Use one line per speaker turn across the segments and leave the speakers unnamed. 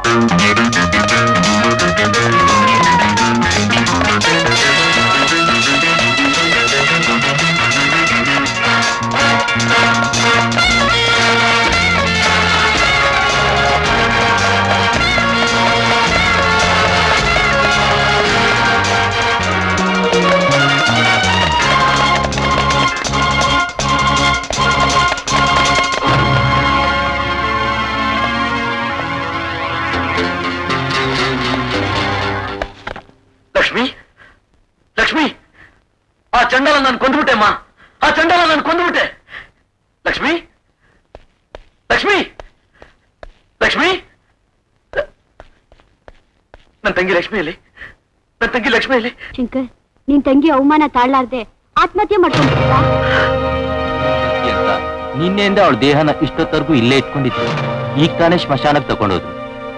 ಲಕ್ಷ್ಮಿ ಲಕ್ಷ್ಮಿ ಆ ಚಂಡಾಲ ನಾನು ಕೊಂದ್ಬಿಟ್ಟೆ ಅಮ್ಮ ಆ ಚಂಡಾಲ ನಾನು ಕೊಂದ್ಬಿಟ್ಟೆ ಲಕ್ಷ್ಮಿ ಲಕ್ಷ್ಮಿ ಲಕ್ಷ್ಮಿ ನನ್ನ ತಂಗಿ ಲಕ್ಷ್ಮಿಯಲ್ಲಿ ನನ್ನ ತಂಗಿ ಲಕ್ಷ್ಮಿಯಲ್ಲಿ
ಶಂಕರ್ ನಿನ್ ತಂಗಿ ಅವಮಾನ ತಾಳ್ಲಾರ್ದೆ ಆತ್ಮಹತ್ಯೆ ಮಾಡ್ಕೊಂಡ್ಬಿಟ್ರಾ
ಅಂತ ನಿನ್ನೆಯಿಂದ ಅವಳ ದೇಹನ ಇಷ್ಟೊತ್ತವರೆಗೂ ಇಲ್ಲೇ ಇಟ್ಕೊಂಡಿತ್ತು ಈಗ ತಾನೇ ಸ್ಮಶಾನಕ್ಕೆ ತಗೊಂಡೋದ್ರು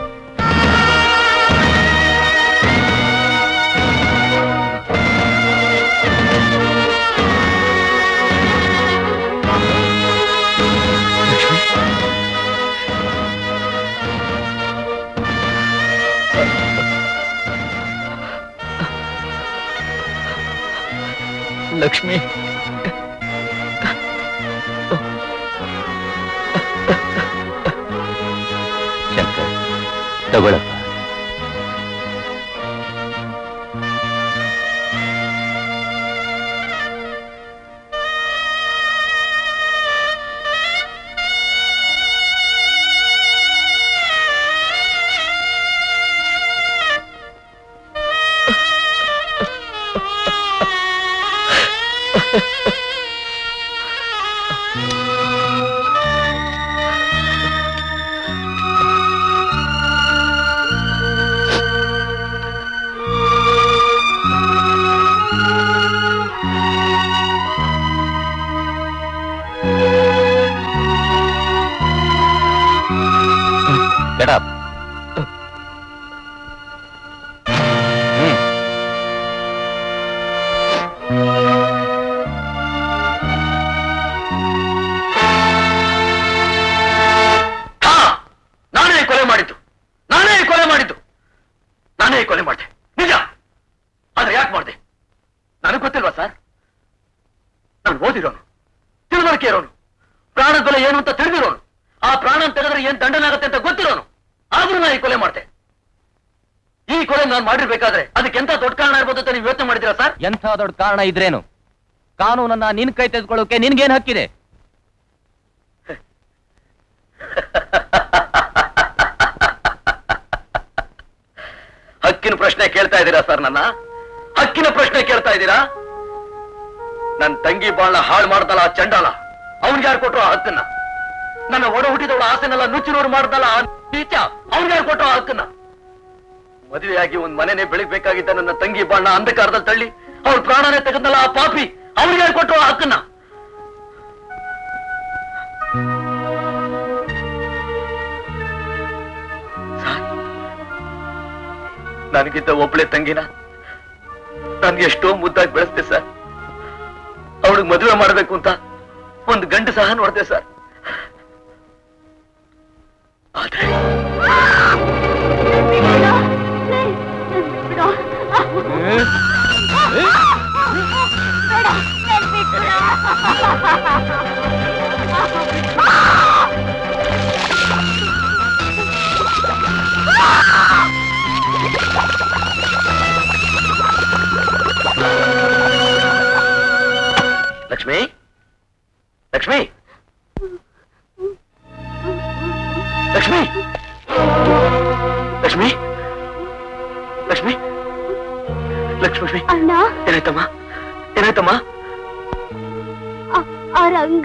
ಲಕ್ಷ್ಮಿ
ಶಂಕರ್ ತಗೊಳಪ್ಪ Get up. ಹ್ಮ್
ಹಾ ನಾನೇ ಕೊಲೆ ಮಾಡಿದ್ದು ನಾನೇ ಕೊಲೆ ಮಾಡಿದ್ದು ನಾನೇ ಕೊಲೆ ಮಾಡಿದೆ ನಿಜ ಆದ್ರೆ ಯಾಕೆ ಮಾಡಿದೆ ನನಗೆ ಗೊತ್ತಿಲ್ವಾ ಸರ್ ನಾನು ಓದಿರೋನು ತಿಳುವಳಿಕೆ ಇರೋನು ಪ್ರಾಣದ ಬೆಲೆ ಏನು ಅಂತ ತಿಳಿದಿರೋನು ಆ ಪ್ರಾಣ ತೆಗೆದ್ರೆ ಏನ್ ದಂಡನೆ ಆಗುತ್ತೆ ಅಂತ ಗೊತ್ತಿರೋನು ಆದ್ರೂ ನಾನು ಈ ಕೊಲೆ ಮಾಡಿದೆ ಈ ಕೊಲೆ ನಾನು ಮಾಡಿರ್ಬೇಕಾದ್ರೆ ಅದಕ್ಕೆ ಎಂತ ದೊಡ್ಡ ಕಾರಣ ಇರ್ಬೋದು ಅಂತ ನೀವು ಯೋಚನೆ ಮಾಡಿದ್ದೀರಾ ಸರ್
ಎಂಥ ದೊಡ್ಡ ಕಾರಣ ಇದ್ರೇನು ಕಾನೂನನ್ನ ನಿನ್ ಕೈ ತೆಗೆದುಕೊಳ್ಳೋಕೆ ನಿನ್ಗೇನ್ ಹಕ್ಕಿದೆ
ಹಕ್ಕಿನ ಪ್ರಶ್ನೆ ಕೇಳ್ತಾ ಇದ್ದೀರಾ ಸರ್ ನನ್ನ ಹಕ್ಕಿನ ಪ್ರಶ್ನೆ ಕೇಳ್ತಾ ಇದ್ದೀರಾ ನನ್ ತಂಗಿ ಬಾಳ್ನ ಹಾಳು ಮಾಡ್ದಲ್ಲ ಆ ಚಂಡಾಲ ಅವನ್ಗೆ ಯಾರು ಕೊಟ್ರು ಆ ಹಕ್ಕನ್ನ ನನ್ನ ಒಡ ಹುಟ್ಟಿದವಳ ಆಸೆನೆಲ್ಲ ನುಚ್ಚುನೂರು ಮಾಡ್ದಲ್ಲ ಆ ನೀಚ ಅವನ್ಗೆ ಯಾರು ಕೊಟ್ರು ಆ ಹಕ್ಕನ್ನ ಮದುವೆಯಾಗಿ ಒಂದ್ ಮನೆನೇ ಬೆಳಿಬೇಕಾಗಿದ್ದ ನನ್ನ ತಂಗಿ ಬಾಳ್ನ ಅಂಧಕಾರದಲ್ಲಿ ತಳ್ಳಿ ಅವ್ರ ಪ್ರಾಣನೇ ತೆಗೆದಲ್ಲ ಆ ಪಾಪಿ ಅವ್ರಿಗೆ ಯಾರು ಕೊಟ್ರು ಆ ಹಕ್ಕನ್ನ ನನಗಿದ್ದ ಒಬ್ಳೆ ತಂಗಿನ ನನ್ಗೆ ಎಷ್ಟೋ ಮುದ್ದಾಗಿ ಬೆಳೆಸ್ದೆ ಸರ್ ಅವಳಿಗೆ ಮದುವೆ ಮಾಡಬೇಕು ಅಂತ ಒಂದು ಗಂಡು ಸಹ ನೋಡ್ದೆ ಸರ್ ಆದ್ರೆ ಲಕ್ಷ್ಮಿ ಲಕ್ಷ್ಮಿ ಲಕ್ಷ್ಮಿ ಲಕ್ಷ್ಮಿ ಲಕ್ಷ್ಮಿ ಲಕ್ಷ್ಮಿ
ಅಣ್ಣ
ಏನಾಯ್ತಮ್ಮ ಏನಾಯ್ತಮ್ಮ
ಆ- ಆ ರಂಗ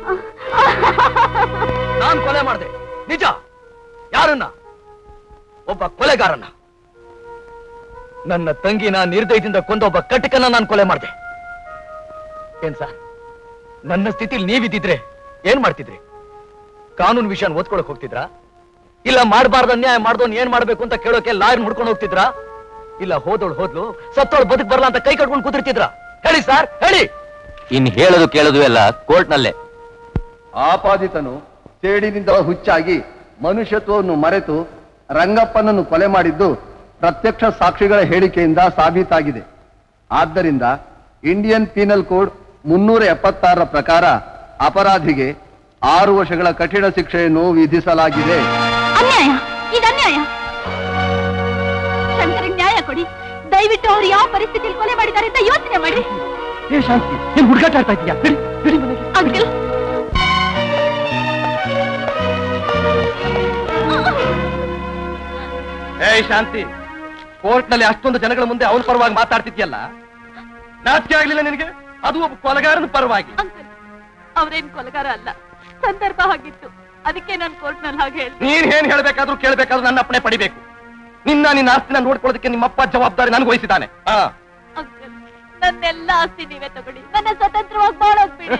ನಾನ್ ಕೊಲೆ ಮಾಡಿದೆ ನಿಜ ಯಾರನ್ನ ಒಬ್ಬ ಕೊಲೆಗಾರನ್ನ ನನ್ನ ತಂಗಿನ ನಿರ್ದಯದಿಂದ ಕೊಂದ ಒಬ್ಬ ಕಟಕನ ನಾನು ಕೊಲೆ ಮಾಡಿದೆ ಏನ್ ಸರ್ ನನ್ನ ಸ್ಥಿತಿಲಿ ನೀವಿದ್ದಿದ್ರೆ ಏನ್ ಮಾಡ್ತಿದ್ರಿ ಕಾನೂನು ವಿಷಯ ಓದ್ಕೊಳಕ್ ಹೋಗ್ತಿದ್ರಾ ಇಲ್ಲ ಮಾಡಬಾರ್ದ ಅನ್ಯಾಯ ಮಾಡ್ದೋನ್ ಏನ್ ಮಾಡ್ಬೇಕು ಅಂತ ಕೇಳೋಕೆ ಲಾಯರ್ ಮುಡ್ಕೊಂಡು ಹೋಗ್ತಿದ್ರಾ ಇಲ್ಲ ಹೋದೋಳು ಹೋದ್ಲು ಸತ್ತೋಳು ಬದುಕ್ ಬರಲ್ಲ ಅಂತ ಕೈ ಕಟ್ಕೊಂಡು ಕುದಿರ್ತಿದ್ರಾ ಹೇಳಿ ಸರ್ ಹೇಳಿ
ಇನ್ ಹೇಳೋದು ಕೇಳೋದು ಎಲ್ಲ ಕೋರ್ಟ್ನಲ್ಲೇ
ಆಪಾದಿತನು ಸೇಡಿನಿಂದ ಹುಚ್ಚಾಗಿ ಮನುಷ್ಯತ್ವವನ್ನು ಮರೆತು ರಂಗಪ್ಪನನ್ನು ಕೊಲೆ ಮಾಡಿದ್ದು ಪ್ರತ್ಯಕ್ಷ ಸಾಕ್ಷಿಗಳ ಹೇಳಿಕೆಯಿಂದ ಸಾಬೀತಾಗಿದೆ ಆದ್ದರಿಂದ ಇಂಡಿಯನ್ ಪೀನಲ್ ಕೋಡ್ ಮುನ್ನೂರ ಎಪ್ಪತ್ತಾರರ ಪ್ರಕಾರ ಅಪರಾಧಿಗೆ ಆರು ವರ್ಷಗಳ ಕಠಿಣ ಶಿಕ್ಷೆಯನ್ನು ವಿಧಿಸಲಾಗಿದೆ
ಅನ್ಯಾಯ ಇದು ಅನ್ಯಾಯ ಶಂಕರಿಗೆ ನ್ಯಾಯ ಕೊಡಿ ದಯವಿಟ್ಟು ಅವ್ರು ಯಾವ ಪರಿಸ್ಥಿತಿಯಲ್ಲಿ ಕೊಲೆ ಮಾಡಿದ್ದಾರೆ ಅಂತ ಯೋಚನೆ ಮಾಡಿ
ಏ ಶಾಂತಿ ನೀನ್ ಹುಡುಗಾಟ ಆಡ್ತಾ ಇದೀಯಾ ಬಿಡಿ ಬಿಡಿ ಮನೆಗೆ
ಅಂಕಲ್
ಏಯ್ ಶಾಂತಿ ಕೋರ್ಟ್ ನಲ್ಲಿ ಅಷ್ಟೊಂದು ಜನಗಳ ಮುಂದೆ ಅವನ ಪರವಾಗಿ ಮಾತಾಡ್ತಿದ್ಯಲ್ಲ ನಾಚಿಕೆ ಆಗ್ಲಿಲ್ಲ ನಿನಗೆ ಅದು ಒಬ್ಬ ಕೊಲಗಾರನ ಪರವಾಗಿ
ಅಂಕಲ್ ಅವ್ರೇನ್ ಕೊಲಗಾರ ಅಲ್ಲ ಸಂದರ್ಭ ಆಗಿತ್ತು ಅದಕ್ಕೆ ನಾನು ಕೋರ್ಟ್ನಲ್ಲಿ ಹಾಗೆ ಹೇಳ್ದೆ
ನೀನ್ ಏನ್ ಹೇಳ್ಬೇಕಾದ್ರೂ ಕೇಳ್ಬೇಕಾದ್ರೂ ನನ್ನ ಅಪ್ಪಣೆ ಪಡಿಬೇಕು ನಿನ್ನ ನಿನ್ನ ಆಸ್ತಿನ ನೋಡ್ಕೊಳ್ಳೋದಕ್ಕೆ ನಿಮ್ಮಪ್ಪ ಜವಾಬ್ದಾರಿ ನನಗೆ ವಹಿಸಿದ್ದಾನೆ ಹಾ
ಅಂಕಲ್ ನನ್ನೆಲ್ಲ ಆಸ್ತಿ ನೀವೇ ತಗೊಳ್ಳಿ ನನ್ನ ಸ್ವತಂತ್ರವಾಗಿ ಬಾಳೋದ್ ಬಿಡಿ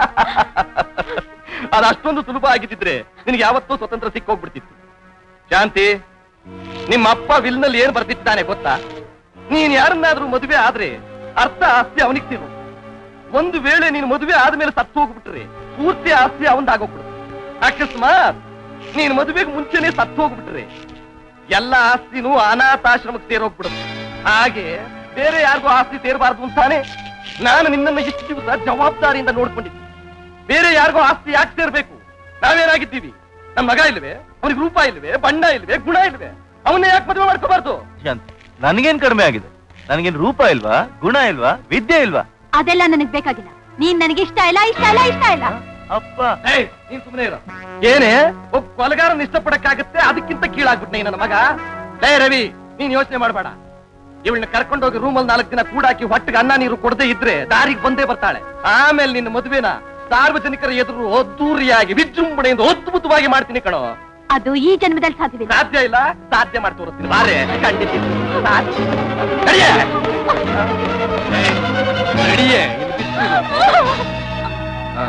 ಅದು ಅಷ್ಟೊಂದು ಸುಲಭ ಆಗಿದ್ದಿದ್ರೆ ನಿನಗೆ ಯಾವತ್ತೂ ಸ್ವತಂತ್ರ ಸಿಕ್ಕೋಗ್ಬಿಡ್ತಿತ್ತು ಶಾಂತಿ ನಿಮ್ಮ ಅಪ್ಪ ವಿಲ್ನಲ್ಲಿ ಏನ್ ಬರ್ತಿದ್ದಾನೆ ಗೊತ್ತಾ ನೀನ್ ಯಾರನ್ನಾದ್ರೂ ಮದುವೆ ಆದ್ರೆ ಅರ್ಥ ಆಸ್ತಿ ಅವನಿಗೆ ಸಿಗು ಒಂದು ವೇಳೆ ನೀನು ಮದುವೆ ಆದ್ಮೇಲೆ ಸತ್ತು ಹೋಗ್ಬಿಟ್ರೆ ಪೂರ್ತಿ ಆಸ್ತಿ ಅವಂದಾಗೋಗ್ಬಿಡುತ್ತೆ ಅಕಸ್ಮಾತ್ ನೀನ್ ಮದುವೆಗೆ ಮುಂಚೆನೆ ಸತ್ತು ಹೋಗ್ಬಿಟ್ರೆ ಎಲ್ಲ ಆಸ್ತಿನೂ ಅನಾಥಾಶ್ರಮಕ್ಕೆ ಸೇರೋಗ್ಬಿಡುತ್ತೆ ಹಾಗೆ ಬೇರೆ ಯಾರಿಗೂ ಆಸ್ತಿ ಸೇರಬಾರ್ದು ಅಂತಾನೆ ನಾನು ನಿನ್ನನ್ನ ಇಷ್ಟು ದಿವಸ ಜವಾಬ್ದಾರಿಯಿಂದ ನೋಡ್ಕೊಂಡಿದ್ದೀನಿ ಬೇರೆ ಯಾರಿಗೂ ಆಸ್ತಿ ಯಾಕೆ ಸೇರ್ಬೇಕು ನಾವೇನಾಗಿದ್ದೀವಿ ನಮ್ಮ ಮಗ ಇಲ್ವೇ ಅವನಿಗೆ ರೂಪ ಇಲ್ವೇ ಬಣ್ಣ ಇಲ್ವೇ ಗುಣ ಇಲ್ವೇ ಅವನ್ನೇ ಯಾಕೆ ಮದುವೆ ಮಾಡ್ಕೋಬಾರ್ದು
ಶಾಂತಿ ನನಗೇನ್ ಕಡಿಮೆ ಆಗಿದೆ ನನಗೇನ್ ರೂಪ ಇಲ್ವಾ ಗುಣ ಇಲ್ವಾ ವಿದ್ಯೆ ಇಲ್ವಾ
ಅದೆಲ್ಲ ನನಗ್ ಬೇಕಾಗಿಲ್ಲ ನೀನ್ ನನಗೆ ಇಷ್ಟ ಇಲ್ಲ ಇಷ್ಟ ಇಲ್ಲ ಇಷ್ಟ ಇಲ್ಲ
ಅಪ್ಪ
ಏಯ್ ನೀನ್ ಸುಮ್ಮನೆ ಇರೋ ಏನೇ ಒಬ್ಬ ಕೊಲಗಾರನ ಇಷ್ಟಪಡಕ್ಕಾಗತ್ತೆ ಅದಕ್ಕಿಂತ ಕೀಳಾಗ್ಬಿಟ್ನೆ ನನ್ನ ಮಗ ಲೇ ರವಿ ನೀನ್ ಯೋಚನೆ ಮಾಡಬೇಡ ಇವಳನ್ನ ಕರ್ಕೊಂಡೋಗಿ ರೂಮಲ್ಲಿ ನಾಲ್ಕು ದಿನ ಕೂಡಾಕಿ ಹೊಟ್ಟಿಗೆ ಅನ್ನ ನೀರು ಕೊಡದೆ ಇದ್ರೆ ದಾರಿಗೆ ಬಂದೇ ಬರ್ತಾಳೆ ಆಮೇಲೆ ನಿನ್ನ ಮದುವೆನ ಸಾರ್ವಜನಿಕರ ಎದುರು ಅದ್ದೂರಿಯಾಗಿ ವಿಜೃಂಭಣೆಯಿಂದ ಅದ್ಭುತವಾಗಿ ಮಾಡ್ತೀನಿ ಕಣೋ
ಅದು ಈ ಜನ್ಮದಲ್ಲಿ ಸಾಧ್ಯವಿಲ್ಲ
ಸಾಧ್ಯ ಇಲ್ಲ ಸಾಧ್ಯ ಮಾಡಿ ತೋರಿಸ್ತೀನಿ ಬಾರೆ ಖಂಡಿತ ಸಾಧ್ಯ. ನಡಿಯೇ. ಏಯ್, ನಡಿಯೇ ಇಲ್ಲಿ ಬಿಸ್ಲಿದೆ. ಆ.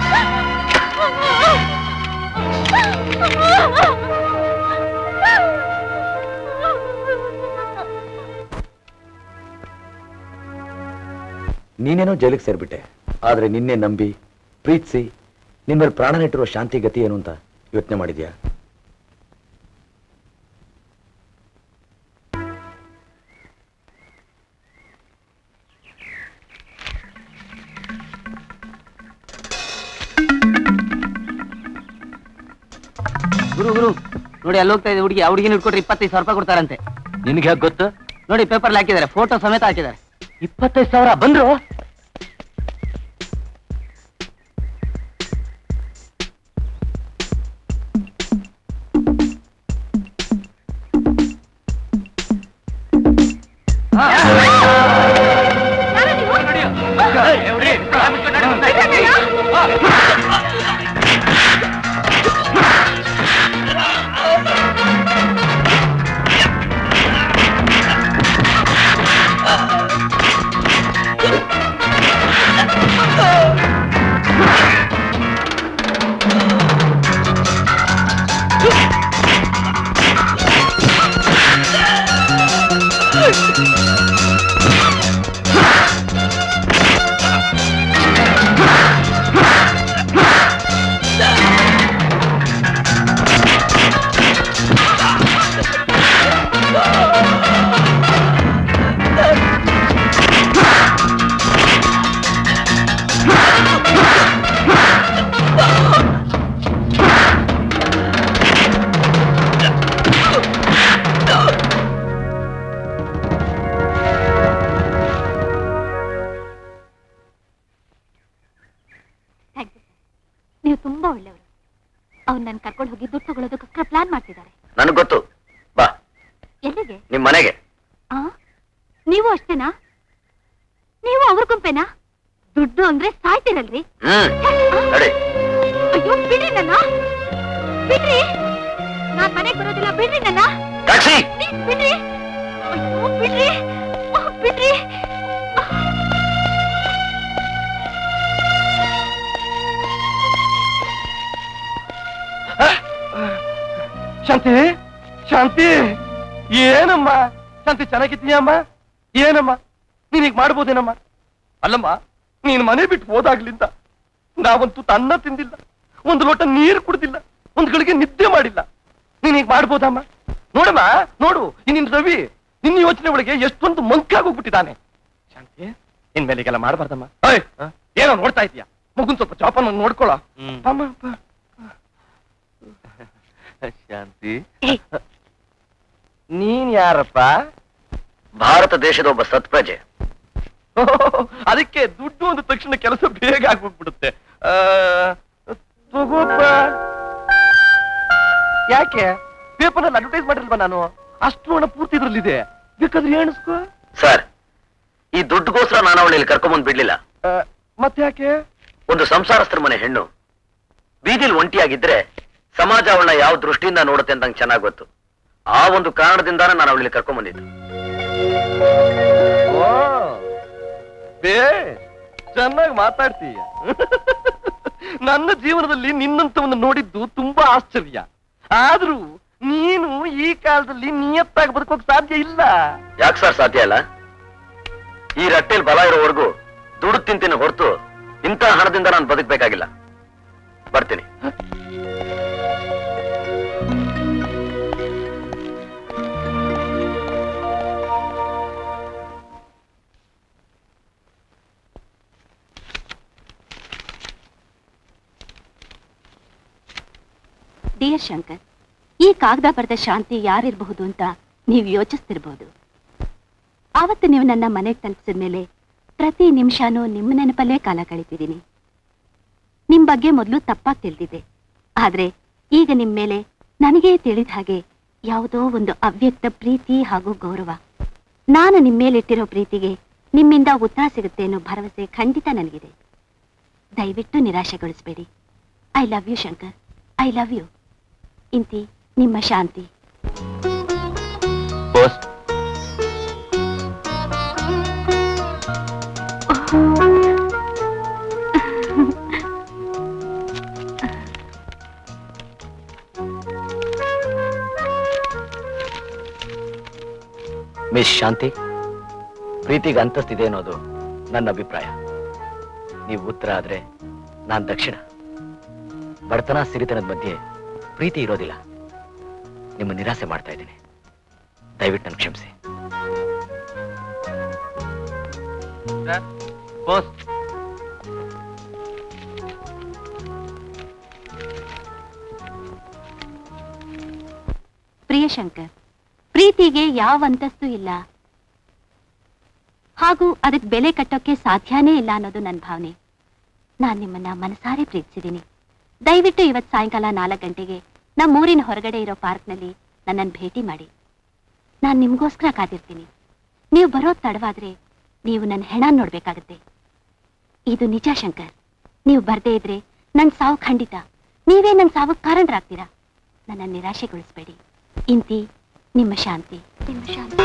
ನೀನೇನೋ ಜೈಲಿಗೆ ಸೇರ್ಬಿಟ್ಟೆ ಆದ್ರೆ ನಿನ್ನೆ ನಂಬಿ ಪ್ರೀತಿಸಿ ನಿನ್ನ ಮೇಲೆ ಪ್ರಾಣ ನೆಟ್ಟಿರುವ ಶಾಂತಿ ಗತಿ ಏನು ಅಂತ ಯೋಚನೆ ಮಾಡಿದ್ಯಾ
ಗುರು ಗುರು ನೋಡಿ ಅಲ್ಲಿ ಹೋಗ್ತಾ ಇದೆ ಹುಡುಗಿ ಆ ಹುಡುಗಿನ ಇಟ್ಕೊಟ್ರೆ ಇಪ್ಪತ್ತೈದು ಸಾವಿರ ರೂಪಾಯಿ ಕೊಡ್ತಾರಂತೆ
ನಿನ್ಗೆ ಯಾಕೆ ಗೊತ್ತು
ನೋಡಿ ಪೇಪರ್ ಹಾಕಿದ್ದಾರೆ ಫೋಟೋ ಸಮೇತ ಹಾಕಿದ್ದಾರೆ
ಇಪ್ಪತ್ತೈದು ಸಾವಿರ ಬಂದ್ರು
ಥ್ಯಾಂಕ್ ಯು ನೀವು ತುಂಬಾ ಒಳ್ಳೆಯವರು ಅವ್ರು ನನ್ನ ಕರ್ಕೊಂಡು ಹೋಗಿ ದುಡ್ಡು ತಗೊಳ್ಳೋದಕ್ಕೋಸ್ಕರ ಪ್ಲಾನ್ ಮಾಡ್ತಿದ್ದಾರೆ
ನನಗೆ ಗೊತ್ತು ಬಾ
ಎಲ್ಲಿಗೆ
ನಿಮ್ ಮನೆಗೆ
ಆ ನೀವು ಅಷ್ಟೇನಾ ನೀವು ಅವ್ರ ಗುಂಪೇನಾ ದುಡ್ಡು ಅಂದ್ರೆ ಸಾಯ್ತಿರಲ್ರಿ
ಹ್ಮ್ ನಡಿ
ಅಯ್ಯೋ ಬಿಡ್ರಿ ನನ್ನ ಬಿಡ್ರಿ ನಾನ್ ಮನೆಗ್ ಬರೋದಿಲ್ಲ ಬಿಡ್ರಿ ನನ್ನ
ಟ್ಯಾಕ್ಸಿ
ಪ್ಲೀಸ್ ಬಿಡ್ರಿ ಅಯ್ಯೋ ಬಿಡ್ರಿ ಆ, ಬಿಡ್ರಿ
ಶಾಂತಿ ಶಾಂತಿ ಏನಮ್ಮ ಶಾಂತಿ ಚೆನ್ನಾಗಿದ್ದೀಯಮ್ಮ ಏನಮ್ಮ ನೀನೀಗ ಮಾಡ್ಬೋದೇನಮ್ಮ ಅಲ್ಲಮ್ಮ ನೀನ್ ಮನೆ ಬಿಟ್ಟು ಹೋದಾಗ್ಲಿಂದ ನಾವಂತೂ ಅನ್ನ ತಿಂದಿಲ್ಲ ಒಂದು ಲೋಟ ನೀರು ಕುಡ್ದಿಲ್ಲ ಒಂದ್ ಗಳಿಗೆ ನಿದ್ದೆ ಮಾಡಿಲ್ಲ ನೀನೀಗ ಮಾಡ್ಬೋದಮ್ಮ ನೋಡಮ್ಮ ನೋಡು ನಿನ್ನ ರವಿ ನಿನ್ನ ಯೋಚನೆ ಒಳಗೆ ಎಷ್ಟೊಂದು ಮಂಕಾಗೋಗ್ಬಿಟ್ಟಿದ್ದಾನೆ ಶಾಂತಿ ಇನ್ಮೇಲೆ ಈಗೆಲ್ಲ ಮಾಡಬಾರ್ದಮ್ಮ ಏಯ್, ಏನೋ ನೋಡ್ತಾ ಇದೀಯ ಮಗುನ್ ಸ್ವಲ್ಪ ಚಾಪನ್ ನೋಡ್ಕೊಳ ಶಾಂತಿ ನೀನ್ ಯಾರಪ್ಪ
ಭಾರತ ದೇಶದ ಒಬ್ಬ ಸತ್ಪ್ರಜೆ
ಅದಕ್ಕೆ ದುಡ್ಡು ಅಂದ ತಕ್ಷಣ ಕೆಲಸ ಬೇಗ ಆಗ್ಬಿಟ್ಬಿಡುತ್ತೆ ಆ, ತಗೋಪ್ಪ ಯಾಕೆ ಪೇಪರ್ನಲ್ಲಿ ಅಡ್ವರ್ಟೈಸ್ ಮಾಡಿಲ್ವಾ ನಾನು ಅಷ್ಟು ಹಣ ಪೂರ್ತಿ ಇದ್ರಲ್ಲಿದೆ ಬೇಕಾದ್ರೆ ಎಣಿಸ್ಕೋ
ಸರ್ ಈ ದುಡ್ಡುಗೋಸ್ಕರ ನಾನು ಅವಳಲ್ಲಿ ಕರ್ಕೊಂಬಂದ್ ಬಿಡ್ಲಿಲ್ಲ
ಆ, ಮತ್ತೆ ಯಾಕೆ
ಒಂದು ಸಂಸಾರಸ್ಥರ ಮನೆ ಹೆಣ್ಣು ಬೀದಿಲ್ ಒಂಟಿಯಾಗಿದ್ರೆ ಸಮಾಜ ಅವಳನ್ನ ಯಾವ ದೃಷ್ಟಿಯಿಂದ ನೋಡುತ್ತೆ ಅಂತ ನಂಗೆ ಚೆನ್ನಾಗ್ ಗೊತ್ತು ಆ ಒಂದು ಕಾರಣದಿಂದಾನೇ ನಾನು ಅವಳಲ್ಲಿ ಕರ್ಕೊಂಬಂದಿದ್ದು
ಓ ಬೇ ಚೆನ್ನಾಗಿ ಮಾತಾಡ್ತೀಯ ನನ್ನ ಜೀವನದಲ್ಲಿ ನಿನ್ನಂತವನ್ನು ನೋಡಿದ್ದು ತುಂಬಾ ಆಶ್ಚರ್ಯ ಆದ್ರೂ ನೀನು ಈ ಕಾಲದಲ್ಲಿ ನಿಯತ್ತಾಗಿ ಬದುಕೋಕ್ ಸಾಧ್ಯ ಇಲ್ಲ
ಯಾಕೆ ಸರ್ ಸಾಧ್ಯ ಅಲ್ಲ ಈ ರಟ್ಟೆಲ್ ಬಲ ಇರೋವರೆಗೂ ದುಡ್ಡು ತಿಂತೀನಿ ಹೊರತು ಇಂಥ ಹಣದಿಂದ ನಾನು ಬದುಕಬೇಕಾಗಿಲ್ಲ ಬರ್ತೀನಿ
ಡಿಯರ್ ಶಂಕರ್ ಈ ಕಾಗದ ಬರೆದ ಶಾಂತಿ ಯಾರಿರಬಹುದು ಅಂತ ನೀವು ಯೋಚಿಸ್ತಿರ್ಬೋದು ಆವತ್ತು ನೀವು ನನ್ನ ಮನೆಗೆ ತಲುಪಿಸಿದ ಮೇಲೆ ಪ್ರತಿ ನಿಮಿಷನೂ ನಿಮ್ಮ ನೆನಪಲ್ಲೇ ಕಾಲ ಕಳಿತಿದ್ದೀನಿ ನಿಮ್ ಬಗ್ಗೆ ಮೊದಲು ತಪ್ಪಾಗಿ ತಿಳಿದಿದ್ದೆ ಆದ್ರೆ ಈಗ ನಿಮ್ ಮೇಲೆ ನನಗೇ ತಿಳಿದ ಹಾಗೆ ಯಾವುದೋ ಒಂದು ಅವ್ಯಕ್ತ ಪ್ರೀತಿ ಹಾಗೂ ಗೌರವ ನಾನು ನಿಮ್ಮ ಮೇಲಿಟ್ಟಿರೋ ಪ್ರೀತಿಗೆ ನಿಮ್ಮಿಂದ ಉತ್ತರ ಸಿಗುತ್ತೆ ಅನ್ನೋ ಭರವಸೆ ಖಂಡಿತ ನನಗಿದೆ ದಯವಿಟ್ಟು ನಿರಾಶೆಗೊಳಿಸಬೇಡಿ I love you Shankar I love you ಇಂತಿ ನಿಮ್ಮ ಶಾಂತಿ
ಪೋಸ್ಟ್
ಮಿಸ್ ಶಾಂತಿ ಪ್ರೀತಿಗೆ ಅಂತಸ್ತಿದೆ ಅನ್ನೋದು ನನ್ನ ಅಭಿಪ್ರಾಯ ನೀವು ಉತ್ತರ ಆದ್ರೆ ನಾನ್ ದಕ್ಷಿಣ ಬಡತನ ಸಿರಿತನದ ಮಧ್ಯೆ ಪ್ರೀತಿ ಇರೋದಿಲ್ಲ ನಿಮ್ಮ ನಿರಾಸೆ ಮಾಡ್ತಾ ಇದ್ದೀನಿ ದಯವಿಟ್ಟು ನನ್ ಕ್ಷಮಿಸಿ
ಪೋಸ್ಟ್
ಪ್ರಿಯ ಶಂಕರ್ ಪ್ರೀತಿಗೆ ಯಾವ ಅಂತಸ್ತು ಇಲ್ಲ ಹಾಗೂ ಅದಕ್ಕೆ ಬೆಲೆ ಕಟ್ಟೋಕೆ ಸಾಧ್ಯನೇ ಇಲ್ಲ ಅನ್ನೋದು ನನ್ನ ಭಾವನೆ ನಾನು ನಿಮ್ಮನ್ನ ಮನಸಾರೆ ಪ್ರೀತಿಸಿದ್ದೀನಿ ದಯವಿಟ್ಟು ಇವತ್ತು ಸಾಯಂಕಾಲ ನಾಲ್ಕು ಗಂಟೆಗೆ ನಮ್ಮ ಊರಿನ ಹೊರಗಡೆ ಇರೋ ಪಾರ್ಕ್ನಲ್ಲಿ ನನ್ನನ್ನು ಭೇಟಿ ಮಾಡಿ ನಾನು ನಿಮಗೋಸ್ಕರ ಕಾದಿರ್ತೀನಿ ನೀವು ಬರೋದು ತಡವಾದ್ರೆ ನೀವು ನನ್ನ ಹೆಣ ನೋಡ್ಬೇಕಾಗತ್ತೆ ಇದು ನಿಜ ಶಂಕರ್ ನೀವು ಬರ್ದೇ ಇದ್ರೆ ನನ್ನ ಸಾವು ಖಂಡಿತ ನೀವೇ ನನ್ನ ಸಾವು ಕಾರಣರಾಗ್ತೀರಾ ನನ್ನ ನಿರಾಶೆಗೊಳಿಸಬೇಡಿ ಇಂತಿ ನಿಮ್ಮ ಶಾಂತಿ ನಿಮ್ಮ ಶಾಂತಿ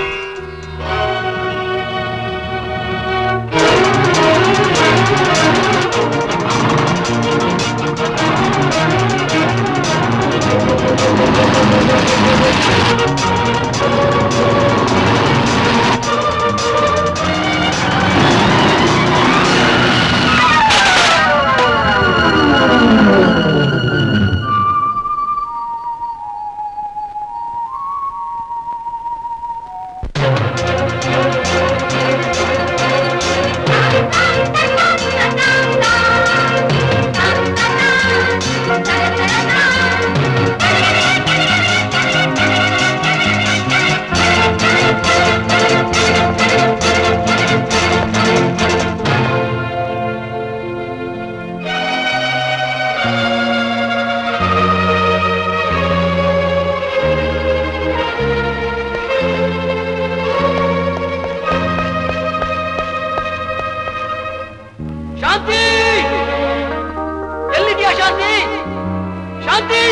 ಶಾಂತಿ ಎಲ್ಲಿದ್ಯಾ ಶಾಂತಿ ಶಾಂತಿ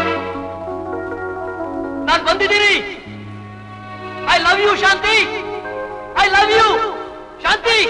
ನಾನು ಬಂದಿದ್ದೀನಿ I love you Shanti I love you Shanti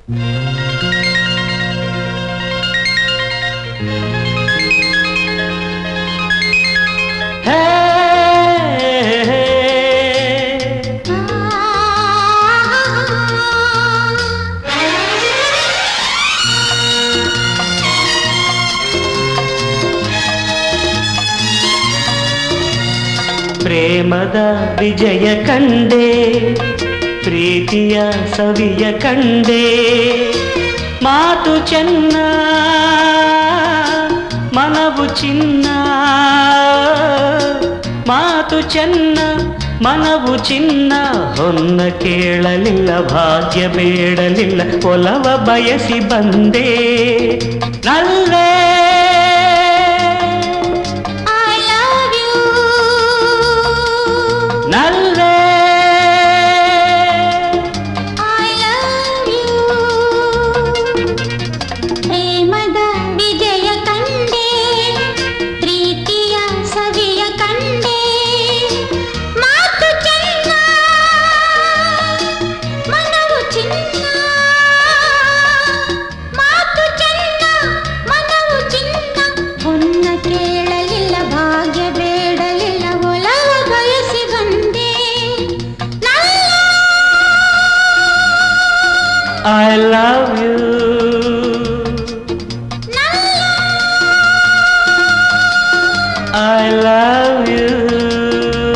ಪ್ರೇಮದ ವಿಜಯ ಕಂಡೆ ಪ್ರೀತಿಯ ಸವಿಯ ಕಂಡೆ ಮಾತು ಚೆನ್ನ ಮನವು ಚಿನ್ನ ಮಾತು ಚೆನ್ನ ಮನವು ಚಿನ್ನ ಹೊನ್ನ ಕೇಳಲಿಲ್ಲ ಭಾಗ್ಯ ಬೇಡಲಿಲ್ಲ ಒಲವ ಬಯಸಿ ಬಂದೆ ನಲ್ಲೇ ನಲ್ಲೇ
ಪ್ರೇಮದ ವಿಜಯ ಕಂಡೆ ಪ್ರೀತಿಯ ಸವಿಯ ಕಂಡೆ ಮಾತು ಚೆನ್ನ ಮನವು ಚಿನ್ನ ಮಾತು ಚೆನ್ನ ಮನವು ಚಿನ್ನ ಹೊನ್ನ ಕೇಳಲಿಲ್ಲ ಭಾಗ್ಯ ಬೇಡಲಿಲ್ಲ ಒಲವ ಬಯಸಿ ಬಂದೆ
I love you. I love you.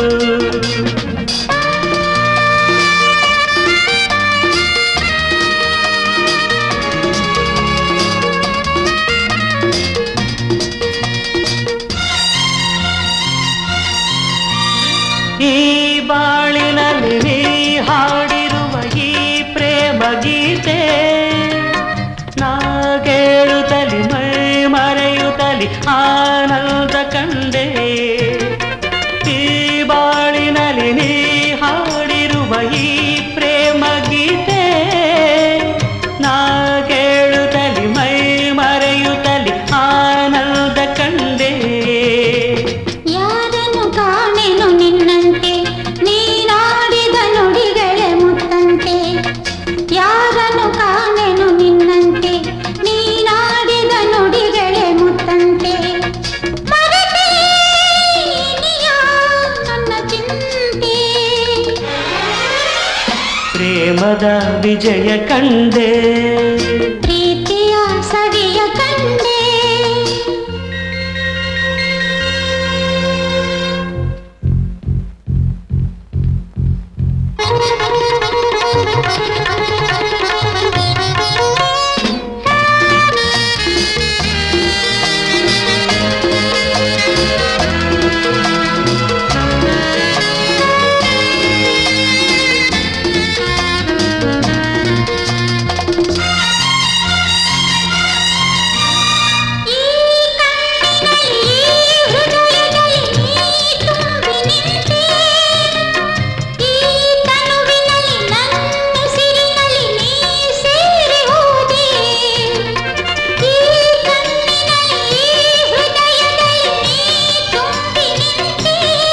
ಈ ಬಾಳಿನಲ್ಲಿ ನೀ ಹಾಡಿರುವ ಈ ಪ್ರೇಮ ಗೀತೆ ನಾ ಕೇಳುತ್ತಲಿ ಮೈ ಮರೆಯುತ್ತಲಿ ಆನಂದ ಕಂಡೆ ಈ ಬಾಳಿನಲ್ಲಿ ನೀ ಹಾಡಿರುವ ಈ ಪ್ರೇಮ ಗೀತೆ ನಾ ಕೇಳುತ್ತಲಿ ಮೈ ಮರೆಯುತ್ತಲಿ ಆನಂದ ಕಂಡೆ
ಯಾರನ್ನು ಕಾಣೆನು ನಿನ್ನಂತೆ ನೀನಾಡಿದ ನುಡಿಗಳೇ ಮುತ್ತಂತೆ ಯಾರನ್ನು ಕಾಣೆನು ನಿನ್ನಂತೆ ನೀನಾಡಿದ ನುಡಿಗಳೇ ಮುತ್ತಂತೆ ಮರೆತೆ ಇನಿಯ ನನ್ನ ಚಿಂತೆ
ಪ್ರೇಮದ ವಿಜಯ ಕಂಡೆ
ಪ್ರೀತಿಯ ಸವಿಯ ಕಂಡೆ ಈ ಕಣ್ಣಿನಲ್ಲಿ ಈ ಹೃದಯದಲ್ಲಿ ನೀ ತುಂಬಿ ನಿಂತೆ ಈ ತನುವಿನಲ್ಲಿ ನನ್ನುಸಿರಿನಲ್ಲಿ ನೀ ಸೇರಿ ಹೋದೆ ಈ ಕಣ್ಣಿನಲ್ಲಿ ಈ ಹೃದಯದಲ್ಲಿ ನೀ ತುಂಬಿ ನಿಂತೆ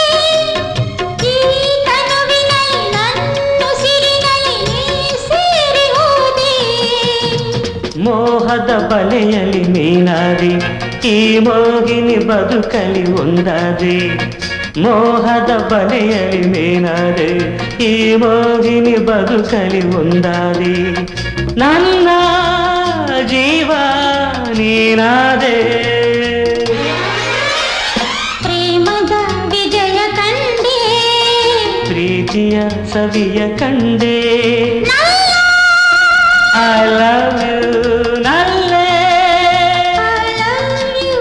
ಈ ತನುವಿನಲ್ಲಿ ನನ್ನುಸಿರಿನಲ್ಲಿ ನೀ ಸೇರಿ ಹೋದೆ
ಮೋಹದ ಬಲೆಯಲ್ಲಿ ಮೀನಾದಿ ಈ ಮೋಹಿನಿ ಬದುಕಲಿ ಒಂದಾದೆ ಮೋಹದ ಬಲೆಯಲ್ಲಿ ಮೀನಾದೆ ಈ ಮೋಹಿನಿ ಬದುಕಲಿ ಒಂದಾದೆ ನನ್ನ ಜೀವ ನೀನಾದೆ
ಪ್ರೇಮದ ವಿಜಯ ಕಂಡೆ
ಪ್ರೀತಿಯ ಸವಿಯ ಕಂಡೆ ಐ ಲವ್ ಯು ನಲ್ಲೇ
I love you.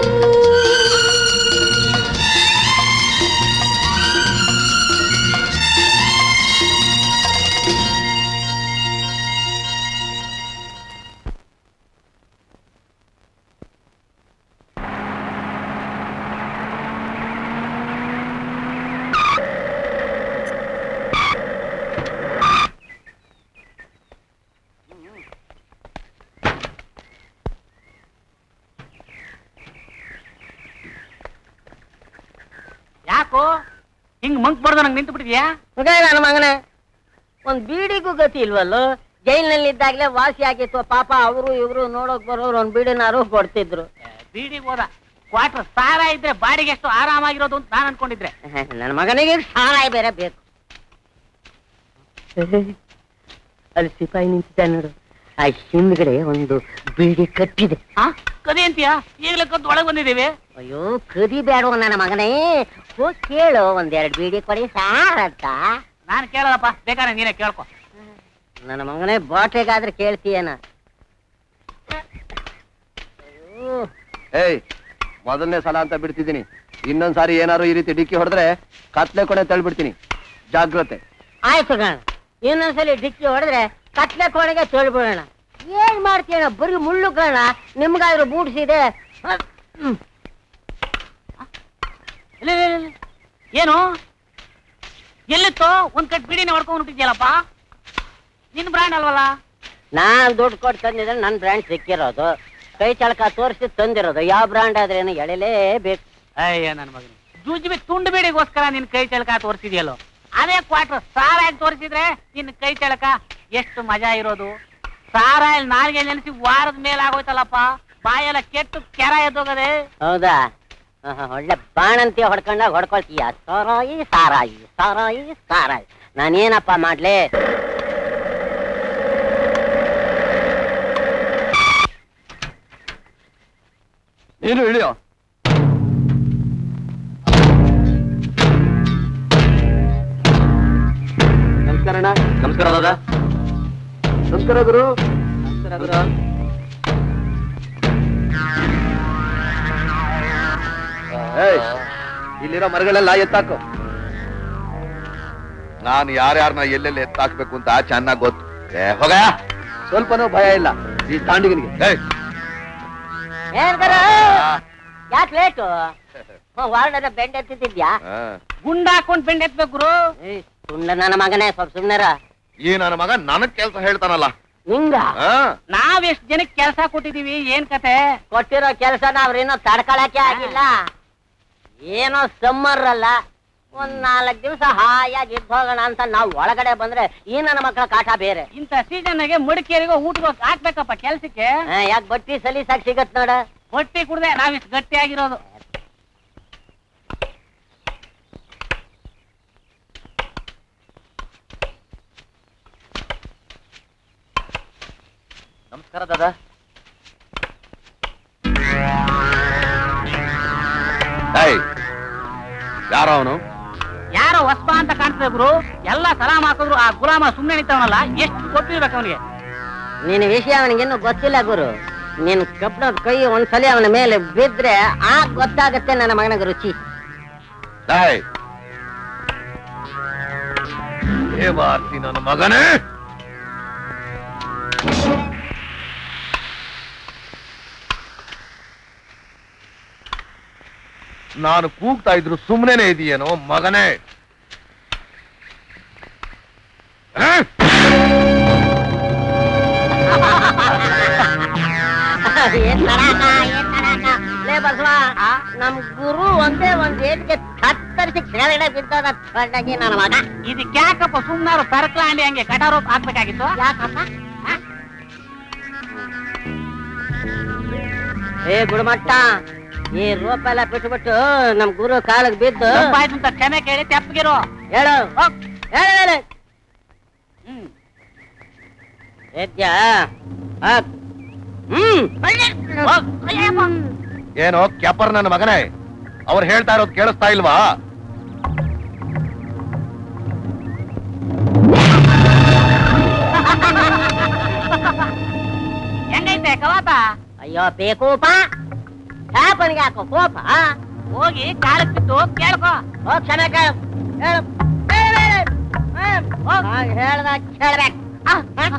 ಯಾಕೋ ಹಿಂಗ್ ಮಂಕ್ ಬರ್ದ ನಂಗೆ ನಿಂತು ಬಿಟ್ಟಿದ್ಯಾ
ಮಗ ನನ್ನ ಮಗನೇ ಒಂದ್ ಬೀಡಿಗೂ ಗತಿ ಇಲ್ವಲ್ಲೋ ಜೈಲಿನಲ್ಲಿದ್ದಾಗಲೇ ವಾಸಿ ಆಗಿತ್ತು ಪಾಪ ಅವರು ಇವರು ನೋಡೋಕ್ ಬರೋರು ಒಂದ್ ಬೀಡಿನಾರು ಕೊಡ್ತಿದ್ರು
ಬೀಡಿಗೆ ಹೋದ ಕ್ವಾರ್ಟರ್ ಸಾರ ಇದ್ರೆ ಬಾಡಿಗೆ ಎಷ್ಟು ಆರಾಮಾಗಿರೋದು ಅಂತ ನಾನು ಅನ್ಕೊಂಡಿದ್ರೆ
ನನ್ನ ಮಗನಿಗೆ ಸಾರಾಯಿ ಬೇರೆ ಬೇಕು ಅಲ್ಲಿ ಸಿಪಾಯಿ ನಿಂತಿದ್ದ ನೋಡು ಆ ಹಿಂದ್ಗಡೆ ಒಂದು ಬೀಡಿ ಕಟ್ಟಿದೆ
ಆ ಕದಿ ಅಂತೀಯ ಈಗಲೇ ಕದ್ದು ಒಳಗೆ ಬಂದಿದ್ದೀವಿ
ಅಯ್ಯೋ ಕದಿ ಬೇಡ ನನ್ನ ಮಗನೇ ಹೋಗ್ ಕೇಳು ಒಂದೆರಡು ಬೀಡಿ ಕೊಡಿ ಸಾರತ್ತ
ನಾನು ಕೇಳೋದಪ್ಪ ಬೇಕಾದ್ರೆ ನೀನೇ ಕೇಳ್ಕೊ
ನನ್ನ ಮಗನೇ ಬಾಟೆಗಾದ್ರೆ ಕೇಳ್ತೀಯನ
ಏಯ್ ಮೊದಲನೇ ಸಲ ಅಂತ ಬಿಡ್ತಿದ್ದೀನಿ ಇನ್ನೊಂದ್ಸಾರಿ ಏನಾರು ಈ ರೀತಿ ಡಿಕ್ಕಿ ಹೊಡೆದ್ರೆ ಕತ್ಲೆ ಕೊನೆ ತಳ್ಬಿಡ್ತೀನಿ ಜಾಗ್ರತೆ
ಆಯ್ತು ಗಣ ಇನ್ನೊಂದ್ಸಲಿ ಡಿಕ್ಕಿ ಹೊಡೆದ್ರೆ ಕಟ್ಲೆ ಕೋಣೆಗೆ ತೊಳ್ಬಿಡೋಣ ಏನ್ ಮಾಡ್ತೀಯಣ್ಣ ಬರೀ ಮುಳ್ಳು ಗಣ ನಿಮ್ಗಾದ್ರೂ ಬೂಟ್ಸಿದೆ ಹ್ಮ್.
ಇಲ್ಲ, ಇಲ್ಲ, ಇಲ್ಲ, ಇಲ್ಲ. ಏನು ಎಲ್ಲಿತ್ತು ಒಂದ್ ಕಟ್ ಬಿಡಿನ ಹೊಡ್ಕೊಂಡ್ ಹೊಂಟಿದ್ಯಲ್ಲಪ್ಪ ನಿನ್ ಬ್ರ್ಯಾಂಡ್ ಅಲ್ವಲ್ಲ
ನಾನ್ ದುಡ್ಡು ಕೊಟ್ಟು ತಂದಿದ್ರೆ ನನ್ ಬ್ರ್ಯಾಂಡ್ ಸಿಕ್ಕಿರೋದು ಕೈ ಚಳಕ ತೋರಿಸಿ ತಂದಿರೋದು ಯಾವ ಬ್ರ್ಯಾಂಡ್ ಆದ್ರೇನು ಎಳೆಲೇಬೇಕು
ಅಯ್ಯ ನನ್ನ ಮಗನ ಜುಜ್ಬಿ ತುಂಡು ಬೇಡಿಗೋಸ್ಕರ ನಿನ್ ಕೈ ಚಳಕ ತೋರಿಸಿದ್ಯಲ್ಲೋ ಅದೇ ಕ್ವಾರ್ಟರ್ ಸಾರಾಯಿ ತೋರಿಸಿದ್ರೆ ನಿನ್ ಕೈ ಚಳಕ ಎಷ್ಟು ಮಜಾ ಇರೋದು ಸಾರಾಯಿ ನಾಲ್ಗೆ ನೆನೆಸಿ ವಾರದ ಮೇಲೆ ಆಗೋಯ್ತಲ್ಲಪ್ಪ ಬಾಯೆಲ್ಲ ಕೆಟ್ಟು ಕೆರ ಎದ್ದೋಗದೆ
ಹೌದಾ ಆಹಾ, ಒಳ್ಳೆ ಬಾಣಂತಿ ಹೊಡ್ಕೊಂಡಾಗ ಹೊಡ್ಕೊಳ್ತೀಯ ಸಾರಾಯಿ ಸಾರಾಯಿ ಸಾರಾಯಿ ಸಾರಾಯಿ ನಾನೇನಪ್ಪ ಮಾಡ್ಲಿ
ನೀನು ಇಳಿಯೋ ನಮಸ್ಕಾರ ಅಣ್ಣ
ನಮಸ್ಕಾರ ದಾದಾ
ನಮಸ್ಕಾರ ಗುರು
ನಮಸ್ಕಾರ ಗುರು
ಏಯ್ ಇಲ್ಲಿರೋ ಮರಗಳೆಲ್ಲ ಎತ್ತಾಕು
ನಾನು ಯಾರ್ಯಾರನ್ನ ಎಲ್ಲೆಲ್ಲಿ ಎತ್ತಾಕ್ಬೇಕು ಅಂತ ಚೆನ್ನಾಗ್ ಗೊತ್ತು ಏ ಹೋಗ
ಸ್ವಲ್ಪನೂ ಭಯ ಇಲ್ಲ ಈ ತಾಂಡಿಗನಿಗೆ
ಏಯ್
ಏನ್ ಗುರು ಯಾಕೆ ಲೇಟು ವಾರ್ಡನ ಬೆಂಡ್ ಎತ್ತಿದ್ಯಾ
ಆ,
ಗುಂಡ ಹಾಕೊಂಡ್ ಬೆಂಡ್ ಎತ್ಬೇಕು ಗುರು
ಸುಣ್ಣ ನನ್ನ ಮಗನೇ ಸ್ವಲ್ಪ ಸುಮ್ನೆರ
ಈ ನನ್ನ ಮಗ ನನಗ್ ಕೆಲ್ಸ ಹೇಳ್ತಾನಲ್ಲ
ನಿಂಗ
ಆ,
ನಾವ್ ಎಷ್ಟ್ ಜನಕ್ಕೆ ಕೆಲಸ ಕೊಟ್ಟಿದೀವಿ ಏನ್ ಕತೆ
ಕೊಟ್ಟಿರೋ ಕೆಲಸ ನಾವ್ರೇನೋ ತಡ್ಕೊಳಕ್ಕೆ ಆಗಿಲ್ಲ ಏನೋ ಸಮ್ಮರ್ ಅಲ್ಲ ಒಂದ್ ನಾಲ್ಕ್ ದಿವಸ ಹಾಯಾಗಿ ಇದ್ದು ಹೋಗೋಣ ಅಂತ ನಾವು ಒಳಗಡೆ ಬಂದ್ರೆ ಈ ನನ್ನ ಮಕ್ಕಳ ಕಾಟ ಬೇರೆ
ಇಂಥ ಸೀಸನ್ಗೆ ಮಡಿಕೇರಿಗೋ ಊಟಗೋ ಹಾಕ್ಬೇಕಪ್ಪ ಕೆಲ್ಸಕ್ಕೆ
ಯಾಕೆ ಬಟ್ಟಿ ಸಲೀಸಾಗಿ ಸಿಗತ್ ನೋಡ
ಹೊಟ್ಟಿ ಕುಡ್ದೆ ನಾವ್ ಇಷ್ಟು ಗಟ್ಟಿಯಾಗಿರೋದು
ನಮಸ್ಕಾರ ದಾದಾ
ಏಯ್ ಯಾರ ಅವನು
ಯಾರೋ ಹೊಸ್ಬ ಅಂತ ಕಾಣ್ತದೆ ಗುರು ಎಲ್ಲ ಸಲಾಮ್ ಹಾಕಿದ್ರು ಆ ಗುಲಾಮ ಸುಮ್ನೆ ನಿಂತವನಲ್ಲ ಎಷ್ಟು ಗೊತ್ತಿರ್ಬೇಕು ಅವನಿಗೆ
ನಿನ್ನ ವಿಷಯ ಅವನಿಗಿನ್ನೂ ಗೊತ್ತಿಲ್ಲ ಗುರು ನೀನ್ ಕಬ್ಬಣದ ಕೈ ಒಂದ್ಸಲಿ ಅವನ ಮೇಲೆ ಬಿದ್ರೆ ಆಗ ಗೊತ್ತಾಗತ್ತೆ ನನ್ನ ಮಗನಿಗೆ ರುಚಿ
ಏಯ್ ದೇವಾರ್ತಿ ನನ್ನ ಮಗನೇ ನಾನು ಕೂಗ್ತಾ ಇದ್ರು ಸುಮ್ಮನೆ ಇದೆಯೇನೋ ಮಗನೇ ಆ?
ಏನ್ ತಡಕ, ಏನ್ ತಡಕ. ಲೇ ಬಸವ ನಮ್ ಗುರು ಒಂದೇ ಒಂದ್ ಏಟ್ಗೆ ಕತ್ತರಿಸಿ ಕೆಳಗಡೆ ಬಿದ್ದದ ಕಣ್ಣಾಗಿ ನನ್ನ ಮಗ
ಇದಕ್ಕೆ ಯಾಕಪ್ಪ ಸುಮ್ನಾರು ತರಕ್ಲಾಂಡಿ ಹಂಗೆ ಕಟಾರೋಪ್ ಹಾಕ್ಬೇಕಾಗಿತ್ತು
ಯಾಕಪ್ಪ ಹ? ಏ ಗುರುಮಟ್ಟ ಈ ರೂಪ ಎಲ್ಲ ಬಿಟ್ಬಿಟ್ಟು ನಮ್ ಗುರು ಕಾಲಿಗೆ ಬಿದ್ದು
ತಪ್ಪಾಯ್ತು ಅಂತ ಕ್ಷಮೆ ಕೇಳಿ ತೆಪ್ಪಗಿರೋ
ಹೇಳು ಹೋಗ್, ಹೇಳು ಹೇಳು
ಹ್ಮ್
ಎದ್ಯಾ ಹಾಕ್. ಹ್ಮ್ ಹೋಗ್.
ಏನೋ ಕ್ಯಾಪರ್ ನನ್ನ ಮಗನೇ ಅವ್ರು ಹೇಳ್ತಾ ಇರೋದು ಕೇಳಿಸ್ತಾ ಇಲ್ವಾ
ಹೆಂಗೈತೆ ಕವಾತ
ಅಯ್ಯೋ ಬೇಕೂಪ ಶಾಪನಿಗೆ ಹಾಕೋ ಕೋಪ
ಹೋಗಿ ಕಾಲಕ್ ಬಿದ್ದು ಕೇಳ್ಕೊ
ಹೋಗ್ ಕ್ಷಮೆ ಕೇಳು ಹೇಳು ಹೇಳು, ಹೇಳು. ಹ್ಮ್, ಹೋಗ್. ಹಾಗ್ ಹೇಳ್ದಾಗ ಕೇಳ್ಬೇಕು ಆ, ಆ.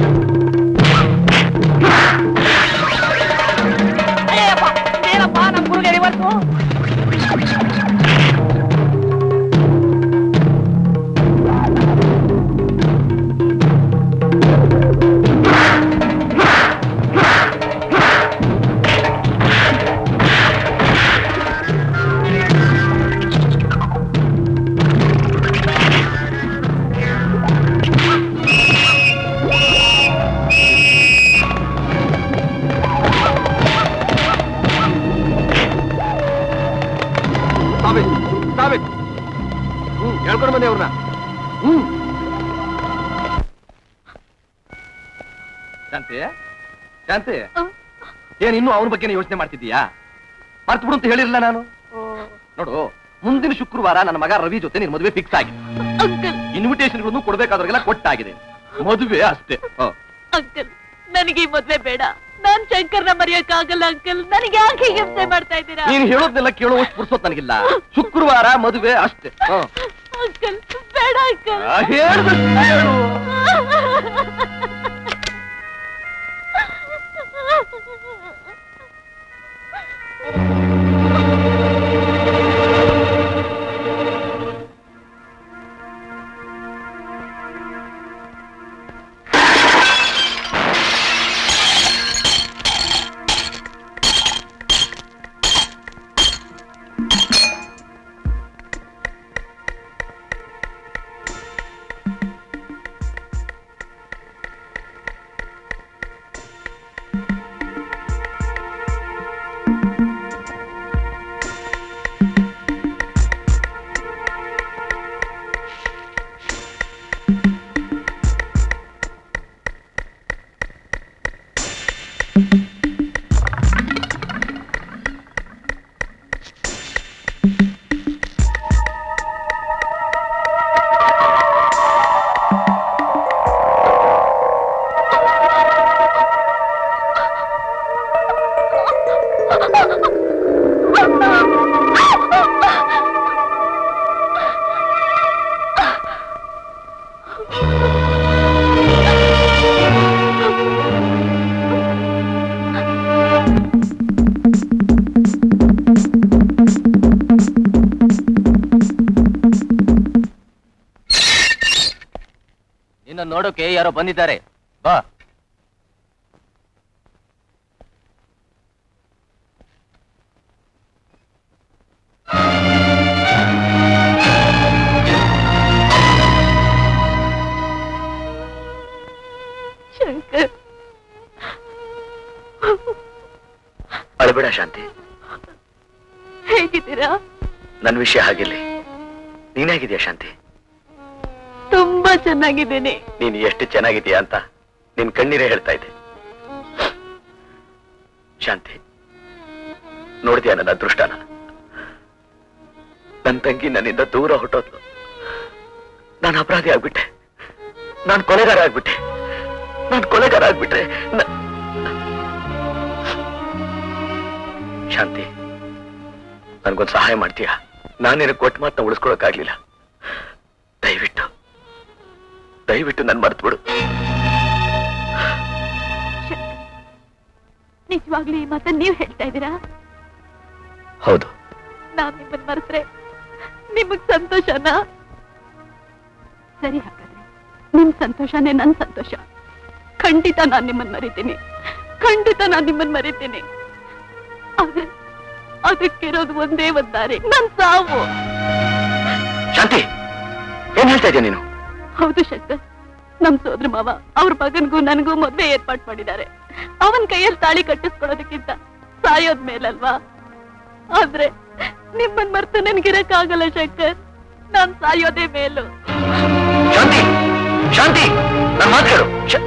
ಅಯ್ಯಪ್ಪ ಏನಪ್ಪ ನಮ್
ಹೇಳ್ಕೊಂಡು ಬನ್ನಿ ಅವ್ರನ್ನ ಹ್ಮ್ ಶಾಂತಿ ಶಾಂತಿ ಏನ್ ಇನ್ನು ಅವನ ಬಗ್ಗೆನೇ ಯೋಚನೆ ಮಾಡ್ತಿದ್ದೀಯಾ ಮರ್ತು ಬಿಡು ಅಂತ ಹೇಳಿರಲಿಲ್ಲ ನಾನು ನೋಡು ಮುಂದಿನ ಶುಕ್ರವಾರ ನನ್ನ ಮಗ ರವಿ ಜೊತೆ ನಿನ್ ಮದುವೆ ಫಿಕ್ಸ್ ಆಗಿದೆ ಇನ್ವಿಟೇಷನ್ಗಳನ್ನು ಕೊಡ್ಬೇಕಾದ್ರಿಗೆಲ್ಲ ಕೊಟ್ಟಾಗಿದೆ ಮದುವೆ ಅಷ್ಟೇ ಹ.
ಅಂಕಲ್ ನನಗೆ ಈ ಮದ್ವೆ ಬೇಡ ನಾನ್ ಶಂಕರ್ನ ಮರೆಯಕ್ಕಾಗಲ್ಲ ಅಂಕಲ್ ನನಗೆ ಯಾಕೆ ಹೀಗೆ ಹಿಂಸೆ ಮಾಡ್ತಾ ಇದ್ದೀರಾ
ನೀನ್ ಹೇಳೋದ್ನೆಲ್ಲ ಕೇಳೋವಷ್ಟು ಪುರ್ಸೋತ್ ನನಗಿಲ್ಲ ಶುಕ್ರವಾರ ಮದುವೆ ಅಷ್ಟೇ ಹ.
ಅಂಕಲ್ ಬೇಡ ಅಂಕಲ್
ಆ, ಹೇಳ್ದಷ್ಟು ಹೇಳು.
ನಿನ್ನ ನೋಡೋಕೆ ಯಾರೋ ಬಂದಿದ್ದಾರೆ ಬಾ
ಶಂಕರ್
ಅಳಬೇಡ ಶಾಂತಿ
ಹೇಗಿದ್ದೀರಾ
ನನ್ ವಿಷಯ ಹಾಗಿರ್ಲಿ ನೀನಾಗಿದ್ಯಾ ಶಾಂತಿ
ತುಂಬಾ ಚೆನ್ನಾಗಿದ್ದೀನಿ
ನೀನ್ ಎಷ್ಟು ಚೆನ್ನಾಗಿದ್ಯಾ ಅಂತ ನಿನ್ ಕಣ್ಣೀರೇ ಹೇಳ್ತಾ ಇದ್ದೆ ಶಾಂತಿ ನೋಡಿದ್ಯಾ ನನ್ನ ಅದೃಷ್ಟನ ನನ್ ತಂಗಿ ನನ್ನಿಂದ ದೂರ ಹೊಟ್ಟೋದ್ಲು ನಾನು ಅಪರಾಧಿ ಆಗ್ಬಿಟ್ಟೆ ನಾನು ಕೊಲೆಗಾರ ಆಗ್ಬಿಟ್ಟೆ ನಾನು ಕೊಲೆಗಾರ ಆಗ್ಬಿಟ್ರೆ ನ- ಶಾಂತಿ ನನ್ಗೊಂದು ಸಹಾಯ ಮಾಡ್ತೀಯಾ ನಾನು ನಿನಗೆ ಕೊಟ್ಟ ಮಾತನ್ನ ಉಳಿಸ್ಕೊಳಕ್ಕಾಗ್ಲಿಲ್ಲ ದಯವಿಟ್ಟು ದಯವಿಟ್ಟು ನನ್ ಮರ್ತು ಬಿಡು
ನಿಜವಾಗ್ಲೂ ಈ ಮಾತನ್ನ ನೀವ್ ಹೇಳ್ತಾ ಇದ್ದೀರಾ
ಹೌದು
ನಾನ್ ನಿಮ್ಮನ್ ಮರೆತ್ರೆ ನಿಮಗ್ ಸಂತೋಷನಾ ಸರಿ ಹಾಗಾದ್ರೆ ನಿಮ್ ಸಂತೋಷನೇ ನನ್ ಸಂತೋಷ ಖಂಡಿತ ನಾನ್ ನಿಮ್ಮನ್ ಮರಿತೀನಿ ಖಂಡಿತ ನಾನ್ ನಿಮ್ಮನ್ ಮರಿತೀನಿ ಆದ್ರೆ ಅದಕ್ಕಿರೋದು ಒಂದೇ ಒಂದ್ ದಾರಿ ನನ್ ಸಾವು
ಶಾಂತಿ ಏನ್ ಹೇಳ್ತಾ ಇದೀಯ ನೀನು
ಹೌದು ಶಂಕರ್ ನಮ್ ಸೋದ್ರ ಮಾವ ಅವ್ರ ಮಗನ್ಗೂ ನನಗೂ ಮದ್ವೆ ಏರ್ಪಾಟ್ ಮಾಡಿದ್ದಾರೆ ಅವನ್ ಕೈಯಲ್ಲಿ ತಾಳಿ ಕಟ್ಟಿಸ್ಕೊಳೋದಕ್ಕಿಂತ ಸಾಯೋದ್ ಮೇಲಲ್ವಾ ಆದ್ರೆ ನಿಮ್ಮನ್ ಮರ್ತು ನನ್ಗಿರಕ್ಕಾಗಲ್ಲ ಶಂಕರ್ ನಾನ್ ಸಾಯೋದೇ ಮೇಲು
ಶಾಂತಿ ಶಾಂತಿ ನನ್ನ ಮಾತು ಕೇಳು ಶ-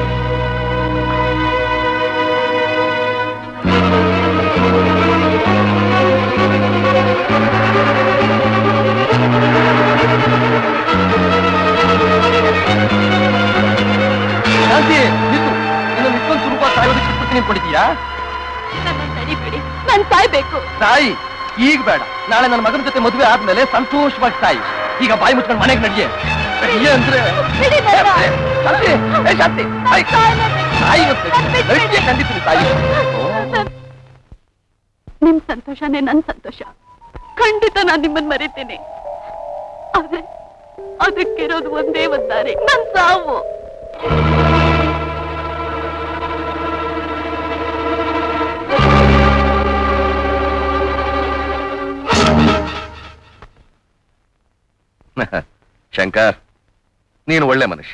ಶಾಂತಿ ನಿಲ್ಲು ಇನ್ನೊಂದು ಇಷ್ಟೊಂದು ಸುಲಭ ಸಾಯೋದಕ್ಕೆ ಬಿಟ್ಬಿಡ್ತೀನಿ ಅನ್ಕೊಂಡಿದ್ಯಾ
ನನ್ನನ್ ತಡಿಬೇಡಿ ನಾನ್ ಸಾಯ್ಬೇಕು
ತಾಯಿ ಈಗ ಬೇಡ ನಾಳೆ ನನ್ನ ಮಗನ ಜೊತೆ ಮದುವೆ ಆದ್ಮೇಲೆ ಸಂತೋಷವಾಗಿ ತಾಯಿ ಈಗ ಬಾಯಿ ಮುಚ್ಕೊಂಡು ಮನೆಗೆ ನಡಿಯೇ ನಡಿಯೇ ಅಂದ್ರೆ
ಬಿಡಿ ಬೇಡ.
ಏ, ಶಾಂತಿ ಏ, ಶಾಂತಿ ತಾಯಿ ತಾಯಿ ಇವತ್ತು ನಡಿಯೇ ಖಂಡಿತೀನಿ ತಾಯಿ ಓ.
ನಿಮ್ ಸಂತೋಷನೇ ನನ್ ಸಂತೋಷ ಖಂಡಿತ ನಾನ್ ನಿಮ್ಮನ್ ಮರಿತೀನಿ ಆದ್ರೆ ಅದಕ್ಕಿರೋದು ಒಂದೇ ಒಂದ್ ದಾರಿ ನನ್ ಸಾವು
ಶಂಕರ್ ನೀನು ಒಳ್ಳೆ ಮನುಷ್ಯ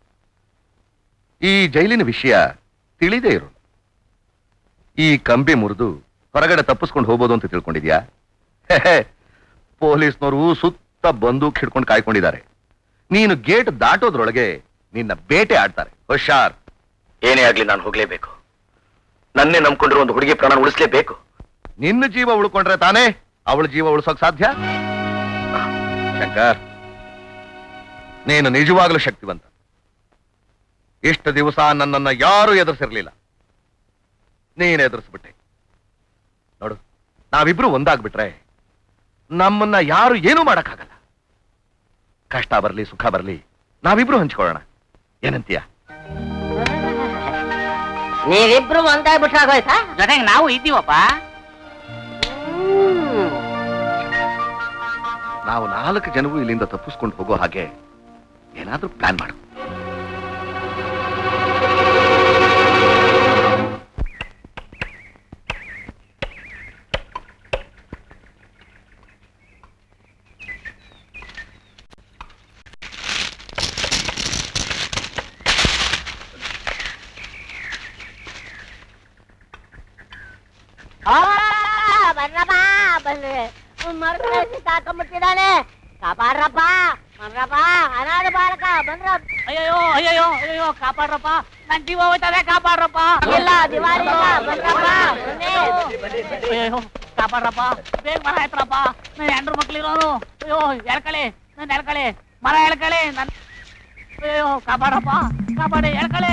ಈ ಜೈಲಿನ ವಿಷಯ ತಿಳಿದೇ ಇರು ಈ ಕಂಬಿ ಮುರಿದು ಹೊರಗಡೆ ತಪ್ಪಿಸ್ಕೊಂಡು ಹೋಗ್ಬೋದು ಅಂತ ತಿಳ್ಕೊಂಡಿದ್ಯಾ ಪೊಲೀಸ್ನವರು ಸುತ್ತ ಸುತ್ತ ಬಂದೂಕ್ ಹಿಡ್ಕೊಂಡು ಕಾಯ್ಕೊಂಡಿದ್ದಾರೆ ನೀನು ಗೇಟ್ ದಾಟೋದ್ರೊಳಗೆ ನಿನ್ನ ಬೇಟೆ ಆಡ್ತಾರೆ ಹುಷಾರ್
ಏನೇ ಆಗ್ಲಿ ನಾನು ಹೋಗ್ಲೇಬೇಕು ನನ್ನೇ ನಂಬ್ಕೊಂಡಿರೋ ಒಂದು ಹುಡುಗಿ ಪ್ರಾಣ ಉಳಿಸ್ಲೇಬೇಕು
ನಿನ್ನ ಜೀವ ಉಳ್ಕೊಂಡ್ರೆ ತಾನೇ ಅವಳ ಜೀವ ಉಳಿಸೋಕ್ ಸಾಧ್ಯ ಶಂಕರ್ ನೀನು ನಿಜವಾಗ್ಲೂ ಶಕ್ತಿವಂತ ಇಷ್ಟು ದಿವಸ ನನ್ನನ್ನ ಯಾರು ಎದುರಿಸಿರ್ಲಿಲ್ಲ ನೀನ್ ಎದುರಿಸ್ಬಿಟ್ಟೆ ನೋಡು ನಾವಿಬ್ರು ಒಂದಾಗ್ಬಿಟ್ರೆ ನಮ್ಮನ್ನ ಯಾರು ಏನೂ ಮಾಡಕ್ಕಾಗಲ್ಲ ಕಷ್ಟ ಬರ್ಲಿ ಸುಖ ಬರ್ಲಿ ನಾವಿಬ್ರು ಹಂಚ್ಕೊಳ್ಳೋಣ ಏನಂತೀಯ
ನೀವಿಬ್ರು ಒಂದಾಗ್ಬಿಟ್ರಾಗೋಯ್ತಾ
ಜೊತೆಗೆ ನಾವು ಇದ್ದೀವಪ್ಪ
ಹ್ಮ್.
ನಾವು ನಾಲ್ಕು ಜನವು ಇಲ್ಲಿಂದ ತಪ್ಪಿಸ್ಕೊಂಡು ಹೋಗೋ ಹಾಗೆ ಏನಾದ್ರೂ ಪ್ಲಾನ್ ಮಾಡು
ಆ, ಬರ್ರಪ್ಪ ಬಂದ್ರೆ ಮರದ ಸಿಕ್ಕಾಕೊಂಡ್ಬಿಟ್ಟಿದ್ದಾನೆ ಕಾಪಾಡ್ರಪ್ಪ ಬರ್ರಪ್ಪ ಅನಾಥ ಬಾಲಕ ಬಂದ್ರ
ಅಯ್ಯೋ ಅಯ್ಯೋ ಅಯ್ಯೋ ಕಾಪಾಡ್ರಪ್ಪ ನನ್ ಜೀವ ಹೋಯ್ತದೆ ಕಾಪಾಡ್ರಪ್ಪ
ಇಲ್ಲ ದಿವಾಳಿ ಇಲ್ಲ ಬಂದ್ರಪ್ಪ ಬನ್ನಿ.
ಅಯ್ಯೋ ಕಾಪಾಡ್ರಪ್ಪ ಬೇಗ ಮರ ಎತ್ತರಪ್ಪ ನನ್ ಹೆಂಡ್ರು ಮಕ್ಳಿರೋನು ಅಯ್ಯೋ ಎಳ್ಕಳಿ ನನ್ ಎಳ್ಕಳಿ ಮರ ಎಳ್ಕಳಿ ನನ್ ಅಯ್ಯೋ ಕಾಪಾಡ್ರಪ್ಪ ಕಾಪಾಡಿ ಎಳ್ಕಳಿ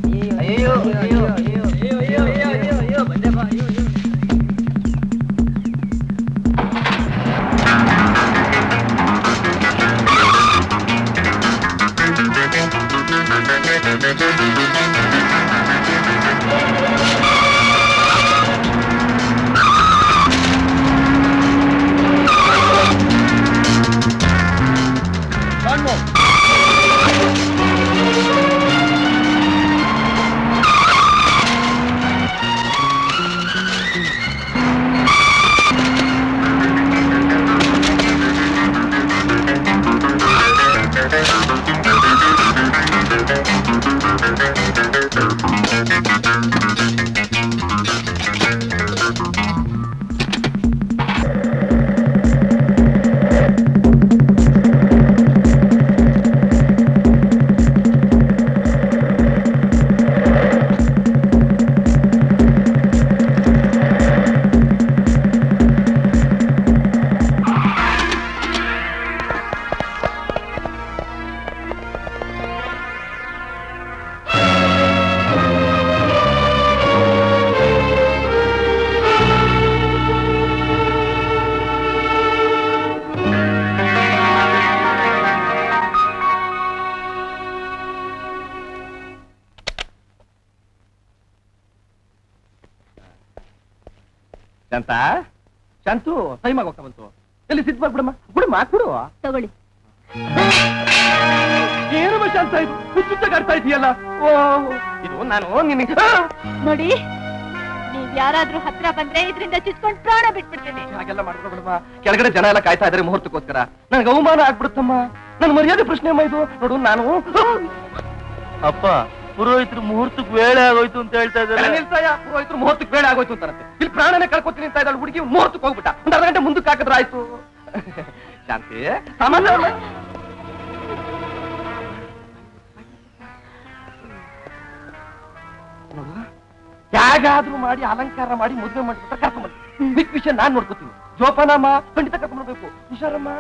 ಶಾಂತ ಶಾಂತು ಟೈಮ್ ಆಗೋಗ್ತಾ ಬಂತು ಎಲ್ಲಿ ಸಿದ್ಧ ಮಾಡ್ಬಿಡಮ್ಮ ಬಿಡಮ್ಮ ಕೊಡು
ತಗೊಳ್ಳಿ
ಏನಮ್ಮ ಶಾಂತ ಇದು ಹುಚ್ಚುಚ್ಚಾಗಿ ಆಡ್ತಾ ಇದೆಯಲ್ಲ ಓ ಇದು ನಾನು ನಿನಗೆ
ನೋಡಿ ನೀವ್ ಯಾರಾದ್ರೂ ಹತ್ರ ಬಂದ್ರೆ ಇದರಿಂದ ಚುಚ್ಕೊಂಡ್ ಪ್ರಾಣ ಬಿಟ್ಬಿಡ್ತೀನಿ
ಹಾಗೆಲ್ಲ ಮಾಡ್ಕೊಬಿಡಮ್ಮ ಕೆಳಗಡೆ ಜನ ಎಲ್ಲ ಕಾಯ್ತಾ ಇದಾರೆ ಮುಹೂರ್ತಕ್ಕೋಸ್ಕರ ನನಗೆ ಅವಮಾನ ಆಗ್ಬಿಡುತ್ತಮ್ಮ ನನ್ನ ಮರ್ಯಾದೆ ಪ್ರಶ್ನೆ ಅಮ್ಮ ಇದು ನೋಡು ನಾನು
ಅಪ್ಪ ಪುರೋಹಿತರು ಮುಹೂರ್ತಕ್ಕೆ ವೇಳೆ ಆಗೋಯ್ತು ಅಂತ ಹೇಳ್ತಾ
ಬೆಲೆ ನಿಲ್ಸಯ್ಯ, ಪುರೋಹಿತರು ಮುಹೂರ್ತಕ್ಕೆ ಬೇಡ ಆಗೋಯ್ತು ಅಂತಾರಂತೆ ಇಲ್ಲಿ ಪ್ರಾಣನೇ ಕಳ್ಕೊತೀನಿ ಅಂತ ಇದ್ದಾಳೆ ಹುಡುಗಿ ಮುಹೂರ್ತಕ್ಕೆ ಹೋಗ್ಬಿಟ್ಟ ಒಂದು ಅರ್ಧ ಗಂಟೆ ಮುಂದಕ್ಕೆ ಹಾಕಿದ್ರೆ ಆಯ್ತು ಶಾಂತಿ ಸಾಮಾನ್ಯ ಅಲ್ಲ. ನೋಡು, ಹೇಗಾದ್ರೂ ಮಾಡಿ ಅಲಂಕಾರ ಮಾಡಿ ಮದುವೆ ಮಾಡಿಬಿಟ್ರೆ ಕರ್ಕೊಂಡ್ಬಂದು ಮಿಕ್ ವಿಷಯ ನಾನ್ ನೋಡ್ಕೋತೀನಿ ಜೋಪಾನಮ್ಮ ಖಂಡಿತ ಕರ್ಕೊಂಡ್ಬರ್ಬೇಕು ಹುಷಾರಮ್ಮ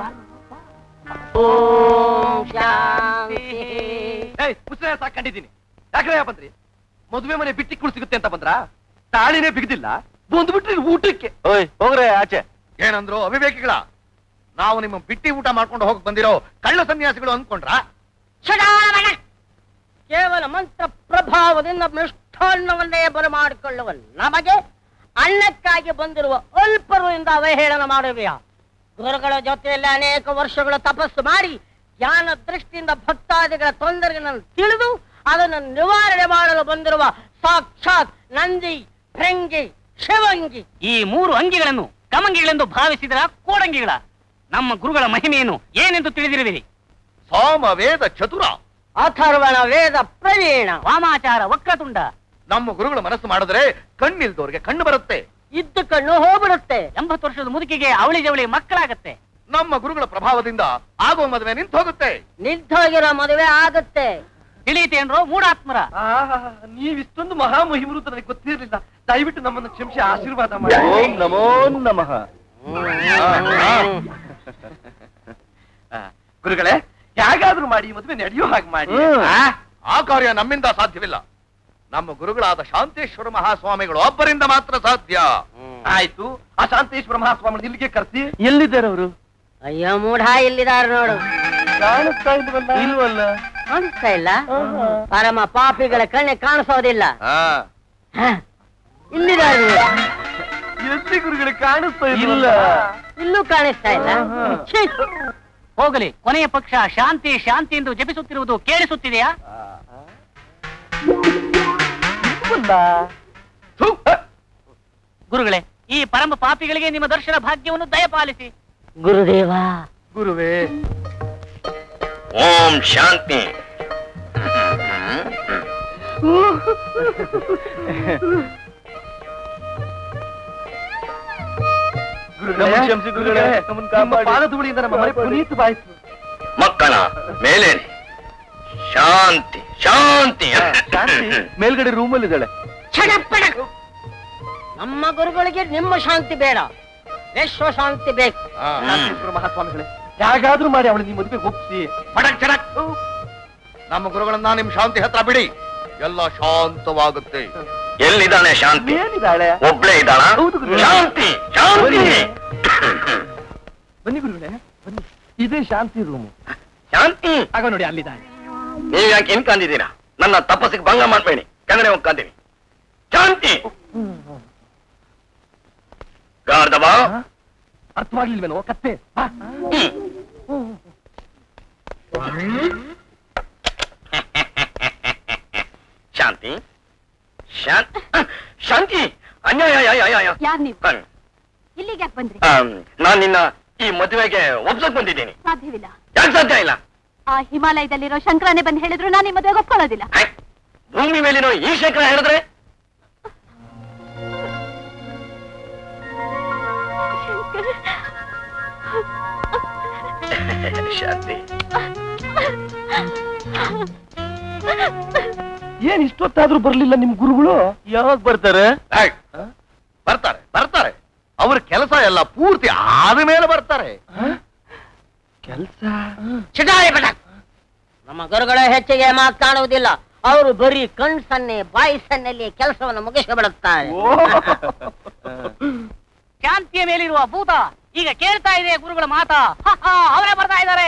ಓಂ ಶಾಂತಿ
ಏಯ್ ಮುಸ್ಲಿಂ ಸಾಕೊಂಡಿದ್ದೀನಿ ಯಾಕ್ರೆ ಬಂದ್ರಿ ಮದುವೆ ಮನೆ ಬಿಟ್ಟಿ ಕುಳ್ ಸಿಗುತ್ತೆ ಅಂತ ಬಂದ್ರ ತಾಳಿನೇ ಬಿಗದಿಲ್ಲ ಬಂದ್ಬಿಟ್ರಿ ಊಟಕ್ಕೆ
ಓಯ್ ಹೋಗ್ರೆ ಆಚೆ
ಏನಂದ್ರು ಅವಿವೇಕಿಗಳ ನಾವು ನಿಮ್ಮ ಬಿಟ್ಟಿ ಊಟ ಮಾಡ್ಕೊಂಡು ಹೋಗಕ್ ಬಂದಿರೋ ಕಳ್ಳ ಸನ್ಯಾಸಿಗಳು ಅಂದ್ಕೊಂಡ್ರ
ಚುನಾವಣ ಕೇವಲ ಮಂತ್ರ ಪ್ರಭಾವದಿಂದ ಮೃಷ್ಟಾನ್ನವನ್ನೇ ಬರಮಾಡಿಕೊಳ್ಳುವ ನಮಗೆ ಅನ್ನಕ್ಕಾಗಿ ಬಂದಿರುವ ಅಲ್ಪರು ಇಂದ ಅವಹೇಳನ ಮಾಡುವೆಯಾ ಗುರುಗಳ ಜೊತೆಯಲ್ಲಿ ಅನೇಕ ವರ್ಷಗಳು ತಪಸ್ಸು ಮಾಡಿ ಜ್ಞಾನ ದೃಷ್ಟಿಯಿಂದ ಭಕ್ತಾದಿಗಳ ತೊಂದರೆಗಳನ್ನು ತಿಳಿದು ಅದನ್ನು ನಿವಾರಣೆ ಮಾಡಲು ಬಂದಿರುವ ಸಾಕ್ಷಾತ್ ನಂದಿ ಭೃಂಗಿ ಶಿವಂಗಿ
ಈ ಮೂರು ಅಂಗಿಗಳನ್ನು ಕಮಂಗಿಗಳೆಂದು ಭಾವಿಸಿದ್ರ ಕೋಡಂಗಿಗಳ ನಮ್ಮ ಗುರುಗಳ ಮಹಿಮೆಯನ್ನು ಏನೆಂದು ತಿಳಿದಿರುವಿರಿ
ಸಾಮ ವೇದ ಚತುರ
ಅಥರ್ವಣ ವೇದ ಪ್ರವೀಣ
ವಾಮಾಚಾರ ವಕ್ರತುಂಡ
ನಮ್ಮ ಗುರುಗಳು ಮನಸ್ಸು ಮಾಡಿದ್ರೆ ಕಣ್ಣಿಲ್ದವ್ರಿಗೆ ಕಣ್ಣು ಬರುತ್ತೆ
ಇದ್ದು ಕಣ್ಣು ಹೋಗ್ಬಿಡುತ್ತೆ
ಎಂಬತ್ತು ವರ್ಷದ ಮುದುಕಿಗೆ ಅವಳಿ ಜವಳಿ ಮಕ್ಕಳಾಗತ್ತೆ
ನಮ್ಮ ಗುರುಗಳ ಪ್ರಭಾವದಿಂದ ಆಗೋ ಮದುವೆ ನಿಂತು ಹೋಗುತ್ತೆ
ನಿಂತೋಗಿರೋ ಮದುವೆ ಆಗುತ್ತೆ
ತಿಳಿತೇನ್ರು ಮೂಢಾತ್ಮರ
ನೀವ್ ಇಷ್ಟೊಂದು ಮಹಾಮಹಿಮರು ಅಂತ ನನಗೆ ಗೊತ್ತಿರಲಿಲ್ಲ ದಯವಿಟ್ಟು ನಮ್ಮನ್ನು ಕ್ಷಮಿಸಿ ಆಶೀರ್ವಾದ ಮಾಡಿ
ಓಂ ನಮೋ ನಮಃ
ಗುರುಗಳೇ ಹೇಗಾದ್ರೂ ಮಾಡಿ ಈ ಮದುವೆ ನಡೆಯೋ ಹಾಗೆ ಮಾಡಿ
ಆ? ಆ ಕಾರ್ಯ ನಮ್ಮಿಂದ ಸಾಧ್ಯವಿಲ್ಲ ನಮ್ಮ ಗುರುಗಳಾದ ಶಾಂತೇಶ್ವರ ಮಹಾಸ್ವಾಮಿಗಳು ಒಬ್ಬರಿಂದ ಮಾತ್ರ ಸಾಧ್ಯ
ಆಯ್ತು ಆ ಶಾಂತೇಶ್ವರ ಮಹಾಸ್ವಾಮಿ ಇಲ್ಲಿಗೆ ಕರ್ಸಿ
ಎಲ್ಲಿದ್ದಾರೆ ಅವರು
ಅಯ್ಯೋ ಮೂಢ ಇಲ್ಲಿದಾರ ನೋಡು
ಕಾಣಿಸ್ತಾ ಇಲ್ವಲ್ಲ ಇಲ್ವಲ್ಲ
ಕಾಣಿಸ್ತಾ ಇಲ್ಲ ಪರಮ ಪಾಪಿಗಳ ಕಣ್ಣೆ ಕಾಣಿಸೋದಿಲ್ಲ
ಆ,
ಹ, ಇಲ್ಲಿದಾರ ನೋಡು
ಎಲ್ಲಿ ಗುರುಗಳು ಕಾಣಿಸ್ತಾ
ಇಲ್ಲ.
ಇಲ್ಲೂ ಕಾಣಿಸ್ತಾ ಇಲ್ಲ ಛೀ,
ಹೋಗಲಿ ಕೊನೆಯ ಪಕ್ಷ ಶಾಂತಿ ಶಾಂತಿ ಎಂದು ಜಪಿಸುತ್ತಿರುವುದು ಕೇಳಿಸುತ್ತಿದೆಯಾ
ಥು, ಹ.
ಗುರುಗಳೇ ಈ ಪರಮ ಪಾಪಿಗಳಿಗೆ ನಿಮ್ಮ ದರ್ಶನ ಭಾಗ್ಯವನ್ನು ದಯಪಾಲಿಸಿ
ಗುರುದೇವ
ಗುರುವೇ
ಓಂ ಶಾಂತಿ
ಗುರುಗಳೇ,
ಕ್ಷಮಿಸಿ ಗುರುಗಳೇ, ನಮ್ಮನ್ನ
ನಿಮ್ಮ
ಕಾಪಾಡಿ.
ಪಾದಧೂಳಿಯಿಂದ ನಮ್ಮ ಮನೆ ಪುನೀತವಾಯಿತು
ಮಕ್ಕಳ ಮೇಲೇರಿ ಶಾಂತಿ ಶಾಂತಿ
ಶಾಂತಿ ಮೇಲ್ಗಡೆ ರೂಮಲ್ಲಿ ಇದ್ದಾಳೆ
ಛಡಪ್ಪಡ. ನಮ್ಮ ಗುರುಗಳಿಗೆ ನಿಮ್ಮ ಶಾಂತಿ ಬೇಡ ವಿಶ್ವ ಶಾಂತಿ ಬೇಕು
ಆ,
ಶಾಂತೇಶ್ವರ ಮಹಾಸ್ವಾಮಿಗಳೇ ಹೇಗಾದ್ರೂ ಮಾಡಿ ಅವಳು ನಿಮ್ಮ ಮದುವೆ ಒಪ್ಪಿಸಿ
ಪಡಕ್ ಚಡಕ್. ನಮ್ಮ ಗುರುಗಳನ್ನ ನಿಮ್ ಶಾಂತಿ ಹತ್ರ ಬಿಡಿ ಎಲ್ಲ ಶಾಂತವಾಗುತ್ತೆ
ಎಲ್ಲಿದ್ದಾನೆ ಶಾಂತಿ
ಏನಿದ್ದಾಳೆ
ಒಬ್ಳೇ ಇದ್ದಾಳ
ಹೌದು ಗುರುಗಳೇ.
ಶಾಂತಿ ಶಾಂತಿ
ಬನ್ನಿ ಗುರುಗಳೇ ಬನ್ನಿ ಇದೇ ಶಾಂತಿ ರೂಮು
ಶಾಂತಿ
ಆಗ ನೋಡಿ ಅಲ್ಲಿದ್ದಾಳೆ
ನೀವ್ ಯಾಕೆ ಇನ್ ಕಂದಿದ್ದೀರಾ ನನ್ನ ತಪಸ್ಸಿಗೆ ಭಂಗ ಮಾಡ್ಬೇಡಿ ಕೆಳಗಡೆ ಹೋಗಿ ಕಂದೀನಿ ಶಾಂತಿ ಗಾರ್ಧವ
ಅರ್ಥವಾಗ್ಲಿಲ್ವೇನೋ ಕತ್ತೆ ಬಾ.
ಶಾಂತಿ ಶಾಂತಿ ಶಾಂತಿ ಅನ್ಯಾಯ ಅಯ್ಯ, ಅಯ್ಯ, ಅಯ್ಯ.
ಯಾರ್ ನೀವು
ಬನ್ನಿ.
ಇಲ್ಲಿಗೆ ಯಾಕೆ ಬಂದ್ರಿ
ಆಮ್, ನಾನ್ ನಿನ್ನ ಈ ಮದುವೆಗೆ ಒಪ್ಸಕ್ ಬಂದಿದ್ದೀನಿ
ಸಾಧ್ಯವಿಲ್ಲ
ಯಾಕೆ ಸಾಧ್ಯ ಇಲ್ಲ
ಆ ಹಿಮಾಲಯದಲ್ಲಿರೋ ಶಂಕರನೇ ಬಂದು ಹೇಳಿದ್ರು ನಾನು ನಿಮ್ಮ ಮದುವೆಗೆ ಒಪ್ಕೊಳ್ಳೋದಿಲ್ಲ
ಐ, ಭೂಮಿ ಮೇಲಿರೋ ಈ ಶೇಖರ ಹೇಳಿದ್ರೆ ಶಾಂತಿ
ಏನ್ ಇಷ್ಟೊತ್ತಾದ್ರೂ ಬರ್ಲಿಲ್ಲ ನಿಮ್ ಗುರುಗಳು
ಯಾವಾಗ ಬರ್ತಾರೆ
ಏಯ್, ಬರ್ತಾರೆ ಬರ್ತಾರೆ ಅವ್ರ ಕೆಲಸ ಎಲ್ಲ ಪೂರ್ತಿ ಆದ ಮೇಲೆ ಬರ್ತಾರೆ
ಕೆಲ್ಸ
ಚಿಟಾರಿ ಬಟ ನಮ್ಮ ಗುರುಗಳು ಹೆಚ್ಚಿಗೆ ಮಾತನಾಡುವುದಿಲ್ಲ ಅವರು ಬರೀ ಕಣ್ ಸನ್ನೆ ಬಾಯಿ ಸನ್ನೆಯಲ್ಲಿ ಕೆಲಸವನ್ನು ಮುಗಿಸಿ ಬಿಡುತ್ತಾರೆ
ಶಾಂತಿಯ ಮೇಲಿರುವ ಭೂತ ಈಗ ಕೇಳ್ತಾ ಇದೆ ಗುರುಗಳ ಮಾತ ಹ, ಹ, ಅವರೇ ಬರ್ತಾ ಇದ್ದಾರೆ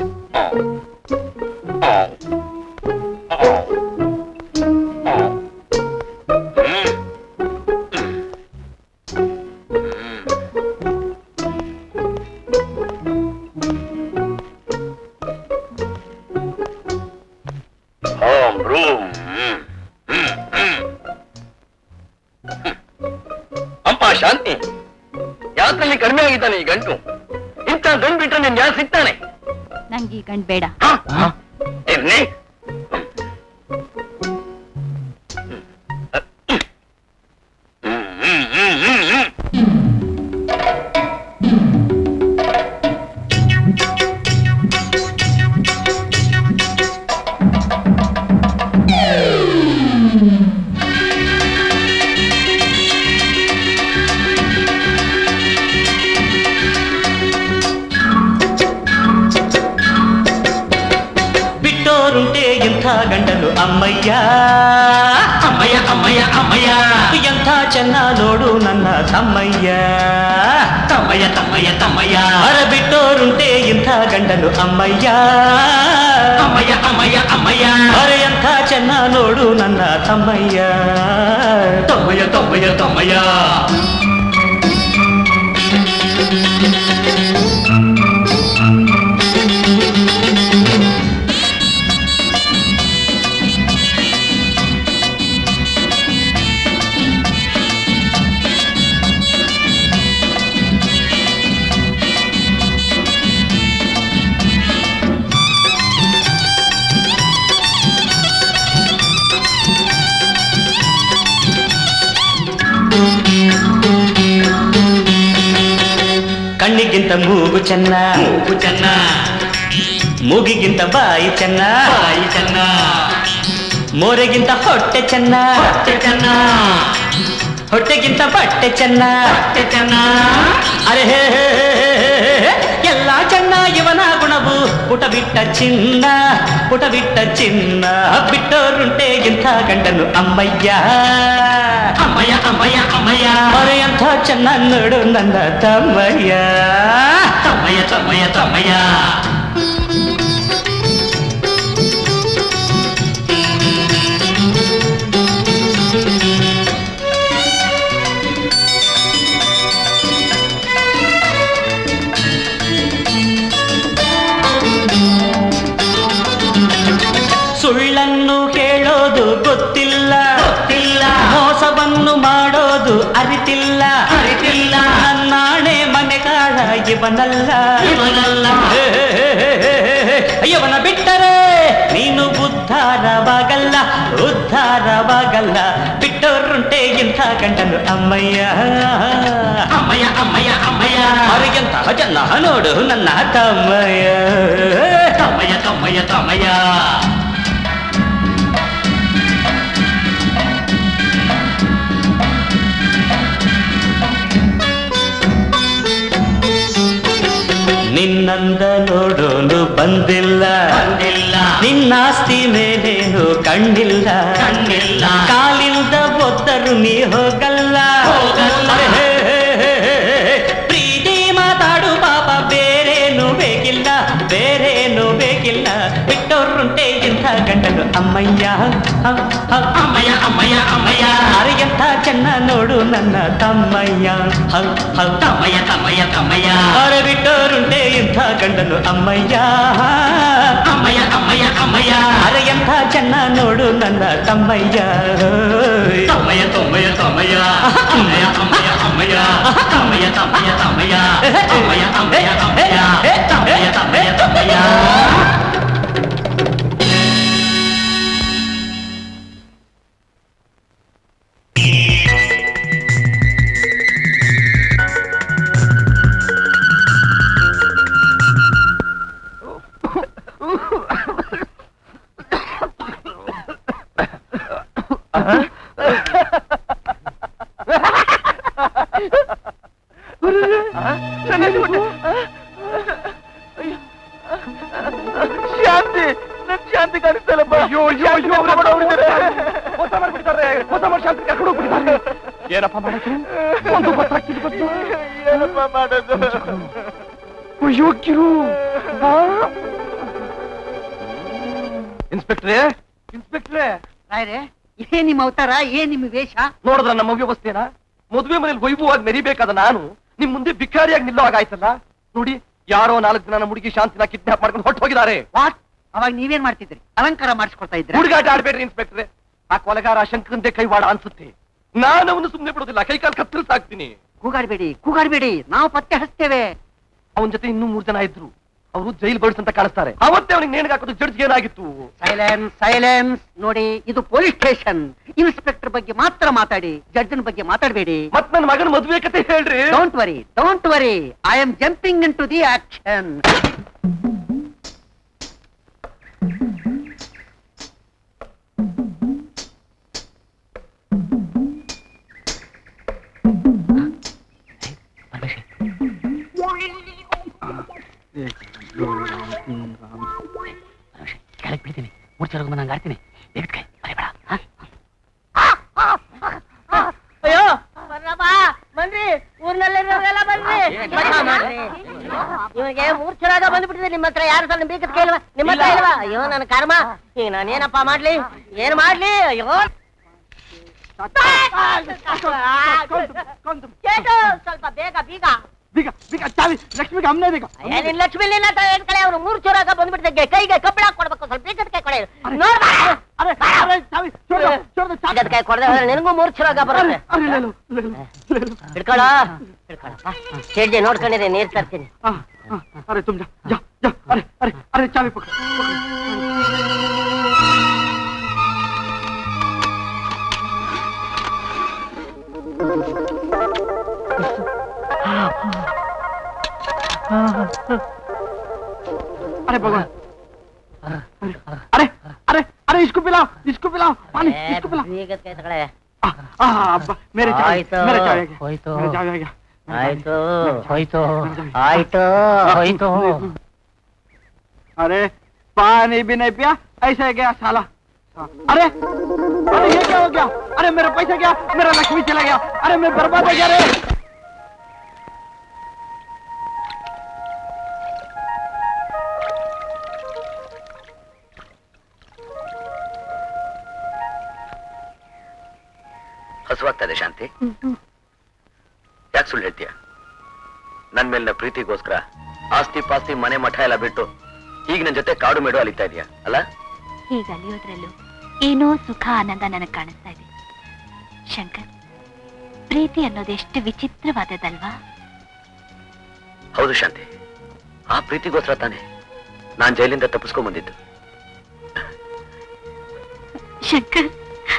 ಓಂ ಬ್ರೂಂ ಹ್ಮ್, ಹ್ಮ್, ಹ್ಮ್. ಅಪ್ಪ ಶಾಂತಿ ಯಾತ್ರಲ್ಲಿ ಕಡಿಮೆ ಆಗಿದ್ದಾನೆ ಈ ಗಂಟು ಇಂಥ ಗಂಟು ಬಿಟ್ರೆ ನಿನ್ ಯಾರು ಸಿಗ್ತಾನೆ
ನಂಗೆ ಈ ಗಂಡ್ ಬೇಡ
ಹ? ಇರ್ಲಿ ಹ್ಮ್, ಹ್ಮ್, ಹ್ಮ್, ಹ್ಮ್, ಹ್ಮ್.
ಬಿಟ್ಟೋರುಂಟೆ ಎಂಥ ಗಂಡನು ಅಮ್ಮಯ್ಯ ಅಮ್ಮಯ್ಯ ಅಮ್ಮಯ್ಯ ಅಮ್ಮಯ್ಯ ಎಂಥ ಚೆನ್ನ ನೋಡು ನನ್ನ ತಮ್ಮಯ್ಯ ತಮ್ಮಯ್ಯ ತಮ್ಮಯ್ಯ ತಮ್ಮಯ್ಯ ಅರ ಬಿಟ್ಟೋರುಂಟೆ ಇಂಥ ಗಂಡನು ಅಮ್ಮಯ್ಯ ಅಮ್ಮಯ್ಯ ಅಮ್ಮಯ್ಯ ಅಮ್ಮಯ್ಯ ಅರ ಎಂಥ ಚೆನ್ನ ನೋಡು ನನ್ನ ತಮ್ಮಯ್ಯ ತಮ್ಮಯ್ಯ ತಮ್ಮಯ್ಯ ತಮ್ಮಯ್ಯ
Thank you.
ಕಣ್ಣಿಗಿಂತ ಮೂಗು ಚೆನ್ನ ಮೂಗು ಚೆನ್ನ ಮೂಗಿಗಿಂತ ಬಾಯಿ ಚೆನ್ನ ಬಾಯಿ ಚೆನ್ನ ಮೋರೆಗಿಂತ ಹೊಟ್ಟೆ ಚೆನ್ನ ಹೊಟ್ಟೆ ಚೆನ್ನ ಹೊಟ್ಟೆಗಿಂತ ಬಟ್ಟೆ ಚೆನ್ನ ಬಟ್ಟೆ ಚೆನ್ನ ಅರೆ ಹೇ ಹೇ ಹೇ ಹೇ ಹೇ. ಎಲ್ಲ ಚೆನ್ನ ಇವನ ಗುಣವು ಪುಟ ಬಿಟ್ಟ ಚಿನ್ನ ಪುಟ ಬಿಟ್ಟ ಚಿನ್ನ ಬಿಟ್ಟೋರುಂಟೆ ಇಂಥ ಗಂಡನು ಅಮ್ಮಯ್ಯ ಅಮ್ಮಯ್ಯ ಅಮ್ಮಯ್ಯ ಅಮ್ಮಯ್ಯ ಮರೆಯಂಥ ಚೆನ್ನ ನೋಡು ನನ್ನ ತಮ್ಮಯ್ಯ ತಮ್ಮಯ್ಯ ತಮ್ಮಯ್ಯ ತಮ್ಮಯ್ಯ ಸುಳ್ಳನ್ನು ಹೇಳೋದು ಗೊತ್ತಿಲ್ಲ ಗೊತ್ತಿಲ್ಲ ಮೋಸವನ್ನು ಮಾಡೋದು ಅರಿತಿಲ್ಲ ಅರಿತಿಲ್ಲ ನನ್ನಾಣೆ ಮನೆಗಾಳ ಇವನಲ್ಲ ಇವನಲ್ಲ ಇವನ ಬಿಟ್ಟರೆ ನೀನು ಉದ್ಧಾರವಾಗಲ್ಲ ಉದ್ಧಾರವಾಗಲ್ಲ ಬಿಟ್ಟೋರುಂಟೆ ಇಂಥ ಗಂಡನು ಅಮ್ಮಯ್ಯ ಅಮ್ಮಯ್ಯ ಅಮ್ಮಯ್ಯ ಅಮ್ಮಯ್ಯ ಅವರಿಗೆಂತ ಜನ ನೋಡು ನನ್ನ ತಮ್ಮಯ್ಯ ತಮ್ಮಯ್ಯ ತಮ್ಮಯ್ಯ ತಮ್ಮಯ್ಯ ನಿನ್ನಂದ ನೋಡೋನು ಬಂದಿಲ್ಲ ಬಂದಿಲ್ಲ ನಿನ್ನಾಸ್ತಿ ಮೇಲೇನು ಕಣ್ಣಿಲ್ಲ ಕಣ್ಣಿಲ್ಲ ಕಾಲಿಂದ ಒದ್ದರು ನೀ ಹೋಗಲ್ಲ ಹೋಗಲ್ಲ ಪ್ರೀತಿ ಮಾತಾಡು ಪಾಪ ಬೇರೇನು ಬೇಕಿಲ್ಲ ಬೇರೇನು ಬೇಕಿಲ್ಲ ಬಿಟ್ಟೋರುಂಟೆ ಇಂಥ ಗಂಡನು ಅಮ್ಮಯ್ಯ ಹ, ಹ, ಅಮ್ಮಯ್ಯ ಅಮ್ಮಯ್ಯ ಅಮ್ಮಯ್ಯ ಅರಿಯಂಥ ಚೆನ್ನ ನೋಡು ನನ್ನ ತಮ್ಮಯ್ಯ ಹ, ಹ, ತಮ್ಮಯ್ಯ ತಮ್ಮಯ್ಯ ತಮ್ಮಯ್ಯ ಅರ ಬಿಟ್ಟೋರುಂಟೆ ಇಂಥ ಗಂಡನು ಅಮ್ಮಯ್ಯ ಅಮ್ಮಯ್ಯ ಅಮ್ಮಯ್ಯ ಅಮ್ಮಯ್ಯ ಅರೆಯಂಥ ಚೆನ್ನ ನೋಡು ನನ್ನ ತಮ್ಮಯ್ಯ ತಮ್ಮಯ್ಯ ತಮ್ಮಯ್ಯ ತಮ್ಮಯ್ಯ ಅಮ್ಮಯ್ಯ ಅಮ್ಮಯ್ಯ ಅಮ್ಮಯ್ಯ ತಮ್ಮಯ್ಯ ತಮ್ಮಯ್ಯ ತಮ್ಮಯ್ಯ ಅಮ್ಮಯ್ಯ ಅಮ್ಮಯ್ಯ ಅಮ್ಮಯ್ಯ ತಮ್ಮಯ್ಯ ತಮ್ಮಯ್ಯ ತಮ್ಮಯ್ಯ
ಶಾಂತಿ ನನ್ ಶಾಂತಿ ಕಾಣಿಸ್ತಲ್ಲಪ್ಪ ಅಯ್ಯೋ ಅಯ್ಯೋ ಅಯ್ಯೋ ಮೋಸ ಮಾಡ್ಬಿಡ್ತಾರೆ ಮೋಸ ಮಾಡಿ ಶಾಂತಿ ಕರ್ಕೊಂಡು ಹೋಗ್ಬಿಟ್ಟಿದ್ದಾರೆ ಏನಪ್ಪ ಮಾಡೋದು ಒಂದು ಗೊತ್ತಾಗ್ತಿಲ್ಲ ಗೊತ್ತು ಏನಪ್ಪ ಮಾಡೋದು ಅಯ್ಯೋ ಕಿರು ಇನ್ಸ್ಪೆಕ್ಟ್ರೇ ಇನ್ಸ್ಪೆಕ್ಟ್ರೇ
ರಾಯ್ರೆ ಏನ್ ನಿಮ್ಮ ಅವತಾರ ಏನ್ ನಿಮ್ಮ ವೇಷ
ನೋಡಿದ್ರ ನಮ್ಮ ವ್ಯವಸ್ಥೆನ ಮದುವೆ ಮನೇಲಿ ವೈಭವವಾಗಿ ಮೆರಿಬೇಕಾದ ನಾನು ನಿಮ್ ಮುಂದೆ ಭಿಕಾರಿಯಾಗಿ ನಿಲ್ಲೋ ಹಾಗಾಯ್ತಲ್ಲ ನೋಡಿ ಯಾರೋ ನಾಲ್ಕು ಜನ ನಮ್ಮ ಹುಡುಗಿ ಶಾಂತಿನ ಕಿಡ್ನಾಪ್ ಮಾಡ್ಕೊಂಡು ಹೊಟ್ಟು ಹೋಗಿದ್ದಾರೆ
ವಾಟ್ ಅವಾಗ ನೀವೇನ್ ಮಾಡ್ತಿದ್ರಿ ಅಲಂಕಾರ ಮಾಡಿಸ್ಕೊಳ್ತಾ ಇದ್ರಿ
ಹುಡುಗಾಟ ಆಡ್ಬೇಡ್ರಿ ಇನ್ಸ್ಪೆಕ್ಟ್ರೆ ಆ ಕೊಲೆಗಾರ ಶಂಕರಂತೆ ಕೈವಾಡ ಅನ್ಸುತ್ತೆ ನಾನು ಅವನು ಸುಮ್ನೆ ಬಿಡೋದಿಲ್ಲ ಕೈ ಕಾಲು ಕತ್ತರಿಸಾಕ್ತೀನಿ
ಕೂಗಾಡ್ಬೇಡಿ ಕೂಗಾಡ್ಬೇಡಿ ನಾವು ಪತ್ತೆ ಹಚ್ತೇವೆ
ಅವನ ಜೊತೆ ಇನ್ನೂ ಮೂರ್ ಜನ ಇದ್ರು ಅವರು ಜೈಲ್ ಬರ್ಡ್ಸ್ ಅಂತ ಕಾಣಿಸ್ತಾರೆ ಅವತ್ತೇ ಅವನಿಗೆ ನೇಣಿಗೆ ಹಾಕೋದು ಜಡ್ಜ್ ಏನಾಗಿತ್ತು
ಸೈಲೆನ್ಸ್ ಸೈಲೆನ್ಸ್ ನೋಡಿ ಇದು ಪೊಲೀಸ್ ಸ್ಟೇಷನ್ ಇನ್ಸ್ಪೆಕ್ಟರ್ ಬಗ್ಗೆ ಮಾತ್ರ ಮಾತಾಡಿ ಜಡ್ಜನ್ ಬಗ್ಗೆ ಮಾತಾಡಬೇಡಿ
ಮತ್ ನನ್ನ ಮಗನ ಮದುವೆ ಕತೆ ಹೇಳ್ರಿ
don't worry don't worry I am jumping into the action
ಕೆಳಗೆ ಬಿಡ್ತೀನಿ ಮೂರ್ಛೆ ರೋಗ ನಂಗೆ ಆಡ್ತೀನಿ ಬೇಗ ಕೈ ಮರಿಬೇಡ
ಅಯ್ಯೋ ಬರ್ರಪ್ಪ ಬನ್ರಿ ಊರ್ನಲ್ಲಿರೋರೆಲ್ಲ ಬನ್ರಿ ಇವನಿಗೆ ಮೂರ್ಛರಾಗ ಬಂದ್ಬಿಟ್ಟಿದೆ ನಿಮ್ಮ ಹತ್ರ ಯಾರು ಸಲ ಬೀಗದ ಕೇಳುವ ನಿಮ್ಮ ಹತ್ರ ಇಲ್ವಾ ಅಯ್ಯೋ ನನ್ನ ಕರ್ಮ ಈಗ ನಾನೇನಪ್ಪ ಮಾಡ್ಲಿ ಏನ್ ಮಾಡ್ಲಿ ಅಯ್ಯೋ ಕೇಟು, ಸ್ವಲ್ಪ ಬೇಗ ಬೀಗ
ಬೀಗ ಬೀಗ ಚಾವಿ ಲಕ್ಷ್ಮಿಗೆ ಅಮ್ಮನೇ ಬೀಗ
ಏ, ನಿನ್ ಲಕ್ಷ್ಮಿ ನಿನ್ನ ಹತ್ರ ಏನ್ ಕಳೆ ಅವ್ರು ಮೂರ್ ಚೂರಾಗ ಬಂದ್ಬಿಟ್ಟಿದೆ ಕೈಗೆ ಕಬ್ಬಿಣ ಕೊಡ್ಬೇಕು ಸ್ವಲ್ಪ ಬೀಗದ ಕೈ ಕೊಡೆ ನೋಡ್ ಬಾ.
ಅರೆ ಅರೆ ಚಾವಿ ಚೋರ್ದ ಚೋರ್ದ ಚಾವಿ
ಬೀಗದ ಕೈ ಕೊಡದೆ ಹೋದ್ರೆ ನಿನಗೂ ಮೂರ್ ಚೂರಾಗ ಬರುತ್ತೆ
ಅರೆ ಲೇಲು ಲೇಲು ಲೇಲು
ಹಿಡ್ಕೊಳ ಹಿಡ್ಕೊಳಪ್ಪ ಹೆಜ್ಜೆ ನೋಡ್ಕೊಂಡಿದೆ ನೀರ್ ತರ್ತೀನಿ
ಆ, ಆ, ಅರೆ ತುಮ್ ಜಾ ಜಾ ಜಾ ಅರೆ ಅರೆ ಅರೆ ಚಾವಿ ಪಕ್ಕ
अरे भगवान अरे अरे अरे इसको पिलाओ इसको पिलाओ पानी इसको पिलाओ
ಈಗ ಕೈ ತಗೊಳ್ಳೆ
आ, आ, अब्बा, मेरे चाय
ಆಯ್ತು
मेरे चाय
ಹೋಯ್ತು
मेरे चाय आएगा
ಆಯ್ತು
ಹೋಯ್ತು
ಆಯ್ತು
ಹೋಯ್ತು
अरे पानी भी नहीं पिया ऐसे गया साला अरे अरे ये क्या हो गया अरे मेरा पैसा गया मेरा लक्ष्मी चला गया अरे मैं बर्बाद हो गया रे
ಹಸುವಾಗ್ತಾ ಇದೆ ಶಾಂತಿ ಯಾಕೆ ಸುಳ್ಳು ಹೇಳ್ತೀಯ ನನ್ ಮೇಲಿನ ಪ್ರೀತಿಗೋಸ್ಕರ ಆಸ್ತಿ ಪಾಸ್ತಿ ಮನೆ ಮಠ ಎಲ್ಲ ಬಿಟ್ಟು ಈಗ ನನ್ ಜೊತೆ ಕಾಡು ಮೇಡು ಅಲಿತಾ ಇದೀಯ ಅಲ್ಲ
ಹೀಗೆ ಅಲಿಯೋದ್ರಲ್ಲೂ ಏನೋ ಸುಖ ಆನಂದ ನನಗೆ ಕಾಣಿಸ್ತಾ ಇದೆ ಶಂಕರ್ ಪ್ರೀತಿ ಅನ್ನೋದು ಎಷ್ಟು ವಿಚಿತ್ರವಾದದಲ್ವಾ
ಹೌದು ಶಾಂತಿ ಆ ಪ್ರೀತಿಗೋಸ್ಕರ ತಾನೆ ನಾನ್ ಜೈಲಿಂದ ತಪ್ಪಿಸ್ಕೊಂಡ್ ಬಂದಿದ್ದು
ಶಂಕರ್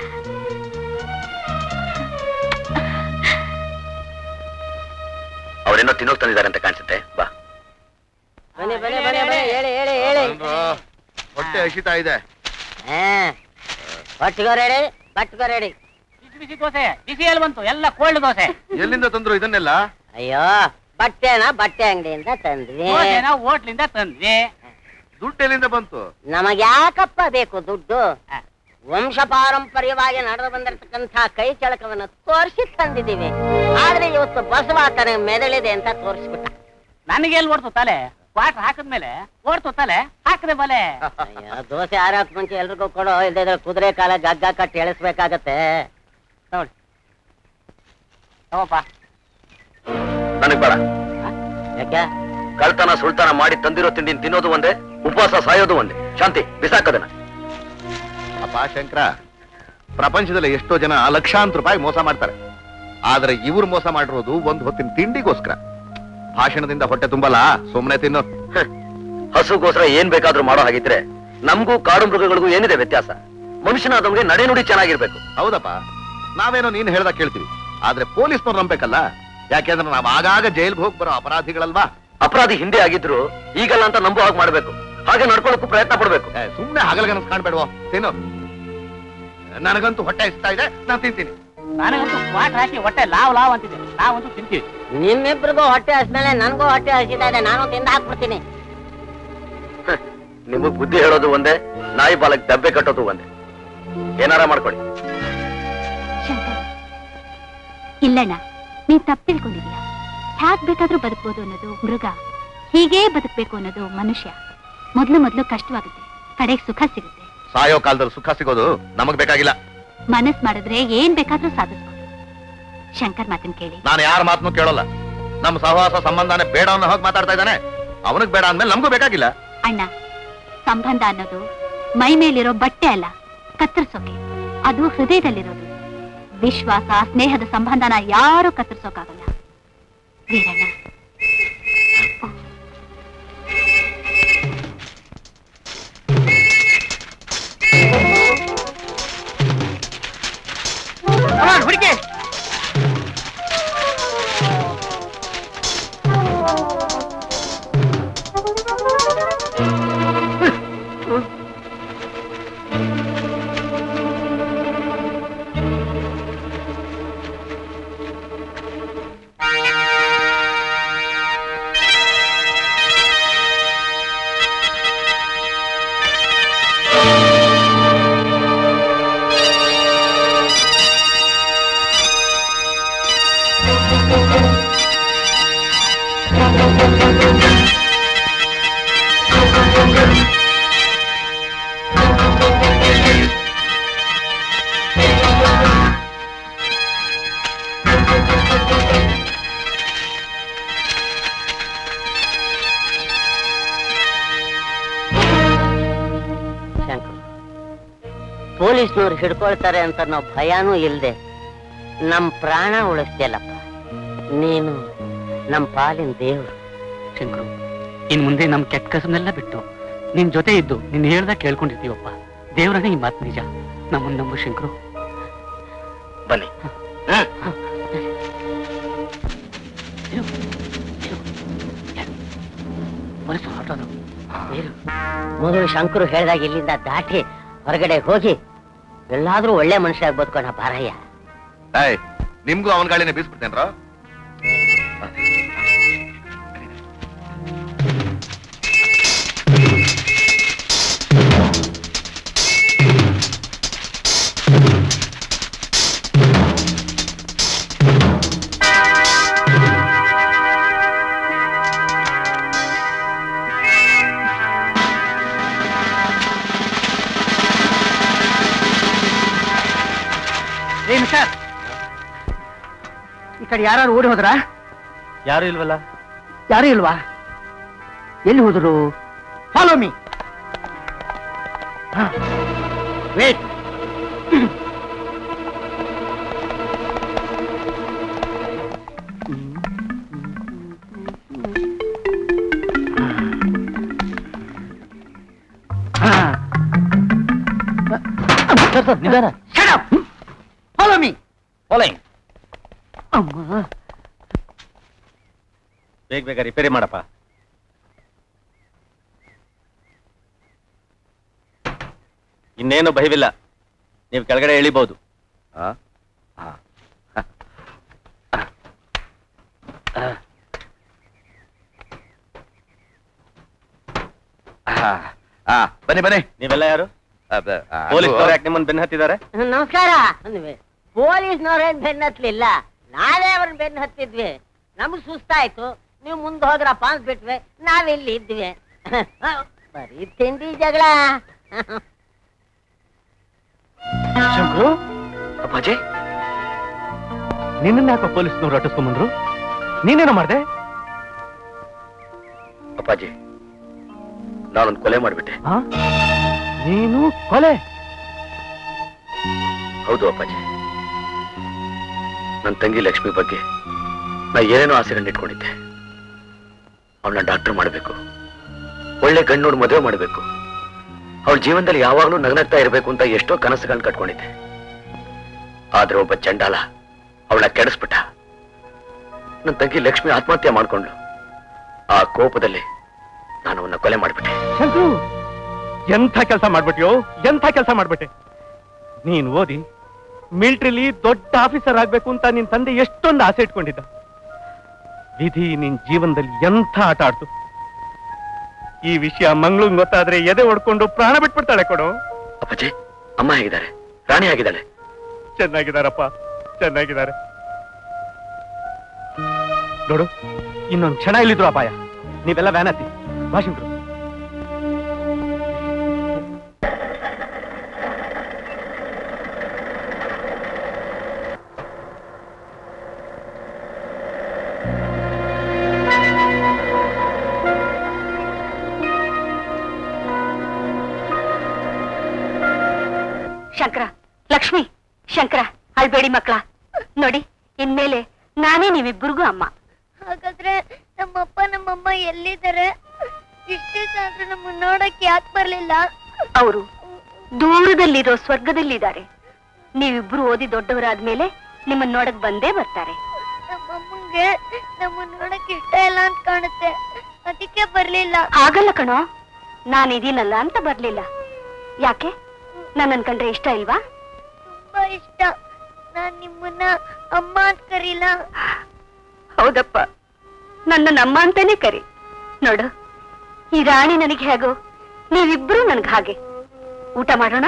ಅವರೇನೋ ತಿನ್ನೋಕ್ ತಂದಿದ್ದಾರೆ ಅಂತ ಕಾಣಿಸುತ್ತೆ ಬಾ
ಬನ್ನಿ ಬನ್ನಿ ಬನ್ನಿ ಬನ್ನಿ ಹೇಳಿ ಹೇಳಿ ಹೇಳಿ
ಹೊಟ್ಟೆ ಹಸಿತಾ ಇದೆ
ಹಾ ಹೊಟ್ಟಿಗೋ ರೆಡಿ ಬಟ್ಗೋ ರೆಡಿ
ಬಿಸಿ ಬಿಸಿ ದೋಸೆ ಬಿಸಿ ಎಲ್ಲಿ ಬಂತು ಎಲ್ಲ ಕೋಲ್ಡ್ ದೋಸೆ
ಎಲ್ಲಿಂದ ತಂದ್ರು ಇದನ್ನೆಲ್ಲ
ಅಯ್ಯೋ ಬಟ್ಟೆನ ಬಟ್ಟೆ ಅಂಗಡಿಯಿಂದ ತಂದ್ವಿ
ದೋಸೆನ ಹೋಟ್ಲಿಂದ ತಂದ್ವಿ
ದುಡ್ಡು ಎಲ್ಲಿಂದ ಬಂತು
ನಮಗ್ ಯಾಕಪ್ಪ ಬೇಕು ದುಡ್ಡು ವಂಶ ಪಾರಂಪರ್ಯವಾಗಿ ನಡೆದು ಬಂದಿರತಕ್ಕಂಥ ಕೈ ಚಳಕವನ್ನ ತೋರಿಸಿ ತಂದಿದ್ದೀವಿ ಆದ್ರೆ ಇವತ್ತು ಬಸವ ತನಗೆ ಮೆದಳಿದೆ ಅಂತ ತೋರಿಸ್ಬಿಟ್ಟ
ನನಗೆ ಎಲ್ಲಿ ಓಡ್ತು ತಲೆ ಕ್ವಾಟ್ರ್ ಹಾಕಿದ್ಮೇಲೆ ಓಡ್ತು ತಲೆ ಹಾಕದೆ ಬಲೆ
ಅಯ್ಯೋ, ದೋಸೆ ಆರೋಕ್ ಮುಂಚೆ ಎಲ್ರಿಗೂ ಕೊಡೋ ಇಲ್ದಿದ್ರೆ ಕುದುರೆ ಕಾಲ ಗಗ್ಗ ಕಟ್ಟಿ ಎಳಿಸ್ಬೇಕಾಗತ್ತೆ
ನೋಡಿ ತಗೋಪ್ಪ
ನನಗ್ ಬೇಡ
ಯಾಕೆ
ಕಳ್ತನ ಸುಳ್ತನ ಮಾಡಿ ತಂದಿರೋ ತಿಂಡಿನ ತಿನ್ನೋದು ಒಂದೇ ಉಪವಾಸ ಸಾಯೋದು ಒಂದೇ ಶಾಂತಿ ಬಿಸಾಕದನ್ನ
ಅಪ್ಪ ಶಂಕರ ಪ್ರಪಂಚದಲ್ಲಿ ಎಷ್ಟೋ ಜನ ಲಕ್ಷಾಂತರ ರೂಪಾಯಿ ಮೋಸ ಮಾಡ್ತಾರೆ ಆದ್ರೆ ಇವ್ರು ಮೋಸ ಮಾಡಿರೋದು ಒಂದ್ ಹೊತ್ತಿನ ತಿಂಡಿಗೋಸ್ಕರ ಭಾಷಣದಿಂದ ಹೊಟ್ಟೆ ತುಂಬಲ್ಲ ಸುಮ್ಮನೆ ತಿನ್ನು
ಹಸುಗೋಸ್ಕರ ಏನ್ ಬೇಕಾದ್ರೂ ಮಾಡೋ ಹಾಗಿದ್ರೆ ನಮಗೂ ಕಾಡು ಮೃಗಗಳಿಗೂ ಏನಿದೆ ವ್ಯತ್ಯಾಸ ಮನುಷ್ಯನಾದವನಿಗೆ ನಡೆ ನುಡಿ ಚೆನ್ನಾಗಿರ್ಬೇಕು
ಹೌದಪ್ಪ ನಾವೇನೋ ನೀನ್ ಹೇಳ್ದಾಗ ಕೇಳ್ತೀವಿ ಆದ್ರೆ ಪೊಲೀಸ್ನವ್ರು ನಂಬೇಕಲ್ಲ ಯಾಕೆಂದ್ರೆ ನಾವ್ ಆಗಾಗ ಜೈಲ್ಗೆ ಹೋಗಿ ಬರೋ ಅಪರಾಧಿಗಳಲ್ವಾ
ಅಪರಾಧಿ ಹಿಂದೆ ಆಗಿದ್ರು ಈಗಲ್ಲ ಅಂತ ನಂಬೋ ಹಾಗೆ ಮಾಡ್ಬೇಕು ಹಾಗೆ ನಡ್ಕೊಳ್ಳೋಕ್ಕೂ ಪ್ರಯತ್ನ ಪಡ್ಬೇಕು
ಏ, ಸುಮ್ನೆ ಹಗಲ್ಗನಸ್ ಕಾಣ್ಬೇಡ್ವೋ ತಿನ್ನು ನನಗಂತೂ ಹೊಟ್ಟೆ ಇಸ್ತಾ ಇದೆ ನಾನ್ ತಿಂತೀನಿ
ನನಗಂತೂ ಕ್ವಾಟ್ರ್ ಹಾಕಿ ಹೊಟ್ಟೆ ಲಾವ್ ಲಾವ್ ಅಂತಿದೆ ನಾವಂತೂ ತಿಂತೀವಿ
ನಿಮ್ಮಿಬ್ರಿಗೂ ಹೊಟ್ಟೆ ಹಸ್ಮೇಲೆ ನನ್ಗೂ ಹೊಟ್ಟೆ ಹಸಿತಾ ಇದೆ ನಾನು ತಿಂದ ಹಾಕ್ಬಿಡ್ತೀನಿ
ನಿಮಗ್ ಬುದ್ಧಿ ಹೇಳೋದು ಒಂದೇ ನಾಯಿ ಬಾಲಕ್ ದಬ್ಬೆ ಕಟ್ಟೋದು ಒಂದೇ ಏನಾರ ಮಾಡ್ಕೊಳ್ಳಿ
ಶಂಕರ್ ಇಲ್ಲಣ್ಣ ನೀ ತಪ್ಪು ತಿಳ್ಕೊಂಡಿದ್ಯಾ ಹ್ಯಾಕ್ ಬೇಕಾದ್ರೂ ಬದುಕ್ಬೋದು ಅನ್ನೋದು ಮೃಗ ಹೀಗೇ ಬದುಕ್ಬೇಕು ಅನ್ನೋದು ಮನುಷ್ಯ ಮೊದ್ಲು ಮೊದ್ಲು ಕಷ್ಟವಾಗುತ್ತೆ ಕಡೆಗೆ ಸುಖ ಸಿಗುತ್ತೆ
ಸಾಯೋ ಕಾಲದಲ್ಲಿ ಸುಖ ಸಿಗೋದು ನಮಗ್ ಬೇಕಾಗಿಲ್ಲ
ಮನಸ್ ಮಾಡಿದ್ರೆ ಏನ್ ಬೇಕಾದ್ರೂ ಸಾಧಿಸ್ಬೋದು ಶಂಕರ್ ಮಾತನ್ ಕೇಳಿ
ನಾನು ಯಾರ ಮಾತನ್ನು ಕೇಳೋಲ್ಲ ನಮ್ಮ ಸಹವಾಸ ಸಂಬಂಧನೇ ಬೇಡ ಅನ್ನೋ ಹೋಗಿ ಮಾತಾಡ್ತಾ ಇದ್ದಾನೆ ಅವನಿಗೆ ಬೇಡ ಅಂದ್ಮೇಲೆ ನಮಗೂ ಬೇಕಾಗಿಲ್ಲ
ಅಣ್ಣ ಸಂಬಂಧ ಅನ್ನೋದು ಮೈ ಮೇಲಿರೋ ಬಟ್ಟೆ ಅಲ್ಲ ಕತ್ತರಿಸೋಕೆ ಅದು ಹೃದಯದಲ್ಲಿರೋದು ವಿಶ್ವಾಸ ಸ್ನೇಹದ ಸಂಬಂಧನ ಯಾರು ಕತ್ತರಿಸೋಕಾಗಲ್ಲ ವೀರಣ್ಣ
ಹುಡುಗಿ
ಶಂಕರ್ ಪೊಲೀಸ್ನವ್ರು ಹಿಡ್ಕೊಳ್ತಾರೆ ಅಂತ ನಾವು ಭಯನೂ ಇಲ್ದೆ ನಮ್ ಪ್ರಾಣ ಉಳಿಸ್ತಿಯಲ್ಲಪ್ಪ ನೀನು ನಮ್ ಪಾಲಿನ ದೇವ್ರು
ಶಂಕರು ಇನ್ ಮುಂದೆ ನಮ್ ಕೆಟ್ಟ ಕಸನೆಲ್ಲ ಬಿಟ್ಟು ನಿನ್ ಜೊತೆ ಇದ್ದು ನಿನ್ ಹೇಳ್ದ ಕೇಳ್ಕೊಂಡಿರ್ತೀವಪ್ಪ ದೇವ್ರನೇ ಈ ಮಾತು ನಿಜ ನಮ್ಮನ್ನ ನಂಬು ಶಂಕರು
ಬನ್ನಿ
ಪೊಲೀಸ್ ಹೊರಟೋದು ನೀರು ಮೊದಲು ಶಂಕರು ಹೇಳ್ದಾಗ ಇಲ್ಲಿಂದ ದಾಟಿ ಹೊರಗಡೆ ಹೋಗಿ ಎಲ್ಲಾದ್ರೂ ಒಳ್ಳೆ ಮನುಷ್ಯ ಬದುಕೋಣ ಬಾರಯ್ಯ
ಏಯ್ ನಿಮ್ಗೂ ಅವನ ಗಾಳಿನೇ ಬೀಸ್ಬಿಡ್ತೇನ್ರ
ಏನ್ ಸರ್ ಈ ಕಡೆ ಯಾರು ಓಡಿ ಹೋದ್ರಾ
ಯಾರು ಇಲ್ವಲ್ಲ
ಯಾರು ಇಲ್ವಾ ಎಲ್ಲಿ ಹೋದ್ರು follow me wait
sir sir ನಿಧಾನ
ಫಾಲೋ ಮೀ
ಫಾಲೋಯಿಂಗ್
ಅಮ್ಮ
ಬೇಗ ಬೇಗ ರಿಪೇರಿ ಮಾಡಪ್ಪ ಇನ್ನೇನು ಭಯವಿಲ್ಲ ನೀವು ಕೆಳಗಡೆ ಇಳಿಬಹುದು
ಬನ್ನಿ ಬನ್ನಿ
ನೀವೆಲ್ಲ ಯಾರು
ಅದ- ಆ,
ಪೊಲೀಸ್
ಅದು-
ಯಾಕೆ ನಿಮ್ಮನ್ನ ಬೆನ್ನ ಹತ್ತಿದ್ದಾರೆ
ನಮಸ್ಕಾರ ಅಂದ್ವಿ ಪೊಲೀಸ್ನವ್ರೇನ್ ಬೆನ್ನ ಹತ್ಲಿಲ್ಲ ನಾವೇ ಅವ್ರನ್ನ ಬೆನ್ನ ಹತ್ತಿದ್ವಿ ನಮ್ಗ್ ಸುಸ್ತಾಯ್ತು ನೀವು ಮುಂದೆ ಹೋದ್ರಪ್ಪ ಅಂದ್ಬಿಟ್ವಿ ನಾವಿಲ್ಲಿ ಇದ್ವಿ ಬರೀ ತಿಂಡಿ ಜಗಳ
ಶಂಕರು ಅಪ್ಪಾಜಿ ನಿನ್ನ ಯಾಕೆ ಪೊಲೀಸ್ನವ್ರು ಅಟ್ಟಿಸ್ಕೊಂಡ್ಬಂದ್ರು ನೀನೇನೋ ಮಾಡ್ದೆ
ಅಪ್ಪಾಜಿ ನಾನೊಂದು ಕೊಲೆ ಮಾಡಿಬಿಟ್ಟೆ
ಆ? ನೀನು ಕೊಲೆ
ಹೌದು ಅಪ್ಪಾಜಿ ನನ್ನ ತಂಗಿ ಲಕ್ಷ್ಮಿ ಬಗ್ಗೆ ನಾ ಏನೇನೋ ಆಸೆಗಳನ್ನ ಇಟ್ಕೊಂಡಿದ್ದೆ ಅವಳನ್ನ ಡಾಕ್ಟರ್ ಮಾಡಬೇಕು ಒಳ್ಳೆ ಗಂಡು ಮದುವೆ ಮಾಡಬೇಕು ಅವಳ ಜೀವನದಲ್ಲಿ ಯಾವಾಗಲೂ ನಗನಗ್ತಾ ಇರಬೇಕು ಅಂತ ಎಷ್ಟೋ ಕನಸುಗಳನ್ನ ಕಟ್ಕೊಂಡಿದ್ದೆ ಆದ್ರೆ ಒಬ್ಬ ಚಂಡಾಲ ಅವಳನ್ನ ಕೆಡಿಸ್ಬಿಟ್ಟ ನನ್ನ ತಂಗಿ ಲಕ್ಷ್ಮಿ ಆತ್ಮಹತ್ಯೆ ಮಾಡ್ಕೊಂಡ್ಳು ಆ ಕೋಪದಲ್ಲಿ ನಾನು ಅವನ್ನ ಕೊಲೆ ಮಾಡಿಬಿಟ್ಟೆ
ಶಂಕರು ಎಂಥ ಕೆಲಸ ಮಾಡ್ಬಿಟ್ಯೋ ಎಂಥ ಕೆಲಸ ಮಾಡ್ಬಿಟ್ಟೆ ನೀನ್ ಓದಿ ಮಿಲಿಟರಿಲಿ ದೊಡ್ಡ ಆಫೀಸರ್ ಆಗ್ಬೇಕು ಅಂತ ನಿನ್ ತಂದೆ ಎಷ್ಟೊಂದು ಆಸೆ ಇಟ್ಕೊಂಡಿದ್ದ ವಿಧಿ ನಿನ್ ಜೀವನದಲ್ಲಿ ಎಂಥ ಆಟ ಆಡ್ತು ಈ ವಿಷಯ ಮಂಗಳೂನ್ ಗೊತ್ತಾದ್ರೆ ಎದೆ ಹೊಡ್ಕೊಂಡು ಪ್ರಾಣ ಬಿಟ್ಬಿಡ್ತಾಳೆ ಕೊಡು
ಅಪ್ಪಾಜಿ ಅಮ್ಮ ಹೇಗಿದ್ದಾರೆ ರಾಣಿ ಆಗಿದ್ದಾಳೆ
ಚೆನ್ನಾಗಿದಾರಪ್ಪ ಚೆನ್ನಾಗಿದ್ದಾರೆ ನೋಡು ಇನ್ನೊಂದು ಕ್ಷಣ ಇಲ್ಲಿದ್ರು ಅಪಾಯ ನೀವೆಲ್ಲ ವ್ಯಾನ್ ಹತ್ತಿ ಭಾಷಿಂಟ್ರು
ಶಂಕರ ಲಕ್ಷ್ಮಿ ಶಂಕರ ಅಳ್ಬೇಡಿ ಮಕ್ಕಳ ನೋಡಿ ಇನ್ಮೇಲೆ ನಾನೇ ನೀವಿಬ್ಬರಿಗೂ ಅಮ್ಮ
ಹಾಗಾದ್ರೆ ನಮ್ಮಪ್ಪ ನಮ್ಮಮ್ಮ ಎಲ್ಲಿದ್ದಾರೆ ಇಷ್ಟು ದಿವಸ ಆದ್ರೂ ನಮ್ಮ ನೋಡಕ್ ಯಾಕೆ ಬರ್ಲಿಲ್ಲ
ಅವರು ದೂರದಲ್ಲಿರೋ ಸ್ವರ್ಗದಲ್ಲಿದ್ದಾರೆ ನೀವಿಬ್ರು ಓದಿ ದೊಡ್ಡವರಾದ್ಮೇಲೆ ನಿಮ್ಮನ್ನ ನೋಡಕ್ ಬಂದೇ ಬರ್ತಾರೆ
ನಮ್ಮಮ್ಮಂಗೆ ನಮ್ಮ ನೋಡಕ್ ಇಷ್ಟ ಇಲ್ಲ ಅಂತ ಕಾಣುತ್ತೆ ಅದಕ್ಕೆ ಬರ್ಲಿಲ್ಲ
ಆಗಲ್ಲ ಕಣೋ ನಾನಿದೀನಲ್ಲ ಅಂತ ಬರ್ಲಿಲ್ಲ ಯಾಕೆ ನನ್ನನ್ ಕಂಡ್ರೆ ಇಷ್ಟ ಇಲ್ವಾ
ತುಂಬಾ ಇಷ್ಟ ನಾನ್ ನಿಮ್ಮನ್ನ ಅಮ್ಮ ಅಂತ ಕರೀಲ
ಹೌದಪ್ಪ ನನ್ನ ನಮ್ಮ ಅಂತಾನೆ ಕರಿ ನೋಡು ಈ ರಾಣಿ ನನಗೆ ಹೇಗೋ ನೀವಿಬ್ರು ನನ್ಗೆ ಹಾಗೆ ಊಟ ಮಾಡೋಣ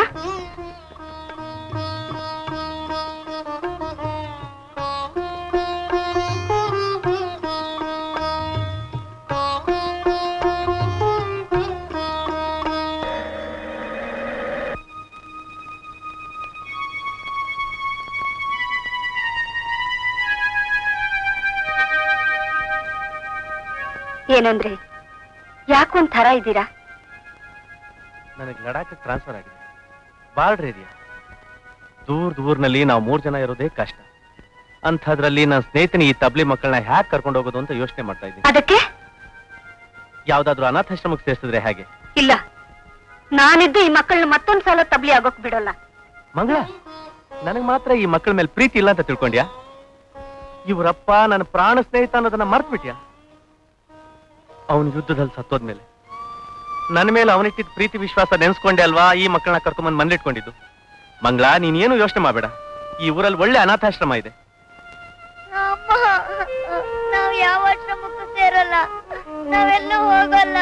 ಏನಂದ್ರೆ ಯಾಕೊಂದ್ ಥರ ಇದ್ದೀರಾ
ನನಗೆ ಲಡಾಖ್ ಟ್ರಾನ್ಸ್ಫರ್ ಆಗಿದೆ ಬಾರ್ಡರ್ ಏರಿಯಾ ದೂರ ದೂರ್ನಲ್ಲಿ ನಾವು ಮೂರ್ ಜನ ಇರೋದೇ ಕಷ್ಟ ಅಂಥದ್ರಲ್ಲಿ ನನ್ನ ಸ್ನೇಹಿತನ ಈ ತಬ್ಲಿ ಮಕ್ಕಳನ್ನ ಹ್ಯಾಕ್ ಕರ್ಕೊಂಡು ಹೋಗೋದು ಅಂತ ಯೋಚನೆ ಮಾಡ್ತಾ ಇದ್ದೀನಿ
ಅದಕ್ಕೆ
ಯಾವ್ದಾದ್ರು ಅನಾಥಾಶ್ರಮಕ್ಕೆ ಸೇರಿಸಿದ್ರೆ ಹೇಗೆ
ಇಲ್ಲ ನಾನಿದ್ದು ಈ ಮಕ್ಕಳನ್ನ ಮತ್ತೊಂದ್ ಸಲ ತಬ್ಲಿ ಆಗೋಕ್ ಬಿಡೋಲ್ಲ
ಮಂಗಳ ನನಗ್ ಮಾತ್ರ ಈ ಮಕ್ಕಳ ಮೇಲೆ ಪ್ರೀತಿ ಇಲ್ಲ ಅಂತ ತಿಳ್ಕೊಂಡ್ಯಾ ಇವರಪ್ಪ ನನ್ನ ಪ್ರಾಣ ಸ್ನೇಹಿತ ಅನ್ನೋದನ್ನ ಮರ್ತ್ಬಿಟ್ಯಾ ಅವನು ಯುದ್ಧದಲ್ಲಿ ಸತ್ತೋದ್ಮೇಲೆ ನನ್ನ ಮೇಲೆ ಅವನಿಟ್ಟಿದ್ದ ಪ್ರೀತಿ ವಿಶ್ವಾಸ ನೆನ್ಸ್ಕೊಂಡೆ ಅಲ್ವಾ ಈ ಮಕ್ಕಳನ್ನ ಕರ್ಕೊಂಬಂದ್ ಮನೇಲಿಟ್ಕೊಂಡಿದ್ದು ಮಂಗಳ ನೀನೇನು ಯೋಚನೆ ಮಾಡಬೇಡ ಈ ಊರಲ್ಲಿ ಒಳ್ಳೆ ಅನಾಥಾಶ್ರಮ ಇದೆ
ಅಮ್ಮ ನಾವ್ ಯಾವ ಆಶ್ರಮಕ್ಕೂ ಸೇರಲ್ಲ ನಾವೆಲ್ಲೂ ಹೋಗಲ್ಲ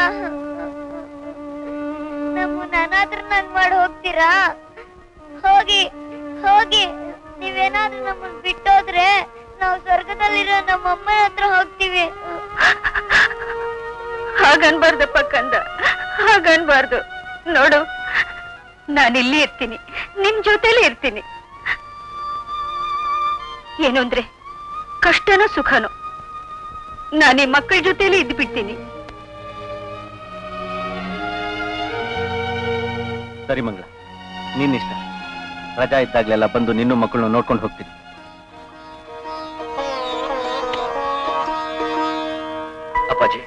ನಮ್ಮನ್ನ ಅನಾಥರನ್ನಾಗ್ ಮಾಡಿ ಹೋಗ್ತೀರಾ ಹೋಗಿ ಹೋಗಿ ನೀವೇನಾದ್ರೂ ನಮ್ಮನ್ನ ಬಿಟ್ಟೋದ್ರೆ ನಾವು ಸ್ವರ್ಗದಲ್ಲಿರೋ ನಮ್ಮ ಅಮ್ಮನ ಹತ್ರ ಹೋಗ್ತೀವಿ
ಹಾಗನ್ಬಾರ್ದಪ್ಪ ಕಂದ ಹಾಗನ್ಬಾರ್ದು ನೋಡು ನಾನಿಲ್ಲಿ ಇರ್ತೀನಿ ನಿಮ್ ಜೊತೆಲಿ ಇರ್ತೀನಿ ಏನು ಅಂದ್ರೆ ಕಷ್ಟನೋ ಸುಖನೋ ನಾನು ಈ ಮಕ್ಕಳ ಜೊತೆಲಿ ಇದ್ದು ಬಿಡ್ತೀನಿ
ಸರಿ ಮಂಗಳ ನಿನ್ನಿಷ್ಟ ರಜಾ ಇದ್ದಾಗ್ಲೆಲ್ಲ ಬಂದು ನಿನ್ನೂ ಮಕ್ಕಳನ್ನ ನೋಡ್ಕೊಂಡು ಹೋಗ್ತೀನಿ
ಅಪ್ಪಾಜಿ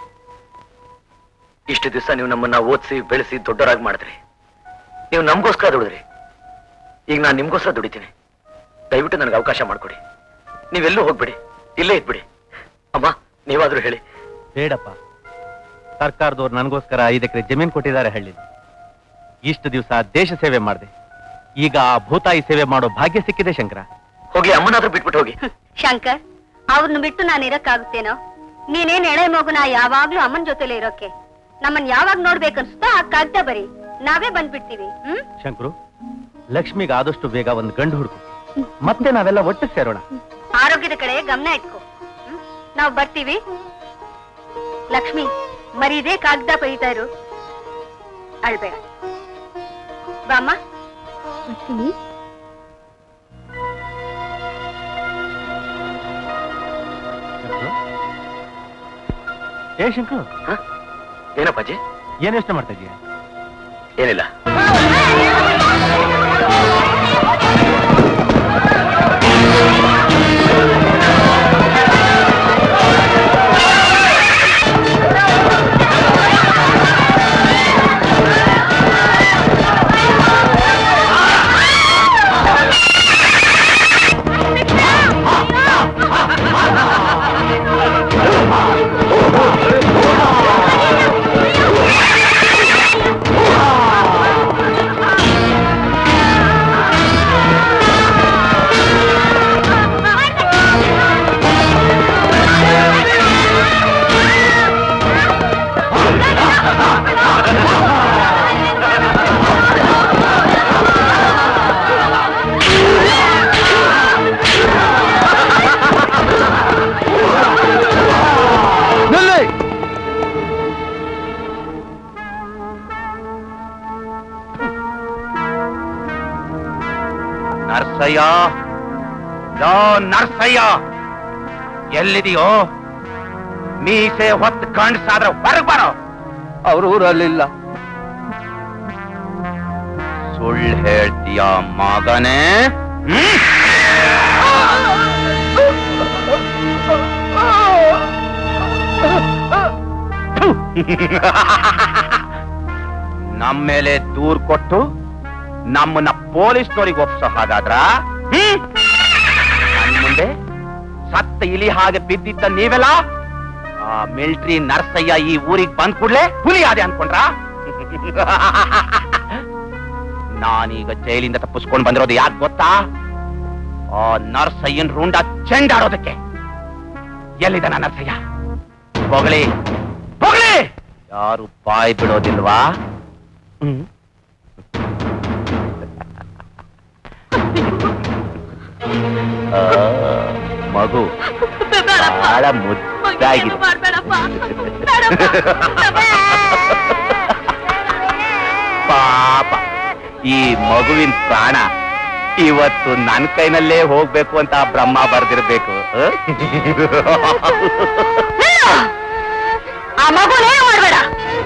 ಇಷ್ಟು ದಿವಸ ನೀವು ನಮ್ಮನ್ನ ಓದಿಸಿ ಬೆಳೆಸಿ ದೊಡ್ಡವರಾಗಿ ಮಾಡಿದ್ರಿ ನೀವು ನಮಗೋಸ್ಕರ ದುಡಿದ್ರಿ ಈಗ ನಾನು ನಿಮ್ಗೋಸ್ಕರ ದುಡಿತೀನಿ ದಯವಿಟ್ಟು ನನಗೆ ಅವಕಾಶ ಮಾಡಿಕೊಡಿ ನೀವೆಲ್ಲೂ ಹೋಗ್ಬಿಡಿ ಇಲ್ಲೇ ಇದ್ಬಿಡಿ ಅಮ್ಮ ನೀವಾದ್ರೂ ಹೇಳಿ
ಬೇಡಪ್ಪ ಸರ್ಕಾರದವ್ರು ನನಗೋಸ್ಕರ ಐದು ಎಕರೆ ಜಮೀನು ಕೊಟ್ಟಿದ್ದಾರೆ ಹಳ್ಳಿ ಇಷ್ಟು ದಿವಸ ದೇಶ ಸೇವೆ ಮಾಡಿದೆ ಈಗ ಆ ಭೂತಾಯಿ ಸೇವೆ ಮಾಡೋ ಭಾಗ್ಯ ಸಿಕ್ಕಿದೆ ಶಂಕರ
ಹೋಗಿ ಅಮ್ಮನಾದ್ರೂ ಬಿಟ್ಬಿಟ್ಟು ಹೋಗಿ
ಶಂಕರ್ ಅವ್ರನ್ನ ಬಿಟ್ಟು ನಾನು ಇರಕ್ಕಾಗುತ್ತೇನೋ ನೀನೇನ್ ಎಳೆ ಮಗುನ ಯಾವಾಗ್ಲೂ ಅಮ್ಮನ ಜೊತೆಲೆ ಇರೋಕೆ ನಮ್ಮನ್ ಯಾವಾಗ ನೋಡ್ಬೇಕನ್ಸುತ್ತೋ ಆ ಕಾಗ್ದ ಬರಿ ನಾವೇ ಬಂದ್ಬಿಡ್ತೀವಿ ಹ್ಮ್
ಶಂಕರು ಲಕ್ಷ್ಮಿಗೆ ಆದಷ್ಟು ಬೇಗ ಒಂದು ಗಂಡು ಹುಡುಕು ಮತ್ತೆ ನಾವೆಲ್ಲ ಒಟ್ಟು ಸೇರೋಣ
ಆರೋಗ್ಯದ ಕಡೆ ಗಮನ ಇಟ್ಕೋ ಹ್ಮ್? ನಾವ್ ಬರ್ತೀವಿ ಲಕ್ಷ್ಮಿ ಮರೀದೇ ಕಾಗ್ದ ಬರೀತಾ ಇರು ಅಳ್ಬೇಡ ಬಾಮ್ಮ ಬರ್ತೀನಿ
ಶಂಕ್ರು? ಏ ಶಂಕರು
ಏನಪ್ಪಾಜಿ
ಏನ್ ಯೋಚನೆ ಮಾಡ್ತಾ ಇದೀಯ
ಏನಿಲ್ಲ
ನರ್ಸಯ್ಯ ಲೋ ನರ್ಸಯ್ಯ ಎಲ್ಲಿದೆಯೋ ಮೀಸೆ ಹೊತ್ತು ಗಂಡ್ಸಾದ್ರೆ ಹೊರಗ್ ಬರೋ
ಅವ್ರ ಊರಲ್ಲಿಲ್ಲ
ಸುಳ್ಳು ಹೇಳ್ತೀಯ ಮಗನೇ ಹ್ಮ್? ನಮ್ಮ ಮೇಲೆ ದೂರ್ ಕೊಟ್ಟು ನಮ್ಮನ್ನ ಪೊಲೀಸ್ನವರಿಗೆ ಒಪ್ಸೋ ಹಾಗಾದ್ರ ಹ್ಮ್? ನನ್ ಮುಂದೆ ಸತ್ತ ಇಲಿ ಹಾಗೆ ಬಿದ್ದಿದ್ದ ನೀವೆಲ್ಲ ಆ ಮಿಲ್ಟ್ರಿ ನರ್ಸಯ್ಯ ಈ ಊರಿಗೆ ಬಂದ್ ಕೂಡ್ಲೆ ಹುಲಿ ಆದೆ ಅನ್ಕೊಂಡ್ರ ನಾನೀಗ ಜೈಲಿಂದ ತಪ್ಪಿಸ್ಕೊಂಡ್ ಬಂದಿರೋದು ಯಾಕೆ ಗೊತ್ತಾ ಆ ನರ್ಸಯ್ಯನ್ ರುಂಡ ಚೆಂಡಾಡೋದಕ್ಕೆ ಎಲ್ಲಿದ್ದಾನ ನರ್ಸಯ್ಯ ಹೊಗಳಿ ಹೊಗಳಿ ಯಾರು ಬಾಯ್ ಬಿಡೋದಿಲ್ವಾ ಹ್ಮ್ ಆ, ಮಗು ಬಹಳ ಮುದ್ದಾಗಿದೆ ಪಾಪ ಈ ಮಗುವಿನ ಪ್ರಾಣ ಇವತ್ತು ನನ್ನ ಕೈನಲ್ಲೇ ಹೋಗ್ಬೇಕು ಅಂತ ಆ ಬ್ರಹ್ಮ ಬರ್ದಿರ್ಬೇಕು ಹ?
ಆ ಮಗುನೇನು ಮಾಡ್ಬೇಡ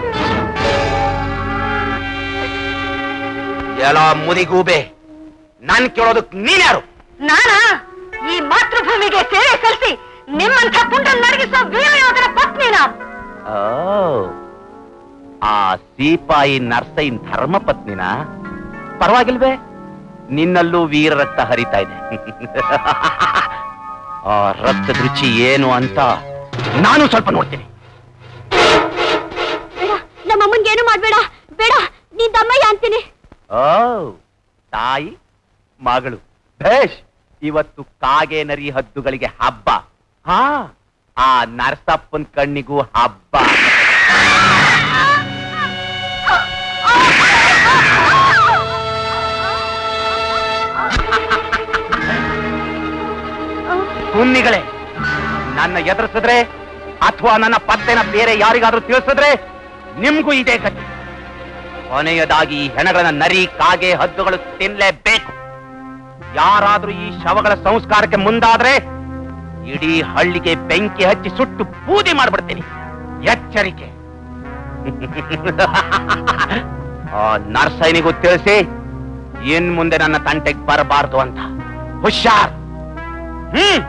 ಎಲ್ಲ ಮುನಿಗೂಬೆ ನನ್ ಕೇಳೋದಕ್ ನೀನ್ಯಾರು
ನಾನಾ ಈ ಮಾತೃಭೂಮಿಗೆ ಸೇವೆ ಸಲ್ಲಿಸಿ ನಿಮ್ಮಂಥ ಪುಂಡನ್ ನಡಗಿಸೋ ವೀರಯೋಧನ ಪತ್ನಿನ
ಓ, ಆ ಸೀಪಾಯಿ ನರ್ಸೈನ್ ಧರ್ಮ ಪತ್ನಿನ ಪರವಾಗಿಲ್ವೇ ನಿನ್ನಲ್ಲೂ ವೀರ ರಕ್ತ ಹರಿತಾ ಇದೆ ಆ ರಕ್ತದ ರುಚಿ ಏನು ಅಂತ ನಾನು ಸ್ವಲ್ಪ ನೋಡ್ತೀನಿ
ಮಾಡ್ಬೇಡ ಬೇಡ ನೀನ್ ತಮ್ಮಯ್ಯ ಅಂತೀನಿ
ಓ ತಾಯಿ ಮಗಳು ಭೇಷ್ ಇವತ್ತು ಕಾಗೆ ನರಿ ಹದ್ದುಗಳಿಗೆ ಹಬ್ಬ ಹಾ ಆ ನರಸಪ್ಪನ್ ಕಣ್ಣಿಗೂ ಹಬ್ಬ ಹುನ್ನಿಗಳೇ ನನ್ನ ಎದುರಿಸಿದ್ರೆ ಅಥವಾ ನನ್ನ ಪತ್ತೆನ ಬೇರೆ ಯಾರಿಗಾದ್ರೂ ತಿಳಿಸಿದ್ರೆ ನಿಮ್ಗೂ ಇದೇ ಗತಿ ಕೊನೆಯದಾಗಿ ಈ ಹೆಣಗಳನ್ನ ನರಿ ಕಾಗೆ ಹದ್ದುಗಳು ತಿನ್ಲೇಬೇಕು ಯಾರಾದ್ರೂ ಈ ಶವಗಳ ಸಂಸ್ಕಾರಕ್ಕೆ ಮುಂದಾದ್ರೆ ಇಡೀ ಹಳ್ಳಿಗೆ ಬೆಂಕಿ ಹಚ್ಚಿ ಸುಟ್ಟು ಬೂದಿ ಮಾಡ್ಬಿಡ್ತೀನಿ ಎಚ್ಚರಿಕೆ ಆ ನರ್ಸೈನಿಗೂ ತಿಳಿಸಿ ಇನ್ ಮುಂದೆ ನನ್ನ ತಂಟೆಗೆ ಬರಬಾರ್ದು ಅಂತ ಹುಷಾರ್ ಹ್ಮ್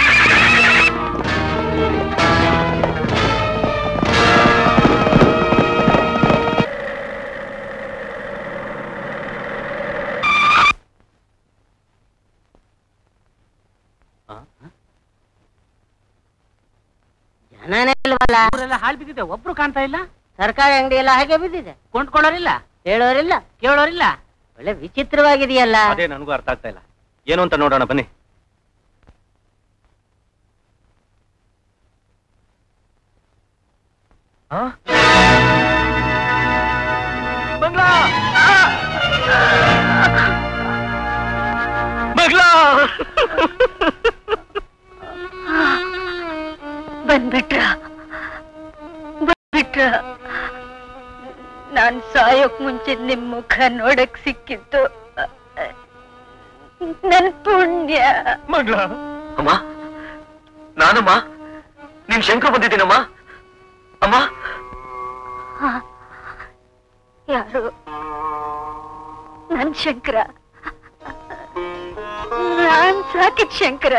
ಜನನೇ ಇಲ್ವಲ್ಲ
ಊರೆಲ್ಲ ಹಾಳು ಬಿದ್ದಿದೆ ಒಬ್ರು ಕಾಣ್ತಾ ಇಲ್ಲ
ಸರ್ಕಾರಿ ಅಂಗಡಿ ಎಲ್ಲ ಹಾಗೆ ಬಿದ್ದಿದೆ
ಕೊಂಡ್ಕೊಳ್ಳೋರಿಲ್ಲ
ಹೇಳೋರಿಲ್ಲ
ಕೇಳೋರಿಲ್ಲ
ಒಳ್ಳೆ ವಿಚಿತ್ರವಾಗಿದೆಯಲ್ಲ
ಅದೇ ನನಗೂ ಅರ್ಥ ಆಗ್ತಾ ಇಲ್ಲ ಏನು ಅಂತ ನೋಡೋಣ ಬನ್ನಿ
ಬಂದ್ಬಿಟ್ರ ಬಂದ್ಬಿಟ್ರ ನಾನ್ ಸಾಯೋಕ್ ಮುಂಚೆ ನಿಮ್ ಮುಖ ನೋಡಕ್ ಸಿಕ್ಕಿತ್ತು ನನ್ ಪುಣ್ಯ
ಅಮ್ಮ ನಾನಮ್ಮ ನಿಮ್ ಶಂಕರ್ ಬಂದಿದ್ದೀನಮ್ಮ ಅಮ್ಮ
ಯಾರು ನನ್ ಶಂಕರ ನಾನ್ ಸಾಕಿದ್ ಶಂಕರ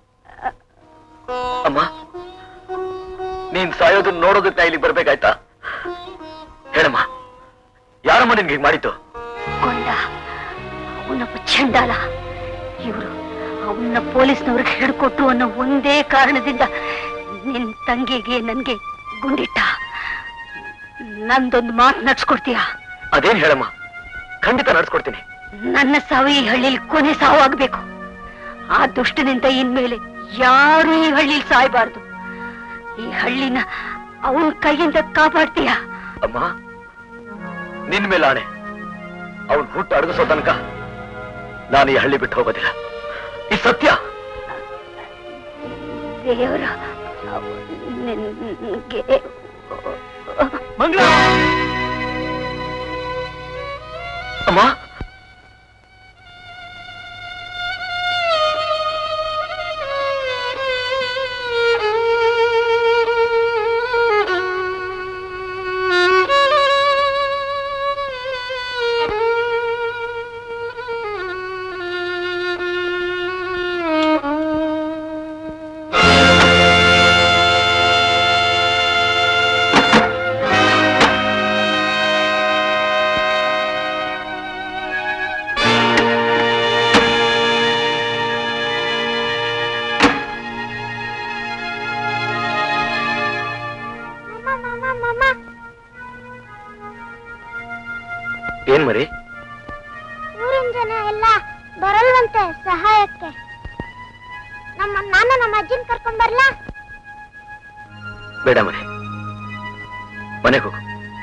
ಅಮ್ಮ ನೀನ್ ಸಾಯೋದನ್ನ ನೋಡೋದಕ್ಕೆ ನಾ ಇಲ್ಲಿಗೆ ಬರ್ಬೇಕಾಯ್ತಾ ಹೇಳಮ್ಮ ಯಾರಮ್ಮ ನಿನ್ಗೆ ಹೀಗ್ ಮಾಡಿದ್ದು
ಕೊಂಡ ಅವನೊಬ್ಬ ಚಂಡಾಲ ಇವರು ಅವನ್ನ ಪೊಲೀಸ್ನವ್ರಿಗೆ ಹಿಡ್ಕೊಟ್ರು ಅನ್ನೋ ಒಂದೇ ಕಾರಣದಿಂದ ನಿನ್ ತಂಗಿಗೆ ನನ್ಗೆ ಗುಂಡಿಟ್ಟ ನಂದೊಂದು ಮಾತು ನಡ್ಸ್ಕೊಡ್ತೀಯ
ಅದೇನ್ ಹೇಳಮ್ಮ ಖಂಡಿತ ನಡ್ಸ್ಕೊಡ್ತೀನಿ
ನನ್ನ ಸಾವು ಈ ಹಳ್ಳಿಲಿ ಕೊನೆ ಸಾವು ಆಗ್ಬೇಕು ಆ ದುಷ್ಟನಿಂದ ಇನ್ಮೇಲೆ ಯಾರು ಈ ಹಳ್ಳಿಲಿ ಸಾಯ್ಬಾರ್ದು ಈ ಹಳ್ಳಿನ ಅವನ ಕೈಯಿಂದ ಕಾಪಾಡ್ತೀಯ
ಅಮ್ಮ ನಿನ್ ಮೇಲೆ ಆಣೆ ಅವನ್ ಹುಟ್ಟು ಅಡಗಿಸೋ ತನಕ ನಾನು ಈ ಹಳ್ಳಿ ಬಿಟ್ಟು ಹೋಗೋದಿಲ್ಲ ಈ ಸತ್ಯ
ದೇವರ ನಿನ್ಗೆ
ಅಮ್ಮ ಏನ್ ಮರಿ
ಊರಿನ ಜನ ಎಲ್ಲ ಬರಲ್ವಂತೆ ಸಹಾಯಕ್ಕೆ ನಮ್ಮ ನಾನು ನಮ್ಮ ಅಜ್ಜಿನ ಕರ್ಕೊಂಡ್ ಬರ್ಲಾ
ಬೇಡ ಮರಿ ಮನೆಗೆ ಹೋಗು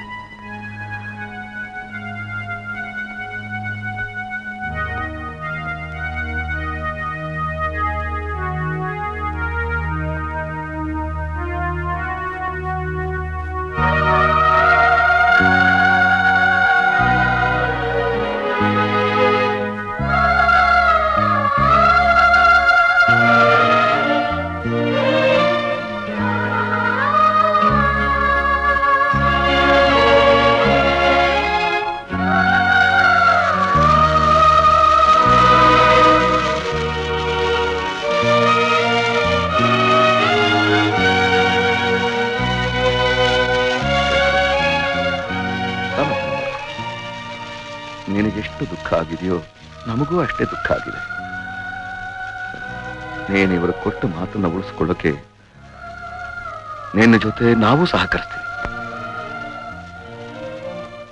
ನಿನಗೆಷ್ಟು ದುಃಖ ಆಗಿದೆಯೋ ನಮಗೂ ಅಷ್ಟೇ ದುಃಖ ಆಗಿದೆ ನೀನಿವರು ಕೊಟ್ಟು ಮಾತನ್ನ ಉಳಿಸ್ಕೊಳ್ಳೋಕೆ ನಿನ್ನ ಜೊತೆ ನಾವು ಸಹಕರಿಸ್ತೀವಿ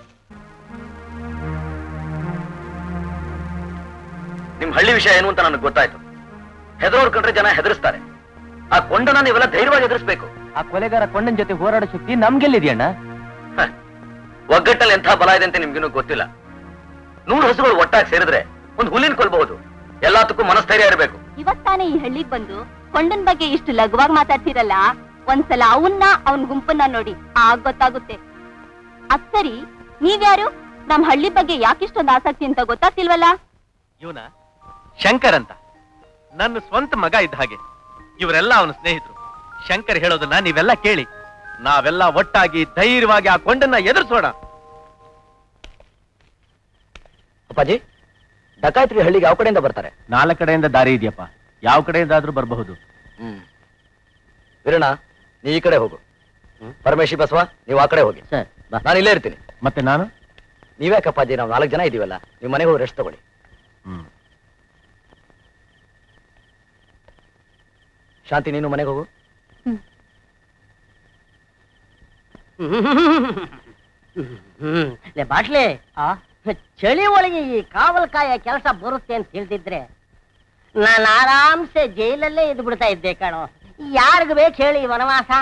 ಹಳ್ಳಿ ವಿಷಯ ಏನು ಅಂತ ನನಗೆ ಗೊತ್ತಾಯ್ತು ಹೆದರೋರ್ ಕಂಡ್ರೆ ಜನ ಹೆದರಿಸ್ತಾರೆ ಆ ಕೊಂಡನ ನೀವೆಲ್ಲ ಧೈರ್ಯವಾಗಿ ಎದುರಿಸ್ಬೇಕು
ಆ ಕೊಲೆಗಾರ ಕೊಂಡನ್ ಜೊತೆ ಹೋರಾಡೋ ಶಕ್ತಿ ನಮ್ಗೆಲ್ಲಿದೆಯಣ್ಣ
ಹ. ಒಗ್ಗಟ್ಟಲ್ಲಿ ಎಂಥ ಬಲ ಇದೆ ಅಂತ ನಿಮ್ಗಿನ್ನೂ ಗೊತ್ತಿಲ್ಲ ನೂರು ಹಸುಗಳು ಒಟ್ಟಾಗಿ ಸೇರಿದ್ರೆ ಒಂದು ಹುಲ್ಲಿನ ಕೊಲ್ಬಹುದು ಎಲ್ಲದಕ್ಕೂ ಮನಸ್ಥೈರ್ಯ ಇರಬೇಕು
ಇವತ್ತಾನೆ ಈ ಹಳ್ಳಿಗ್ ಬಂದು ಕೊಂಡನ್ ಬಗ್ಗೆ ಇಷ್ಟು ಲಘುವಾಗಿ ಮಾತಾಡ್ತಿರಲ್ಲ ಒಂದ್ಸಲ ಅವನ್ನ ಅವನ್ ಗುಂಪನ್ನ ನೋಡಿ ಆಗ ಗೊತ್ತಾಗುತ್ತೆ ಅಕ್ಕರಿ ನೀವ್ಯಾರು ನಮ್ ಹಳ್ಳಿ ಬಗ್ಗೆ ಯಾಕಿಷ್ಟೊಂದು ಆಸಕ್ತಿ ಅಂತ ಗೊತ್ತಾಗ್ತಿಲ್ವಲ್ಲ
ಇವನ ಶಂಕರ್ ಅಂತ ನನ್ನ ಸ್ವಂತ ಮಗ ಇದ್ದ ಹಾಗೆ ಇವರೆಲ್ಲ ಅವನ ಸ್ನೇಹಿತರು ಶಂಕರ್ ಹೇಳೋದನ್ನ ನೀವೆಲ್ಲ ಕೇಳಿ ನಾವೆಲ್ಲ ಒಟ್ಟಾಗಿ ಧೈರ್ಯವಾಗಿ ಆ ಕೊಂಡನ್ನ ಎದುರಿಸೋಣ
ಅಪ್ಪಾಜಿ ಡಕಾಯ್ತ್ರಿ ಹಳ್ಳಿಗೆ ಯಾವ ಕಡೆಯಿಂದ ಬರ್ತಾರೆ
ನಾಲ್ಕು ಕಡೆಯಿಂದ ದಾರಿ ಇದೆಯಪ್ಪ ಯಾವ ಕಡೆಯಿಂದಾದ್ರೂ ಬರಬಹುದು
ಹ್ಮ್ ವೀರಣ್ಣ ನೀ ಈ ಕಡೆ ಹೋಗು ಪರಮೇಶಿ ಬಸವ ನೀವು ಆ ಕಡೆ ಹೋಗಿ
ಸರ್
ನಾನು ಇಲ್ಲೇ ಇರ್ತೀನಿ
ಮತ್ತೆ ನಾನು
ನೀವ್ಯಾಕಪ್ಪಾಜಿ ನಾವು ನಾಲ್ಕು ಜನ ಇದೀವಲ್ಲ ನಿಮ್ಮ ಮನೆಗೆ ಹೋಗಿ ರೆಸ್ಟ್ ತಗೊಳ್ಳಿ
ಹ್ಮ್
ಶಾಂತಿ ನೀನು ಮನೆಗೆ ಹೋಗು
ಹ್ಮ್ ಲೇ ಬಾಟ್ಲಿ ಚಳಿ ಒಳಗೆ ಈ ಕಾವಲ್ಕಾಯ ಕೆಲಸ ಬರುತ್ತೆ ಅಂತ ತಿಳಿದಿದ್ರೆ ನಾನು ಆರಾಮ್ಸೆ ಜೈಲಲ್ಲೇ ಇದ್ದು ಬಿಡ್ತಾ ಇದ್ದೆ ಕಣೋ ಯಾರಿಗ ಬೇಕು ಹೇಳಿ ಈ ವನವಾಸ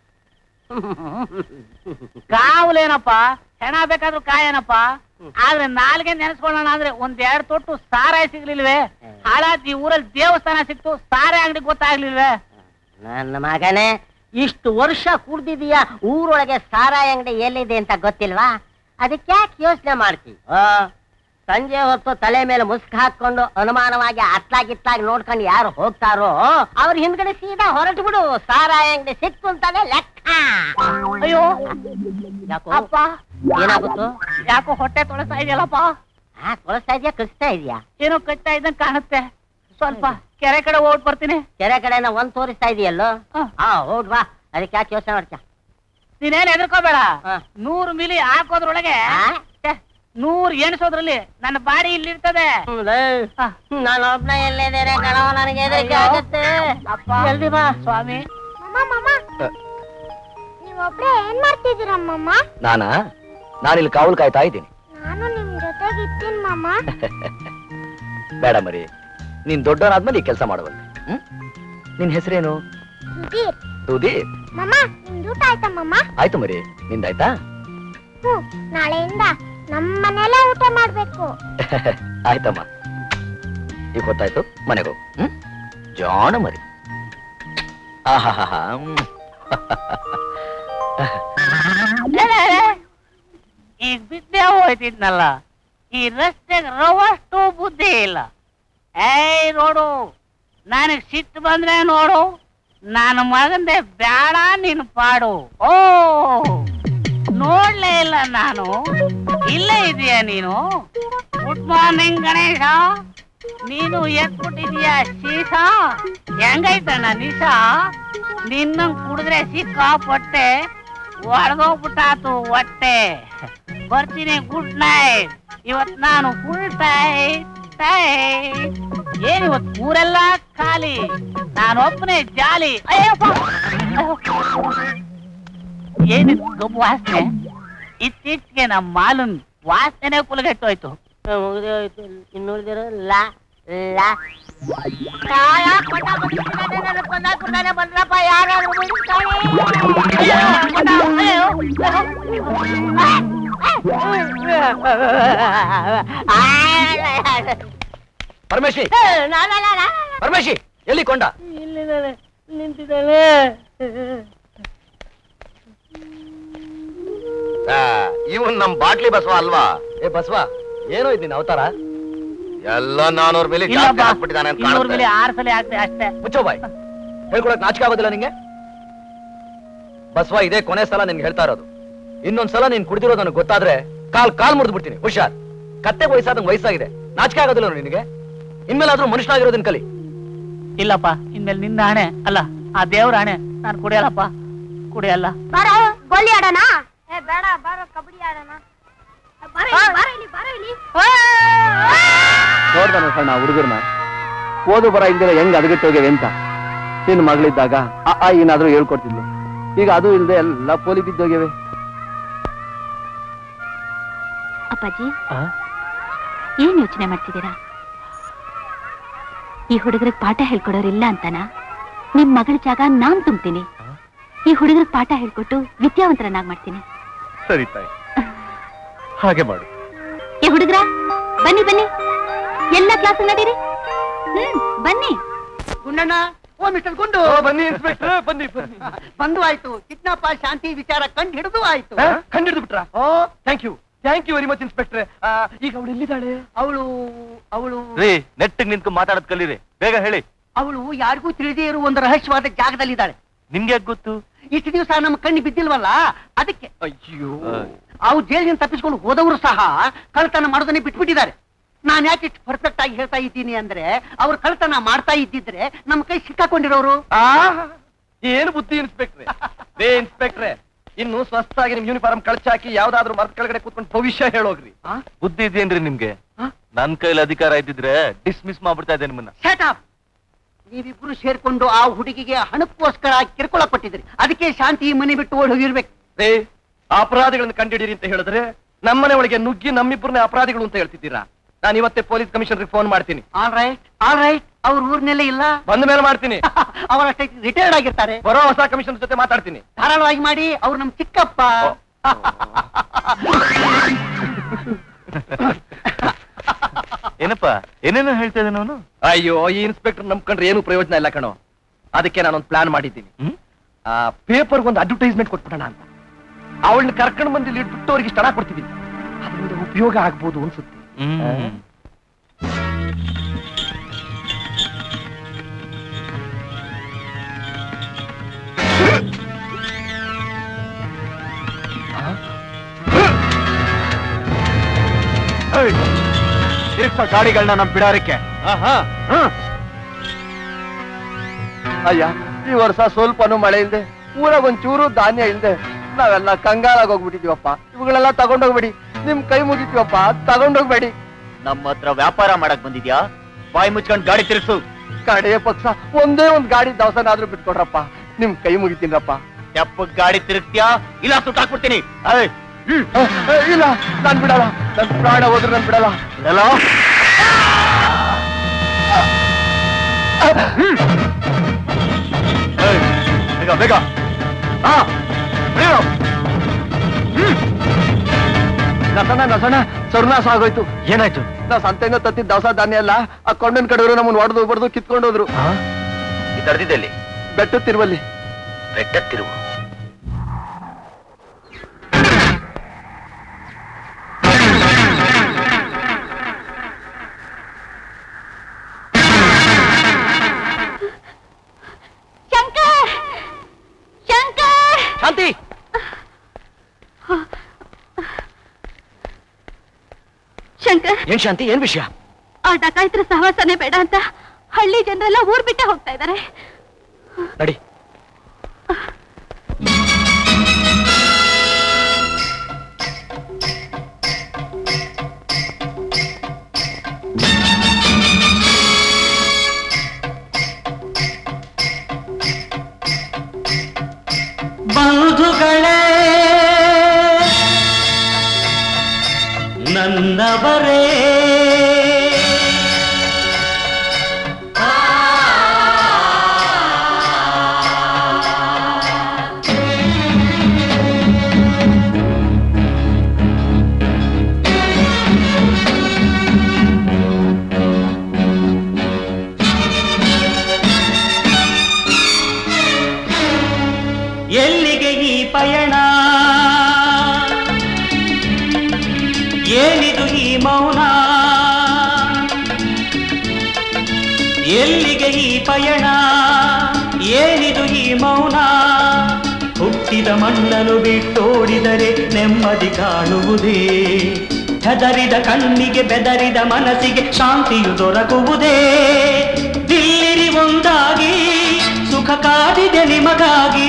ಕಾವಲೇನಪ್ಪ ಹೆಣ ಬೇಕಾದ್ರೂ ಕಾಯನಪ್ಪ ಆದ್ರೆ ನಾಲ್ಗೆ ನೆನೆಸ್ಕೊಳ್ಳೋಣ ಅಂದ್ರೆ ಒಂದ್ ಎರಡ್ ತೊಟ್ಟು ಸಾರಾಯಿ ಸಿಗ್ಲಿಲ್ವೇ ಹಾಳಾದ್ ಈ ಊರಲ್ಲಿ ದೇವಸ್ಥಾನ ಸಿಕ್ತು ಸಾರಾಯಿ ಅಂಗಡಿ ಗೊತ್ತಾಗ್ಲಿಲ್ವೇ
ನನ್ನ ಮಗನೇ ಇಷ್ಟು ವರ್ಷ ಕುಡ್ದಿದೀಯ ಊರೊಳಗೆ ಸಾರಾಯಿ ಅಂಗಡಿ ಎಲ್ಲಿದೆ ಅಂತ ಗೊತ್ತಿಲ್ವಾ ಅದಕ್ಕೆ ಯಾಕೆ ಯೋಚನೆ ಮಾಡ್ತಿ ಆ, ಸಂಜೆ ಹೊತ್ತು ತಲೆ ಮೇಲೆ ಮುಸ್ಕ್ ಹಾಕೊಂಡು ಅನುಮಾನವಾಗಿ ಅತ್ಲಾಗಿತ್ಲಾಗಿ ನೋಡ್ಕೊಂಡು ಯಾರು ಹೋಗ್ತಾರೋ ಅವ್ರ ಹಿಂದ್ಗಡೆ ಸೀದಾ ಹೊರಟು ಬಿಡು ಸಾರಾಯಿ ಅಂಗಡಿ ಸಿಕ್ತು ಅಂತಾನೆ ಲೆಕ್ಕ
ಅಯ್ಯೋ
ಯಾಕೋ
ಅಪ್ಪ
ಏನಾಗುತ್ತೋ
ಯಾಕೋ ಹೊಟ್ಟೆ ತೊಳಸ್ತಾ ಇದೆಯಲ್ಲಪ್ಪ
ಹಾ ಕೊಳಿಸ್ತಾ ಇದೆಯಾ ಕಳಿಸ್ತಾ ಇದೆಯಾ
ಏನೋ ಕಟ್ತಾ ಇದ್ದಂಗ್ ಕಾಣುತ್ತೆ ಸ್ವಲ್ಪ ಕೆರೆ ಕಡೆ ಓಟ್ ಬರ್ತೀನಿ
ಕೆರೆ ಕಡೆನ ಒಂದ್ ತೋರಿಸ್ತಾ ಇದೆಯಲ್ಲೋ
ಹ.
ಹಾ ಹೋಗ್ ಬಾ ಅದಕ್ಕೆ ಯಾಕೆ ಯೋಚನೆ ಮಾಡ್ತೀಯ
ನೀನೇನ್ ಹೆದರ್ಕೋಬೇಡ
ಹ.
ನೂರು ಮಿಲಿ ಹಾಕೋದ್ರೊಳಗೆ
ಆ?
ಛೆ, ನೂರ್ ಎಣಿಸೋದ್ರಲ್ಲಿ ನನ್ನ ಬಾಡಿ ಇಲ್ಲಿರ್ತದೆ ಹ.
ನಾನು ಒಬ್ನ ಎಲ್ಲಿದ್ದೇನೆ ಕಣವ ನನಗೆ ಹೆದರಿಕೆ
ಅಯ್ಯೋ.
ಆಗುತ್ತೆ
ಅಪ್ಪ
ಜಲ್ದಿ ಬಾ
ಸ್ವಾಮಿ
ಮಮ್ಮ ಮಮ್ಮ ನೀವೊಬ್ರೆ ಏನ್ ಮಾಡ್ತಿದ್ದೀರಮ್ಮಮ್ಮ
ನಾನಾ ನಾನಿಲ್ಲಿ ಕಾವಲು ಕಾಯ್ತಾ ಇದ್ದೀನಿ
ನಾನು ನಿಮ್ ಜೊತೆಗೆ ಇರ್ತೀನಿ ಮಮ್ಮ
ಬೇಡ ಮರಿ ನೀನ್ ದೊಡ್ಡವನಾದ್ಮೇಲೆ ಈ ಕೆಲಸ ಮಾಡುವಂತೆ ಹ್ಮ್ ನಿನ್ ಹೆಸರೇನು
ಸುಧೀರ್
ಸುದೀಪ್
ಮಮ್ಮ ನಿಮ್ದು ಊಟ ಆಯ್ತಾ ಮಮ್ಮ
ಆಯ್ತು ಮರಿ ನಿಂದಾಯ್ತಾ
ಹ್ಞೂ ನಾಳೆಯಿಂದ ನಮ್ಮ ಮನೆಯಲ್ಲೇ ಊಟ ಮಾಡ್ಬೇಕು
ಆಯ್ತಮ್ಮ ಈಗ ಗೊತ್ತಾಯ್ತು ಮನೆಗೆ ಹೋಗು ಹ್ಮ್ ಜಾಣ ಮರಿ ಆಹಾಹಾಹಾ, ಹ್ಮ್.
ಈಗ ಬಿದ್ದೆ ಹೋಯ್ತಿದ್ನಲ್ಲ ಈ ರಸ್ತೆಗೆ ರವಷ್ಟು ಬುದ್ಧಿ ಇಲ್ಲ ಏಯ್ ನೋಡು ನನಗ್ ಸಿಟ್ಟು ಬಂದ್ರೆ ನೋಡು ನನ್ನ ಮಗಂದೆ ಬೇಡ ನೀನು ಪಾಡು ಓ ನೋಡ್ಲೇ ಇಲ್ಲ ನಾನು ಇಲ್ಲೇ ಇದೀಯ ನೀನು ಗುಡ್ ಮಾರ್ನಿಂಗ್ ಗಣೇಶ ನೀನು ಎತ್ಬಿಟ್ಟಿದೀಯ ಶೀಸ ಹೆಂಗೈತಣ್ಣ ನಿಶ ನಿನ್ನ ಕುಡಿದ್ರೆ ಸಿಕ್ಕಾಪಟ್ಟೆ ಒಡೆದೋಗ್ಬಿಟ್ಟಾತು ಹೊಟ್ಟೆ ಬರ್ತೀನಿ ಗುಡ್ ನೈಟ್ ಇವತ್ ನಾನು ಫುಲ್ ಟೈಟ್ ಟೈಟ್ ಏನ್ ಇವತ್ ಊರೆಲ್ಲ ಖಾಲಿ ನಾನೊಬ್ಬನೇ ಜಾಲಿ ಅಯ್ಯಪ್ಪ ಏನಿದು ಗಬ್ಬು ವಾಸನೆ ಇತ್ತೀಚೆಗೆ ನಮ್ಮ ಮಾಲನ್ ವಾಸನೆ ಕುಲಗೆಟ್ಟೋಯ್ತು
ಮುಗಿದೇ ಹೋಯ್ತು ಇನ್ನು ಉಳಿದಿರೋ ಲಾ ಲಾ ಕಾಯ ಕೊಂಡ ಬಂದ್ಬಿಡ್ತಾನೆ, ನನ್ನ ಕೊಂದ ಬಿಡ್ತಾನೆ, ಬಂದ್ರಪ್ಪ ಯಾರಾದ್ರೂ ಬಿಡ್ತಾನೆ.
ಪರಮೇಶಿ
ನಾ, ನಾ, ನಾ, ನಾ.
ಪರಮೇಶಿ ಎಲ್ಲಿ ಕೊಂಡ
ಇಲ್ಲಿದ್ದಾನೆ ನಿಂತಿದ್ದಾನೆ
ಇವನ್ ನಮ್ ಬಾಟ್ಲಿ ಬಸವ ಅಲ್ವಾ
ಏ ಬಸವ ಏನೋ ಇದು ನಿನ್ನ ಅವತಾರ
ಎಲ್ಲ ನಾನೂರ್ ಮೇಲೆ ಜಾಸ್ತಿ
ಇಲ್ಲಪ್ಪ
ಹಾಕ್ಬಿಟ್ಟಿದ್ದಾನೆ ಅಂತ
ಇನ್ನೂರು
ಕಾಣುತ್ತೆ
ಮೇಲೆ ಆರು ಸಲ ಆಗ್ತದೆ ಅಷ್ಟೇ
ಮುಚ್ಚೋ ಬಾಯ್ ಹೇಳ್ಕೊಳಕ್ ನಾಚಿಕೆ ಆಗೋದಿಲ್ಲ ನಿಂಗೆ ಬಸವ ಇದೇ ಕೊನೆ ಸಲ ನಿನ್ಗೆ ಹೇಳ್ತಾ ಇರೋದು ಇನ್ನೊಂದ್ಸಲ ನೀನ್ ಕುಡಿದಿರೋದು ನನಗೆ ಗೊತ್ತಾದ್ರೆ ಕಾಲ್ ಕಾಲ್ ಮುರಿದು ಬಿಡ್ತೀನಿ ಹುಷಾರ್ ಕತ್ತೆ ವಯಸ್ಸಾದಂಗ್ ವಯಸ್ಸಾಗಿದೆ ನಾಚಿಕೆ ಆಗೋದಿಲ್ಲ ನಿನಗೆ ಇನ್ಮೇಲಾದ್ರೂ ಮನುಷ್ಯನಾಗಿರೋದನ್ನ ಕಲಿ
ಇಲ್ಲಪ್ಪ ಇನ್ಮೇಲೆ ನಿನ್ನ ಹಣೆ ಅಲ್ಲ ಆ ದೇವ್ರ ಹಣೆ ನಾನು ಕುಡಿಯಲ್ಲಪ್ಪ ಕುಡಿಯಲ್ಲ
ಬಾರೋ ಗೋಲಿ ಆಡೋಣ ಏ ಬೇಡ ಬಾರೋ ಕಬಡ್ಡಿ ಆಡೋಣ ಬಾರೋ ಇಲ್ಲಿ, ಬಾರೋ ಇಲ್ಲಿ ಬಾರೋ ಇಲ್ಲಿ
ನೋಡ್ದಾನ ಸಣ್ಣ ಹುಡುಗರ್ನ ಓದು ಬರ ಇಲ್ದಿರ ಹೆಂಗ್ ಅದಗಿಟ್ಟೋಗ್ಯವೆ ಅಂತ ನಿನ್ ಮಗಳಿದ್ದಾಗ ಆ ಆ ಏನಾದ್ರೂ ಹೇಳ್ಕೊಡ್ತಿದ್ಲು ಈಗ ಅದು ಇಲ್ದೆ ಎಲ್ಲ ಪೋಲಿ ಬಿದ್ದೋಗ್ಯವೆ
ಅಪ್ಪಾಜಿ ಏನ್ ಯೋಚನೆ ಮಾಡ್ತಿದ್ದೀರಾ ಈ ಹುಡುಗರಿಗೆ ಪಾಠ ಹೇಳ್ಕೊಡೋರಿಲ್ಲ ಅಂತನ ನಿಮ್ ಮಗಳ ಜಾಗ ನಾನ್ ತುಂಬ್ತೀನಿ ಈ ಹುಡುಗರಿಗೆ ಪಾಠ ಹೇಳ್ಕೊಟ್ಟು ವಿದ್ಯಾವಂತರನ್ನಾಗ್ ಮಾಡ್ತೀನಿ
ಸರಿ ತಾಯಿ ಹಾಗೆ ಮಾಡು
ಏ ಹುಡುಗ್ರ ಬನ್ನಿ ಬನ್ನಿ ಎಲ್ಲ ಕ್ಲಾಸ್ ನಡೀರಿ ಹ್ಮ್ ಬನ್ನಿ
ಗುಂಡಣ್ಣ ಓ ಮಿಸ್ಟರ್ ಗುಂಡು
ಬನ್ನಿ ಇನ್ಸ್ಪೆಕ್ಟರ್ ಬನ್ನಿ ಬನ್ನಿ
ಬಂದು ಆಯ್ತು ಕಿಡ್ನಾಪ ಶಾಂತಿ ವಿಚಾರ ಕಂಡು ಹಿಡಿದು ಆಯ್ತು
ಕಂಡಿಡ್ದು ಬಿಟ್ರ
ಓ
thank you thank you very much ಇನ್ಸ್ಪೆಕ್ಟ್ರೆ ಈಗ ಅವಳು ಎಲ್ಲಿದ್ದಾಳೆ
ಅವಳು ಅವಳು
ರೀ ನೆಟ್ಟಿಗೆ ನಿಂತ್ಕೊ ಮಾತಾಡೋದ್ ಕಲೀರಿ ಬೇಗ ಹೇಳಿ
ಅವಳು ಯಾರಿಗೂ ತಿಳಿದೇ ಇರುವ ಒಂದು ರಹಸ್ಯವಾದ ಜಾಗದಲ್ಲಿದ್ದಾಳೆ
ನಿಮ್ಗೆ ಯಾಕೆ ಗೊತ್ತು
ಇಷ್ಟು ದಿವಸ ನಮ್ಮ ಕಣ್ಣು ಬಿದ್ದಿಲ್ವಲ್ಲ ಅದಕ್ಕೆ
ಅಯ್ಯೋ
ಅವ್ರು ಜೈಲಿನಿಂದ ತಪ್ಪಿಸ್ಕೊಂಡು ಹೋದವರು ಸಹ ಕಳ್ತನ ಮಾಡೋದನ್ನೇ ಬಿಟ್ಬಿಟ್ಟಿದ್ದಾರೆ ನಾನ್ ಯಾಕೆ ಇಷ್ಟು ಪರ್ಫೆಕ್ಟ್ ಆಗಿ ಹೇಳ್ತಾ ಇದ್ದೀನಿ ಅಂದ್ರೆ ಅವ್ರು ಕಳ್ತನ ಮಾಡ್ತಾ ಇದ್ದಿದ್ರೆ ನಮ್ಮ ಕೈ ಸಿಕ್ಕಾಕೊಂಡಿರೋರು
ಆ ಏನು ಬುದ್ಧಿ ಇನ್ಸ್ಪೆಕ್ಟ್ರೆ ರೇ ಇನ್ಸ್ಪೆಕ್ಟ್ರೆ ಇನ್ನು ಸ್ವಸ್ಥಾಗಿ ನಿಮ್ ಯೂನಿಫಾರ್ಮ್ ಕಳ್ಚಾಕಿ ಯಾವ್ದಾದ್ರು ಮರದ ಕೆಳಗಡೆ ಕೂತ್ಕೊಂಡು ಭವಿಷ್ಯ ಹೇಳೋಗ್ರಿ
ಬುದ್ಧಿ ಇದೆಯೇನ್ರಿ ನಿಮ್ಗೆ ನನ್ ಕೈಲಿ ಅಧಿಕಾರ ಇದ್ದಿದ್ರೆ ಡಿಸ್ಮಿಸ್ ಮಾಡ್ಬಿಡ್ತಾ ಇದ್ದೆ ನಿಮ್ಮನ್ನ
Shut up! ನೀವಿಬ್ರು ಸೇರ್ಕೊಂಡು ಆ ಹುಡುಗಿಗೆ ಹಣಕ್ಕೋಸ್ಕರ ಕಿರ್ಕೊಳ ಕೊಟ್ಟಿದ್ರಿ ಅದಕ್ಕೆ ಶಾಂತಿ ಈ ಮನೆ ಬಿಟ್ಟು ಓಡಿ ಹೋಗಿರ್ಬೇಕು
ರೇ ಅಪರಾಧಿಗಳನ್ನ ಕಂಡಿಡೀರಿ ಅಂತ ಹೇಳಿದ್ರೆ ನಮ್ಮನೆ ಒಳಗೆ ನುಗ್ಗಿ ನಮ್ಮಿಬ್ಬರನ್ನೇ ಅಪರಾಧಿಗಳು ಅಂತ ಹೇಳ್ತಿದ್ದೀರಾ ನಾನು ಇವತ್ತೇ ಪೊಲೀಸ್ ಕಮಿಷನರ್ಗೆ ಫೋನ್ ಮಾಡ್ತೀನಿ
ಆಲ್ ರೈಟ್ ಆಲ್ ರೈಟ್ ಅವ್ರ ಊರ್ನಲ್ಲೇ ಇಲ್ಲ
ಬಂದ ಮೇಲೆ ಮಾಡ್ತೀನಿ
ಅವರಷ್ಟೇ ರಿಟೈರ್ಡ್ ಆಗಿರ್ತಾರೆ
ಬರೋ ಹೊಸ ಕಮಿಷನರ್ ಜೊತೆ ಮಾತಾಡ್ತೀನಿ
ಧಾರಾಳವಾಗಿ ಮಾಡಿ ಅವ್ರು ನಮ್ ಚಿಕ್ಕಪ್ಪ
ಏನಪ್ಪ ಏನೇನೋ ಹೇಳ್ತಾ ಇದ್ದಾನೆ ಅವನು
ಅಯ್ಯೋ ಈ ಇನ್ಸ್ಪೆಕ್ಟರ್ ನಂಬ್ಕೊಂಡ್ರೆ ಏನು ಪ್ರಯೋಜನ ಇಲ್ಲ ಕಣೋ ಅದಕ್ಕೆ ನಾನೊಂದು ಪ್ಲಾನ್ ಮಾಡಿದ್ದೀನಿ ಆ ಪೇಪರ್ ಒಂದು ಅಡ್ವರ್ಟೈಸ್ಮೆಂಟ್ ಕೊಟ್ಬಿಡೋಣ ಅಂತ ಅವಳನ್ನ ಕರ್ಕೊಂಡು ಬಂದು ಇಲ್ಲಿ ಇಟ್ಬಿಟ್ಟು ಅವ್ರಿಗೆ ಇಷ್ಟ ಹಣ ಕೊಡ್ತೀವಿ ಅದರಿಂದ ಉಪಯೋಗ ಆಗ್ಬೋದು ಅನ್ಸುತ್ತೆ
ತಿರ್ಗ್ಸೋ ಗಾಡಿಗಳನ್ನ ನಮ್ ಬಿಡಾರಕ್ಕೆ
ಅಯ್ಯ ಈ ವರ್ಷ ಸ್ವಲ್ಪನೂ ಮಳೆ ಇಲ್ದೆ ಊರಾಗ ಒಂಚೂರು ಧಾನ್ಯ ಇಲ್ದೆ ನಾವೆಲ್ಲ ಕಂಗಾಲಾಗಿ ಹೋಗ್ಬಿಟ್ಟಿದೀವಪ್ಪ ಇವುಗಳೆಲ್ಲ ತಗೊಂಡೋಗ್ಬೇಡಿ ನಿಮ್ ಕೈ ಮುಗಿತೀವಪ್ಪ ತಗೊಂಡೋಗ್ಬೇಡಿ
ನಮ್ಮ ಹತ್ರ ವ್ಯಾಪಾರ ಮಾಡಕ್ ಬಂದಿದ್ಯಾ ಬಾಯಿ ಮುಚ್ಕೊಂಡ್ ಗಾಡಿ ತಿರ್ಸು
ಕಡೆಯ ಪಕ್ಷ ಒಂದೇ ಒಂದ್ ಗಾಡಿ ದವಸನಾದ್ರೂ ಬಿಟ್ಕೊಡ್ರಪ್ಪ ನಿಮ್ ಕೈ ಮುಗಿತೀನಪ್ಪ
ತೆಪ್ಪ ಗಾಡಿ ತಿರುಗ್ತೀಯಾ ಇಲ್ಲ ಸುಟ್ಟಾಕ್ಬಿಡ್ತೀನಿ ಏಯ್, ಹ್ಮ್.
ಇಲ್ಲ ನಾನ್ ಬಿಡಲ್ಲ ನನ್ ಪ್ರಾಣ ಹೋದ್ರೆ ನಾನ್ ಬಿಡಲ್ಲ
ಬಿಡಲ್ಲ?
ಏಯ್, ಬೇಗ ಬೇಗ ಹಾ ಬಿಡು.
ನಸಣ ನಸಣ ಸರ್ನಾಶ ಆಗೋಯ್ತು
ಏನಾಯ್ತು
ನಾವ್ ಸಂತೆಯಿಂದ ತತ್ತಿದ್ ದವಸ ಧಾನ್ಯ ಎಲ್ಲ ಆ ಕೊಂಡನ್ ಕಡೆಯವರು ನಮ್ಮನ್ನ ಹೊಡೆದು ಬಡ್ದು ಕಿತ್ಕೊಂಡು ಹೋದ್ರು
ಈ ತಡೆದಿದ್ದಲ್ಲಿ
ಬೆಟ್ಟ ತಿರುವಲ್ಲಿ
ಬೆಟ್ಟ ತಿರುವು
ಶಂಕರ್ ಶಂಕರ್
ಶಾಂತಿ
ಶಂಕರ್
ಏನ್ ಶಾಂತಿ ಏನ್ ವಿಷಯ
ಆ ಡಕಾಯಿತರ ಸಹವಾಸನೆ ಬೇಡ ಅಂತ ಹಳ್ಳಿ ಜನರೆಲ್ಲ ಊರ್ ಬಿಟ್ಟೆ ಹೋಗ್ತಾ ಇದ್ದಾರೆ
ನಡಿ
ಬಂಧುಗಳೇ ನನ್ನವರೇ ಎಲ್ಲಿಗೆ ಈ ಪಯಣ ಏನಿದು ಈ ಮೌನ ಎಲ್ಲಿಗೆ ಈ ಪಯಣ ಏನಿದು ಈ ಮೌನ ಹುಟ್ಟಿದ ಮಣ್ಣನ್ನು ಬಿಟ್ಟೋಡಿದರೆ ನೆಮ್ಮದಿ ಕಾಣುವುದೇ ಹೆದರಿದ ಕಣ್ಣಿಗೆ ಬೆದರಿದ ಮನಸ್ಸಿಗೆ ಶಾಂತಿಯು ದೊರಕುವುದೇ ನಿಲ್ಲಿರಿ ಒಂದಾಗಿ ಸುಖ ಕಾದಿದೆ ನಿಮಗಾಗಿ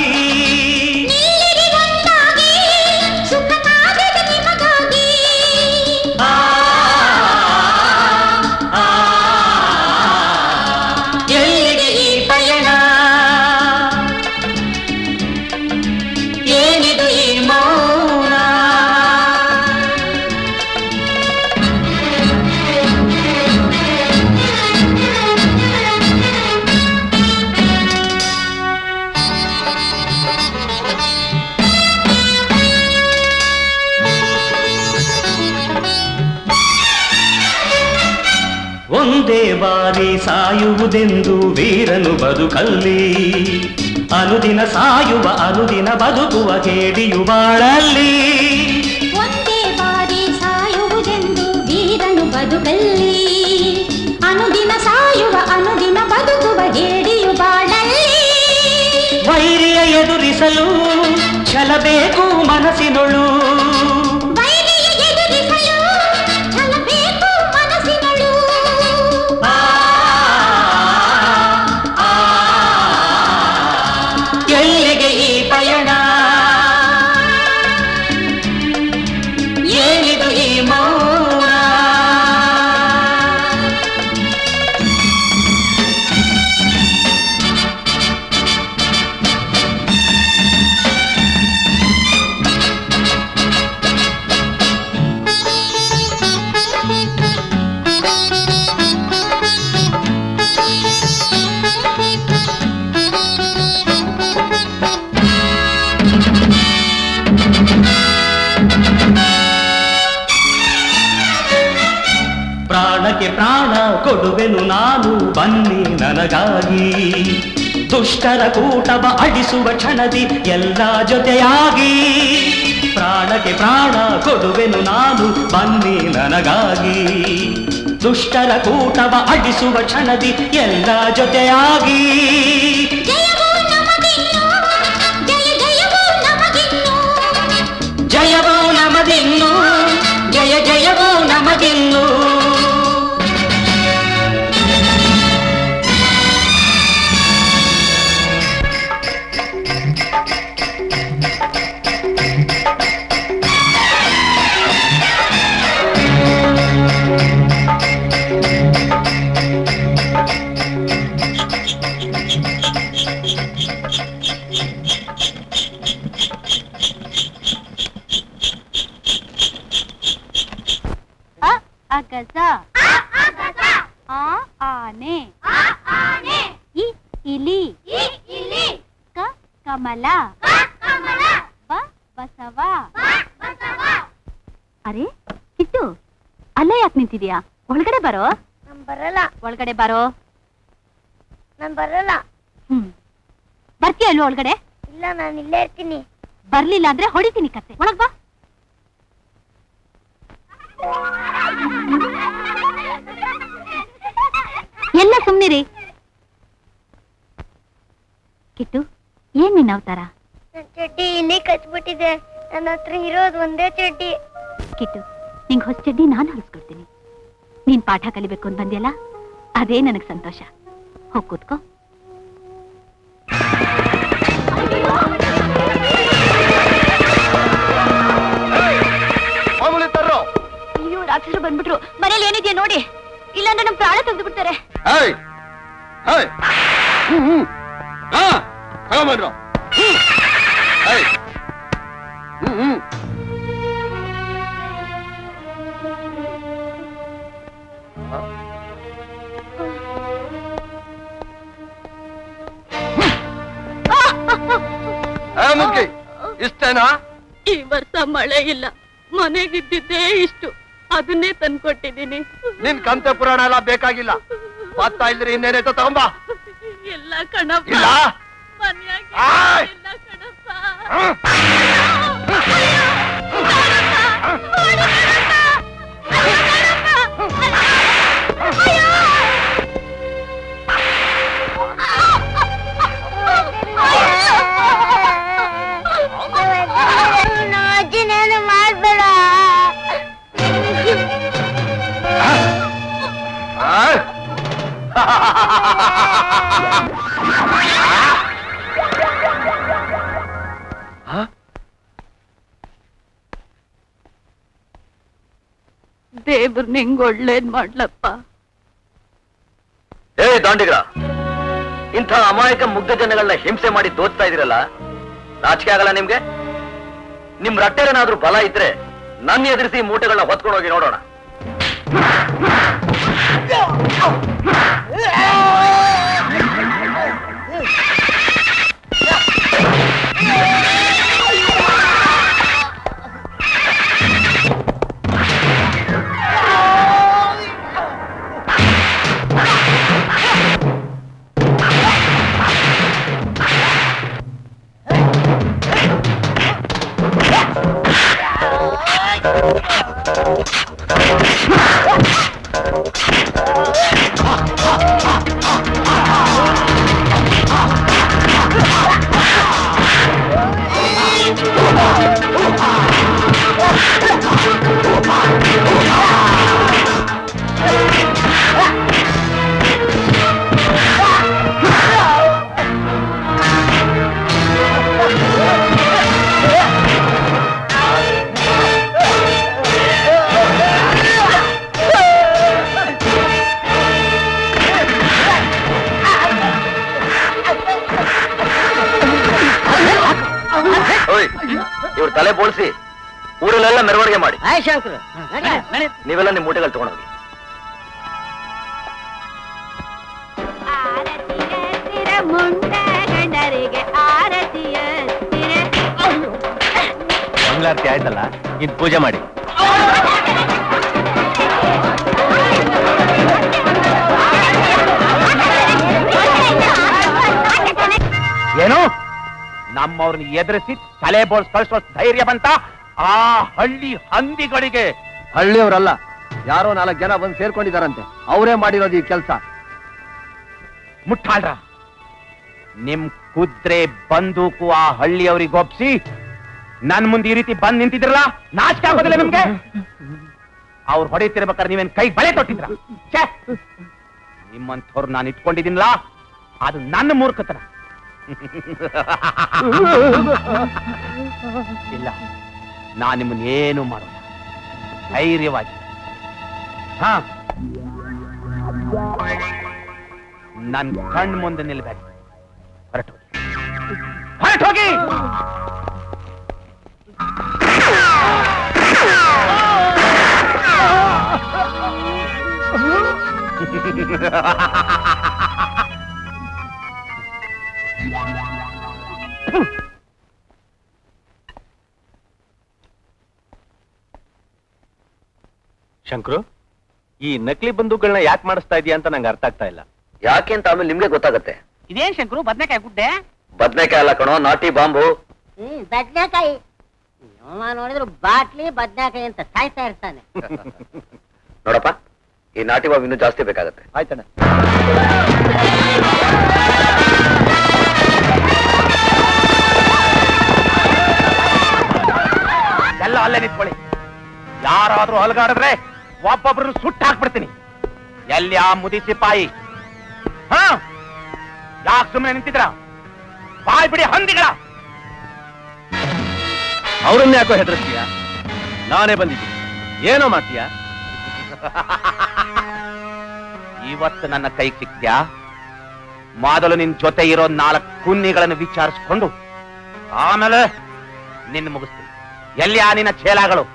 ಎಲ್ಲಿಗೆ ಈ ಪಯಣ ಏನಿದು ಈ ಮೌನ ಒಂದೇ ಬಾರಿ ಸಾಯುವುದೆಂದು ವೀರನು ಬದುಕಲ್ಲಿ ಅನುದಿನ ಸಾಯುವ ಅನುದಿನ ಬದುಕುವ ಕೇಡಿಯು ಬಾಳಲ್ಲಿ
ಒಂದೇ ಬಾರಿ ಸಾಯುವುದೆಂದು ವೀರನು ಬದುಕಲ್ಲಿ ಅನುದಿನ ಸಾಯುವ ಅನುದಿನ ಬದುಕುವ ಹೇಡಿಯು ಬಾಳಲ್ಲಿ
ವೈರಿಯ ಎದುರಿಸಲು ಛಲಬೇಕು ಮನಸ್ಸಿನೊಳು
ವೈರಿಯ ಎದುರಿಸಲು ಛಲಬೇಕು ಮನಸ್ಸಿನಳು
ಎಲ್ಲಿಗೆ ಈ ಪಯಣ ಏನಿದು ಈ ಮೌನ ಪ್ರಾಣಕ್ಕೆ ಪ್ರಾಣ ಕೊಡುವೆನು ನಾನು ಬನ್ನಿ ನನಗಾಗಿ ದುಷ್ಟರ ಕೂಟವ ಅಡಿಸುವ ಕ್ಷಣದಿ ಎಲ್ಲ ಜೊತೆಯಾಗಿ ಪ್ರಾಣಕ್ಕೆ ಪ್ರಾಣ ಕೊಡುವೆನು ನಾನು ಬನ್ನಿ ನನಗಾಗಿ ದುಷ್ಟರ ಕೂಟವ ಅಡಿಸುವ ಕ್ಷಣದಿ ಎಲ್ಲ ಜೊತೆಯಾಗಿ
ಜಯವೂ ನಮಗಿನ್ನು ಜಯ ಜಯವೂ ನಮಗಿನ್ನು
ಜಯವೋ ನಮದಿನ್ನು ಜಯ ಜಯವೋ ನಮಗಿನ್ನು
ಅ ಅಗಸ ಆ ಆನೆ ಇ ಇಲಿ ಕ ಕಮಲ ಬ ಬಸವ ಅರೆ ಕಿಟ್ಟು ಅಲ್ಲೇ ಯಾಕೆ ನಿಂತಿದ್ಯಾ ಒಳಗಡೆ ಬರೋ
ನಾನ್ ಬರಲ್ಲ
ಒಳಗಡೆ ಬರೋ
ನಾನ್ ಬರಲ್ಲ
ಹ್ಮ್ ಬರ್ತೀಯ ಅಲ್ವ ಒಳಗಡೆ
ಇಲ್ಲ ನಾನು ಇಲ್ಲೇ ಇರ್ತೀನಿ
ಬರ್ಲಿಲ್ಲ ಅಂದ್ರೆ ಹೊಡಿತೀನಿ ಕತ್ತೆ ಒಳಗ್ ಬಾ ಎಲ್ಲ ಸುಮ್ನಿರಿ ಕಿಟ್ಟು ಏನ್ ನಿನ್ನ ಅವತಾರ
ನನ್ ಚಡ್ಡಿ ಇಲ್ಲಿ ಕಚ್ಬಿಟ್ಟಿದೆ ನನ್ನ ಹತ್ರ ಇರೋದು ಒಂದೇ ಚಡ್ಡಿ
ಕಿಟ್ಟು ನಿಂಗ್ ಹೊಸ ಚಡ್ಡಿ ನಾನು ಹೊಲಿಸ್ಕೊಡ್ತೀನಿ ನೀನ್ ಪಾಠ ಕಲಿಬೇಕು ಅಂತ ಬಂದ್ಯಲ್ಲ ಅದೇ ನನಗ್ ಸಂತೋಷ ಹೋಗ್ ಕೂತ್ಕೋ
ಮಾಮೂಲಿ ತರ್ರೋ
ಅಯ್ಯೋ ರಾಕ್ಷಸರು ಬಂದ್ಬಿಟ್ರು ಮನೇಲಿ ಏನಿದೆಯಾ ನೋಡಿ ಇಲ್ಲಾಂದ್ರೆ ನಮ್ ಪ್ರಾಣ ತೆಗೆದು ಬಿಡ್ತಾರೆ
ಹೇಯ್ ಹೇಯ್ ಹ್ಮ್ ಹ್ಮ್ ಹಾ ತಗೊಂಬನ್ರು ಹ್ಮ್ ಹೇಯ್ ಹ್ಮ್ ಹ್ಮ್ ಏ ಮುಗ್ಗಿ ಇಷ್ಟೇನಾ
ಈ ವರ್ಷ ಮಳೆ ಇಲ್ಲ ಮನೆಗಿದ್ದಿದ್ದೇ ಇಷ್ಟು ಅದನ್ನೇ ತಂದ್ಕೊಟ್ಟಿದ್ದೀನಿ
ನಿನ್ ಕಂತೆ ಪುರಾಣ ಎಲ್ಲ ಬೇಕಾಗಿಲ್ಲ ಭತ್ತ ಇಲ್ದ್ರೆ ಇನ್ನೇನೈತೋ ತಗೊಂಬ
ಎಲ್ಲ ಕಣಪ್ಪ
ಇಲ್ಲ
ಮನ್ಯಾಗ
ಆಯ್.
ಎಲ್ಲ ಕಣಪ್ಪ
ನಮ್ಮ ಅಜ್ಜಿನೇನು ಮಾಡ್ಬೇಡ
ಆಯ್.
ದೇವ್ರು ನಿಂಗ್ ಒಳ್ಳೇದ್ ಮಾಡ್ಲಪ್ಪ
ಏ ದಾಂಡಿಗ್ರ ಇಂಥ ಅಮಾಯಕ ಮುಗ್ಧ ಜನಗಳನ್ನ ಹಿಂಸೆ ಮಾಡಿ ದೋಚ್ತಾ ಇದೀರಲ್ಲ ನಾಚಿಕೆ ಆಗಲ್ಲ ನಿಮ್ಗೆ ನಿಮ್ ರಟ್ಟೆಲೇನಾದ್ರೂ ಬಲ ಇದ್ರೆ ನನ್ನ ಎದುರಿಸಿ ಮೂಟೆಗಳನ್ನ ಹೊತ್ಕೊಂಡು ಹೋಗಿ ನೋಡೋಣ ಓಯ್ ಇವ್ರ ತಲೆ ಬೋಳ್ಸಿ ಊರಲ್ಲೆಲ್ಲ ಮೆರವಣಿಗೆ ಮಾಡಿ
ಆಯ್ ಶಂಕರ್
ನೀವೆಲ್ಲ ನಿಮ್ ಮೂಟೆಗಳು ತಗೊಂಡೋಗಿ
ಮುಂಡಗಂಡರಿಗೆ ಆರತಿಯ
ಮಂಗಳಾರತಿ ಆಯ್ತಲ್ಲ ಇನ್ ಪೂಜೆ ಮಾಡಿ ಏನು ನಮ್ಮವ್ರನ್ನ ಎದುರಿಸಿ ತಲೆ ಬೋಳ್ಸ್ ಕಳಿಸೋ ಧೈರ್ಯ ಬಂತ ಆ ಹಳ್ಳಿ ಹಂದಿಗಳಿಗೆ
ಹಳ್ಳಿಯವರಲ್ಲ ಯಾರೋ ನಾಲ್ಕು ಜನ ಬಂದು ಸೇರ್ಕೊಂಡಿದಾರಂತೆ ಅವರೇ ಮಾಡಿರೋದು ಈ ಕೆಲಸ
ಮುಟ್ಟಾಳ್ರ ನಿಮ್ ಕುದ್ರೆ ಬಂದೂಕು ಆ ಹಳ್ಳಿಯವ್ರಿಗೆ ಒಪ್ಸಿ ನನ್ ಮುಂದೆ ಈ ರೀತಿ ಬಂದ್ ನಿಂತಿದ್ರಲ್ಲ ನಾಚಿಕೆ ಆಗೋದಿಲ್ಲ ನಿಮ್ಗೆ ಅವ್ರು ಹೊಡಿತಿರ್ಬೇಕಾದ್ರೆ ನೀವೇನ್ ಕೈ ಬಳೆ ತೊಟ್ಟಿದ್ರ ಛೇ ನಿಮ್ಮಂಥವ್ರು ನಾನು ಇಟ್ಕೊಂಡಿದ್ದೀನಲ್ಲ ಅದು ನನ್ನ ಮೂರ್ಖತನ ಇಲ್ಲ ನಾನು ನಿಮ್ಮನ್ನ ಏನು ಮಾಡೋಲ್ಲ ಧೈರ್ಯವಾಗಿ ಹಾ ನನ್ ಕಣ್ ಮುಂದೆ ನಿಲ್ಬೇಕು ಹೊರಟು ಹೊರಟೋಗಿ ಶಂಕರು ಈ ನಕಲಿ ಬಂದೂಕಗಳನ್ನ ಯಾಕೆ ಮಾಡಿಸ್ತಾ ಇದೀಯ ಅಂತ ನಂಗೆ ಅರ್ಥ ಆಗ್ತಾ ಇಲ್ಲ
ಯಾಕೆ ಅಂತ ಆಮೇಲೆ ನಿಮ್ಗೆ ಗೊತ್ತಾಗತ್ತೆ
ಇದೇನ್ ಶಂಕರು ಬದ್ನೆಕಾಯಿ ಗುಡ್ಡೆ
ಬದ್ನೆಕಾಯಿ ಅಲ್ಲ ಕಣೋ ನಾಟಿ ಬಾಂಬು
ಹ್ಮ್ ಬದ್ನೆಕಾಯಿ ಅವ ನೋಡಿದ್ರು ಬಾಟ್ಲಿ ಬದ್ನೆಕಾಯಿ ಅಂತ ಸಾಯ್ತಾ ಇರ್ತಾನೆ
ನೋಡಪ್ಪ ಈ ನಾಟಿ ಬಾಂಬ್ ಇನ್ನೂ ಜಾಸ್ತಿ ಬೇಕಾಗತ್ತೆ
ಆಯ್ತಣ್ಣ
ಎಲ್ಲ ಅಲ್ಲೇ ನಿಂತ್ಕೊಳ್ಳಿ ಯಾರಾದ್ರೂ ಅಲಗಾಡಿದ್ರೆ ಒಬ್ಬೊಬ್ರನ್ನ ಸುಟ್ಟು ಹಾಕ್ಬಿಡ್ತೀನಿ ಎಲ್ಲಿ ಆ ಮುದಿ ಸಿಪಾಯಿ ಹಾ ಯಾಕೆ ಸುಮ್ಮನೆ ನಿಂತಿದ್ರ ಬಾಯ್ ಬಿಡಿ ಹಂದಿಗಳ
ಅವರನ್ನ ಯಾಕೋ ಹೆದರ್ಸ್ತೀಯ ನಾನೇ ಬಂದಿದ್ದೀನಿ ಏನೋ ಮಾಡ್ತೀಯ
ಇವತ್ತು ನನ್ನ ಕೈ ಸಿಕ್ತ್ಯಾ ಮೊದಲು ನಿನ್ ಜೊತೆ ಇರೋ ನಾಲ್ಕು ಕುನ್ನಿಗಳನ್ನು ವಿಚಾರಿಸ್ಕೊಂಡು ಆಮೇಲೆ ನಿನ್ನ ಮುಗಿಸ್ತೀನಿ ಎಲ್ಲಿ ಆ ನಿನ್ನ ಛೇಲಾಗಳು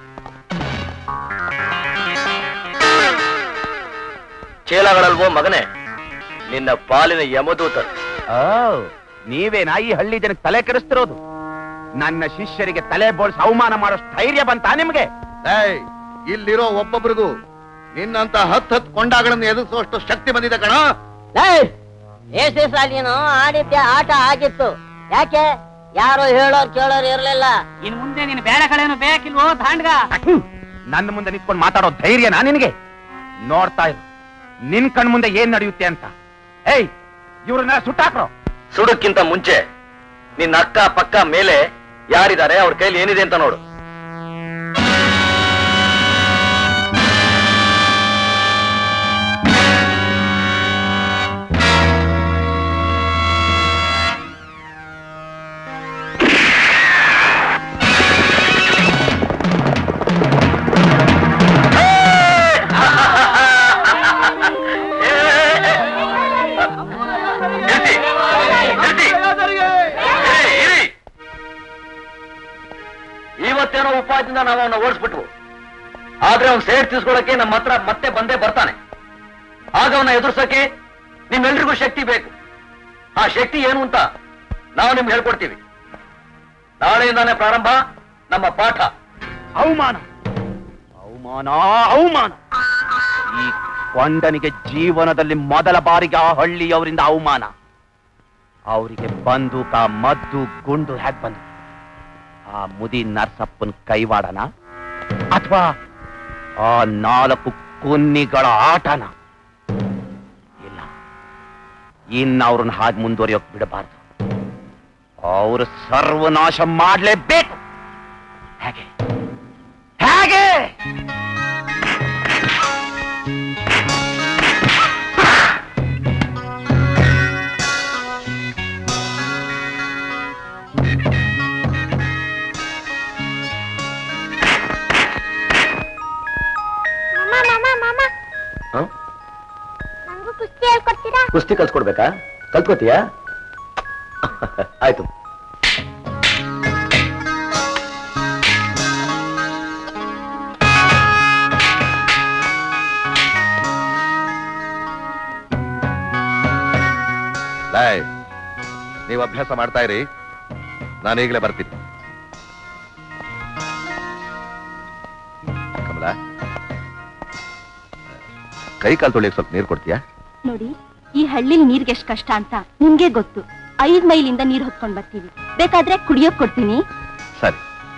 ಚೇಲಗಳಲ್ವೋ ಮಗನೇ ನಿನ್ನ ಪಾಲಿನ ಯಮದೂತರು
ಓ ನೀವೇನಾ ಈ ಹಳ್ಳಿ ಜನಕ್ಕೆ ತಲೆ ಕೆಡಿಸ್ತಿರೋದು ನನ್ನ ಶಿಷ್ಯರಿಗೆ ತಲೆ ಬೋಳ್ಸಿ ಅವಮಾನ ಮಾಡೋಷ್ಟು ಧೈರ್ಯ ಬಂತ ನಿಮ್ಗೆ
ಏಯ್ ಇಲ್ಲಿರೋ ಒಬ್ಬೊಬ್ರಿಗೂ ನಿನ್ನಂತ ಹತ್ ಹತ್ ಕೊಂಡಾಗಳನ್ನು ಎದುರಿಸುವಷ್ಟು ಶಕ್ತಿ ಬಂದಿದೆ ಕಣ
ಎಷ್ಟ್ ದಿವಸ ನೀನು ಆಡಿದ್ದೆ ಆಟ ಆಗಿತ್ತು ಯಾಕೆ ಯಾರು ಹೇಳೋರ್ ಕೇಳೋರ್ ಇರ್ಲಿಲ್ಲ
ಇನ್ ಮುಂದೆ ನೀನು ಬೇಡ ಕಳೆನು ಬೇಕಿಲ್ವೋ ದಾಂಡ್ಗ
ನನ್ನ ಮುಂದೆ ನಿಂತ್ಕೊಂಡು ಮಾತಾಡೋ ಧೈರ್ಯನಾ ನಿನಗೆ ನೋಡ್ತಾ ಇರು ನಿನ್ ಕಣ್ ಮುಂದೆ ಏನ್ ನಡೆಯುತ್ತೆ ಅಂತ ಏಯ್ ಇವ್ರನ್ನ ಸುಟ್ಟಾಕ್ರೋ
ಸುಡುಕ್ಕಿಂತ ಮುಂಚೆ ನಿನ್ನ ಅಕ್ಕ ಪಕ್ಕ ಮೇಲೆ ಯಾರಿದ್ದಾರೆ ಅವ್ರ ಕೈಲಿ ಏನಿದೆ ಅಂತ ನೋಡು ಇವತ್ತೇನೋ ಉಪಾಯದಿಂದ ನಾವು ಅವನ್ನ ಓಡಿಸ್ಬಿಟ್ವು ಆದ್ರೆ ಅವ್ನ್ ಸೇಡ್ ತಿಳ್ಸ್ಕೊಳಕ್ಕೆ ನಮ್ಮ ಹತ್ರ ಮತ್ತೆ ಬಂದೇ ಬರ್ತಾನೆ ಆಗ ಅವನ್ನ ಎದುರ್ಸಕ್ಕೆ ನಿಮ್ಮೆಲ್ರಿಗೂ ಶಕ್ತಿ ಬೇಕು ಆ ಶಕ್ತಿ ಏನು ಅಂತ ನಾವು ನಿಮ್ಗೆ ಹೇಳ್ಕೊಡ್ತೀವಿ ನಾಳೆಯಿಂದಾನೇ ಪ್ರಾರಂಭ ನಮ್ಮ ಪಾಠ
ಅವಮಾನ ಅವಮಾನ ಅವಮಾನ ಈ ಕೊಂಡನಿಗೆ ಜೀವನದಲ್ಲಿ ಮೊದಲ ಬಾರಿಗೆ ಆ ಹಳ್ಳಿಯವರಿಂದ ಅವಮಾನ ಅವರಿಗೆ ಬಂದೂಕ ಮದ್ದು ಗುಂಡು ಹ್ಯಾಕ್ ಬಂದು ಆ ಮುದಿ ನರ್ಸಪ್ಪನ್ ಕೈವಾಡನ
ಅಥವಾ ಆ ನಾಲ್ಕು ಕುನ್ನಿಗಳ ಆಟನ ಇಲ್ಲ ಇನ್ನು ಅವ್ರನ್ನ ಹಾಗೆ ಮುಂದುವರಿಯೋಕ್ ಬಿಡಬಾರ್ದು ಅವರು ಸರ್ವನಾಶ ಮಾಡ್ಲೇಬೇಕು ಹೇಗೆ ಹೇಗೆ
ಮಾಮ ಮಾಮ ಮಾಮ
ಹ?
ನಂಗೂ ಕುಸ್ತಿ ಹೇಳ್ಕೊಡ್ತೀರಾ
ಕುಸ್ತಿ ಕಲ್ಸ್ಕೊಡ್ಬೇಕಾ ಕಲ್ತ್ಕೋತೀಯಾ ಆಯ್ತು
ಲಾಯ್ ನೀವು ಅಭ್ಯಾಸ ಮಾಡ್ತಾ ಇರಿ ನಾನು ಈಗಲೇ ಬರ್ತೀನಿ ಕಮಲ ಕೈ ಕಾಲು ತೊಳಿಯಕ್ಕೆ ಸ್ವಲ್ಪ ನೀರು ಕೊಡ್ತೀಯಾ
ನೋಡಿ ಈ ಹಳ್ಳಿಲ್ ನೀರ್ಗೆ ಎಷ್ಟು ಕಷ್ಟ ಅಂತ ನಿಮ್ಗೆ ಗೊತ್ತು ಐದ್ ಮೈಲಿಂದ ನೀರ್ ಹೊತ್ಕೊಂಡ್ ಬರ್ತೀವಿ ಬೇಕಾದ್ರೆ ಕುಡಿಯೋಕ್ ಕೊಡ್ತೀನಿ
ಸರಿ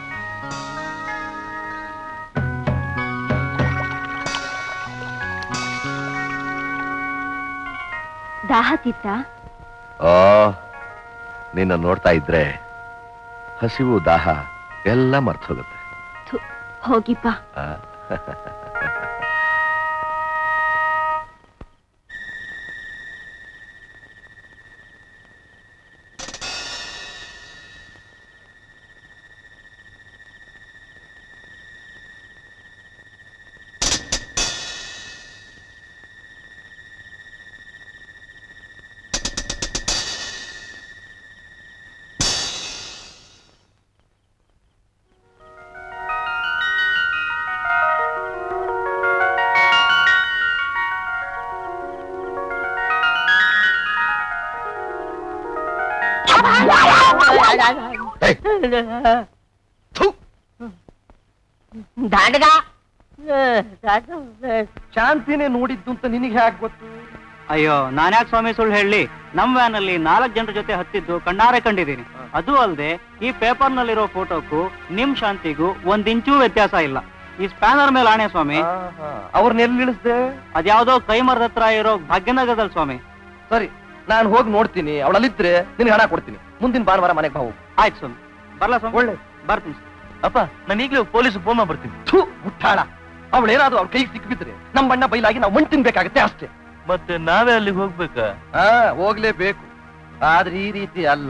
ದಾಹ ತಿತ್ತ
ಆ ನಿನ್ನ ನೋಡ್ತಾ ಇದ್ರೆ ಹಸಿವು ದಾಹ ಎಲ್ಲ ಮರ್ತೋಗುತ್ತೆ
ಹೋಗಿಪ್ಪ
ಆ.
ದಾಂಡಗ
ಶಾಂತಿನೇ ನೋಡಿದ್ದು ಅಂತ ನಿನಗೆ ಹೇಗೆ ಗೊತ್ತು
ಅಯ್ಯೋ ನಾನ್ಯಾಕೆ ಸ್ವಾಮಿ ಸುಳ್ಳು ಹೇಳಿ ನಮ್ ವ್ಯಾನ್ ಅಲ್ಲಿ ನಾಲ್ಕು ಜನರ ಜೊತೆ ಹತ್ತಿದ್ದು ಕಣ್ಣಾರೆ ಕಂಡಿದ್ದೀನಿ ಅದು ಅಲ್ಲದೆ ಈ ಪೇಪರ್ ನಲ್ಲಿರೋ ಫೋಟೋಕ್ಕೂ ನಿಮ್ ಶಾಂತಿಗೂ ಒಂದ್ ಇಂಚೂ ವ್ಯತ್ಯಾಸ ಇಲ್ಲ ಈ ಸ್ಪ್ಯಾನರ್ ಮೇಲೆ ಆಣೆ ಸ್ವಾಮಿ
ಅವ್ರನ್ನ ಎಲ್ಲಿ ಇಳಿಸ್ದೆ
ಅದ್ಯಾವ್ದೋ ಕೈ ಮರದ ಹತ್ರ ಇರೋ ಭಾಗ್ಯನಗರದಲ್ಲಿ ಸ್ವಾಮಿ
ಸರಿ ನಾನು ಹೋಗಿ ನೋಡ್ತೀನಿ ಅವಳಲ್ಲಿದ್ರೆ ನಿನ್ಗೆ ಹಣ ಕೊಡ್ತೀನಿ ಮುಂದಿನ ಭಾನುವಾರ ಮನೆಗೆ ಬಾವು
ಆಯ್ತು ಸ್ವಾಮಿ ಬರ್ಲಾ ಸ್ವಾಮಿ
ಒಳ್ಳೆ
ಬರ್ತೀನಿ
ಅಪ್ಪ ನಾನು ಈಗಲೇ ಪೊಲೀಸ್ ಫೋನ್ ಮಾಡ್ಬಿಡ್ತೀನಿ ಥೂ ಮುಟ್ಟಾಳ ಅವಳೇನಾದ್ರೂ ಅವ್ರ ಕೈಗೆ ಸಿಕ್ಬಿದ್ರೆ ನಮ್ಮ ಬಣ್ಣ ಬೈಲಾಗಿ ನಾವು ಮಣ್ಣು ತಿನ್ಬೇಕಾಗತ್ತೆ ಅಷ್ಟೇ
ಮತ್ತೆ ನಾವೇ ಅಲ್ಲಿಗೆ ಹೋಗ್ಬೇಕಾ
ಹಾ ಹೋಗ್ಲೇಬೇಕು ಆದ್ರೆ ಈ ರೀತಿ ಅಲ್ಲ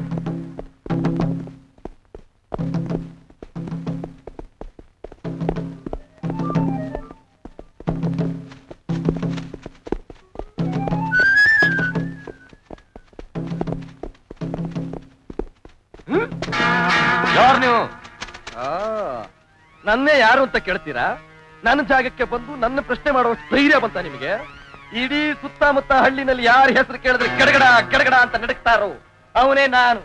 ಯಾರು ನೀವು ಆ, ನನ್ನೇ ಯಾರು ಅಂತ ಕೇಳ್ತೀರಾ ನನ್ನ ಜಾಗಕ್ಕೆ ಬಂದು ನನ್ನ ಪ್ರಶ್ನೆ ಮಾಡುವಷ್ಟು ಧೈರ್ಯ ಬಂತ ನಿಮಗೆ ಇಡೀ ಸುತ್ತಮುತ್ತ ಹಳ್ಳಿನಲ್ಲಿ ಯಾರ ಹೆಸರು ಕೇಳಿದ್ರೆ ಗಡಗಡ ಗಡಗಡ ಅಂತ ನಡಕ್ತಾರೋ ಅವನೇ ನಾನು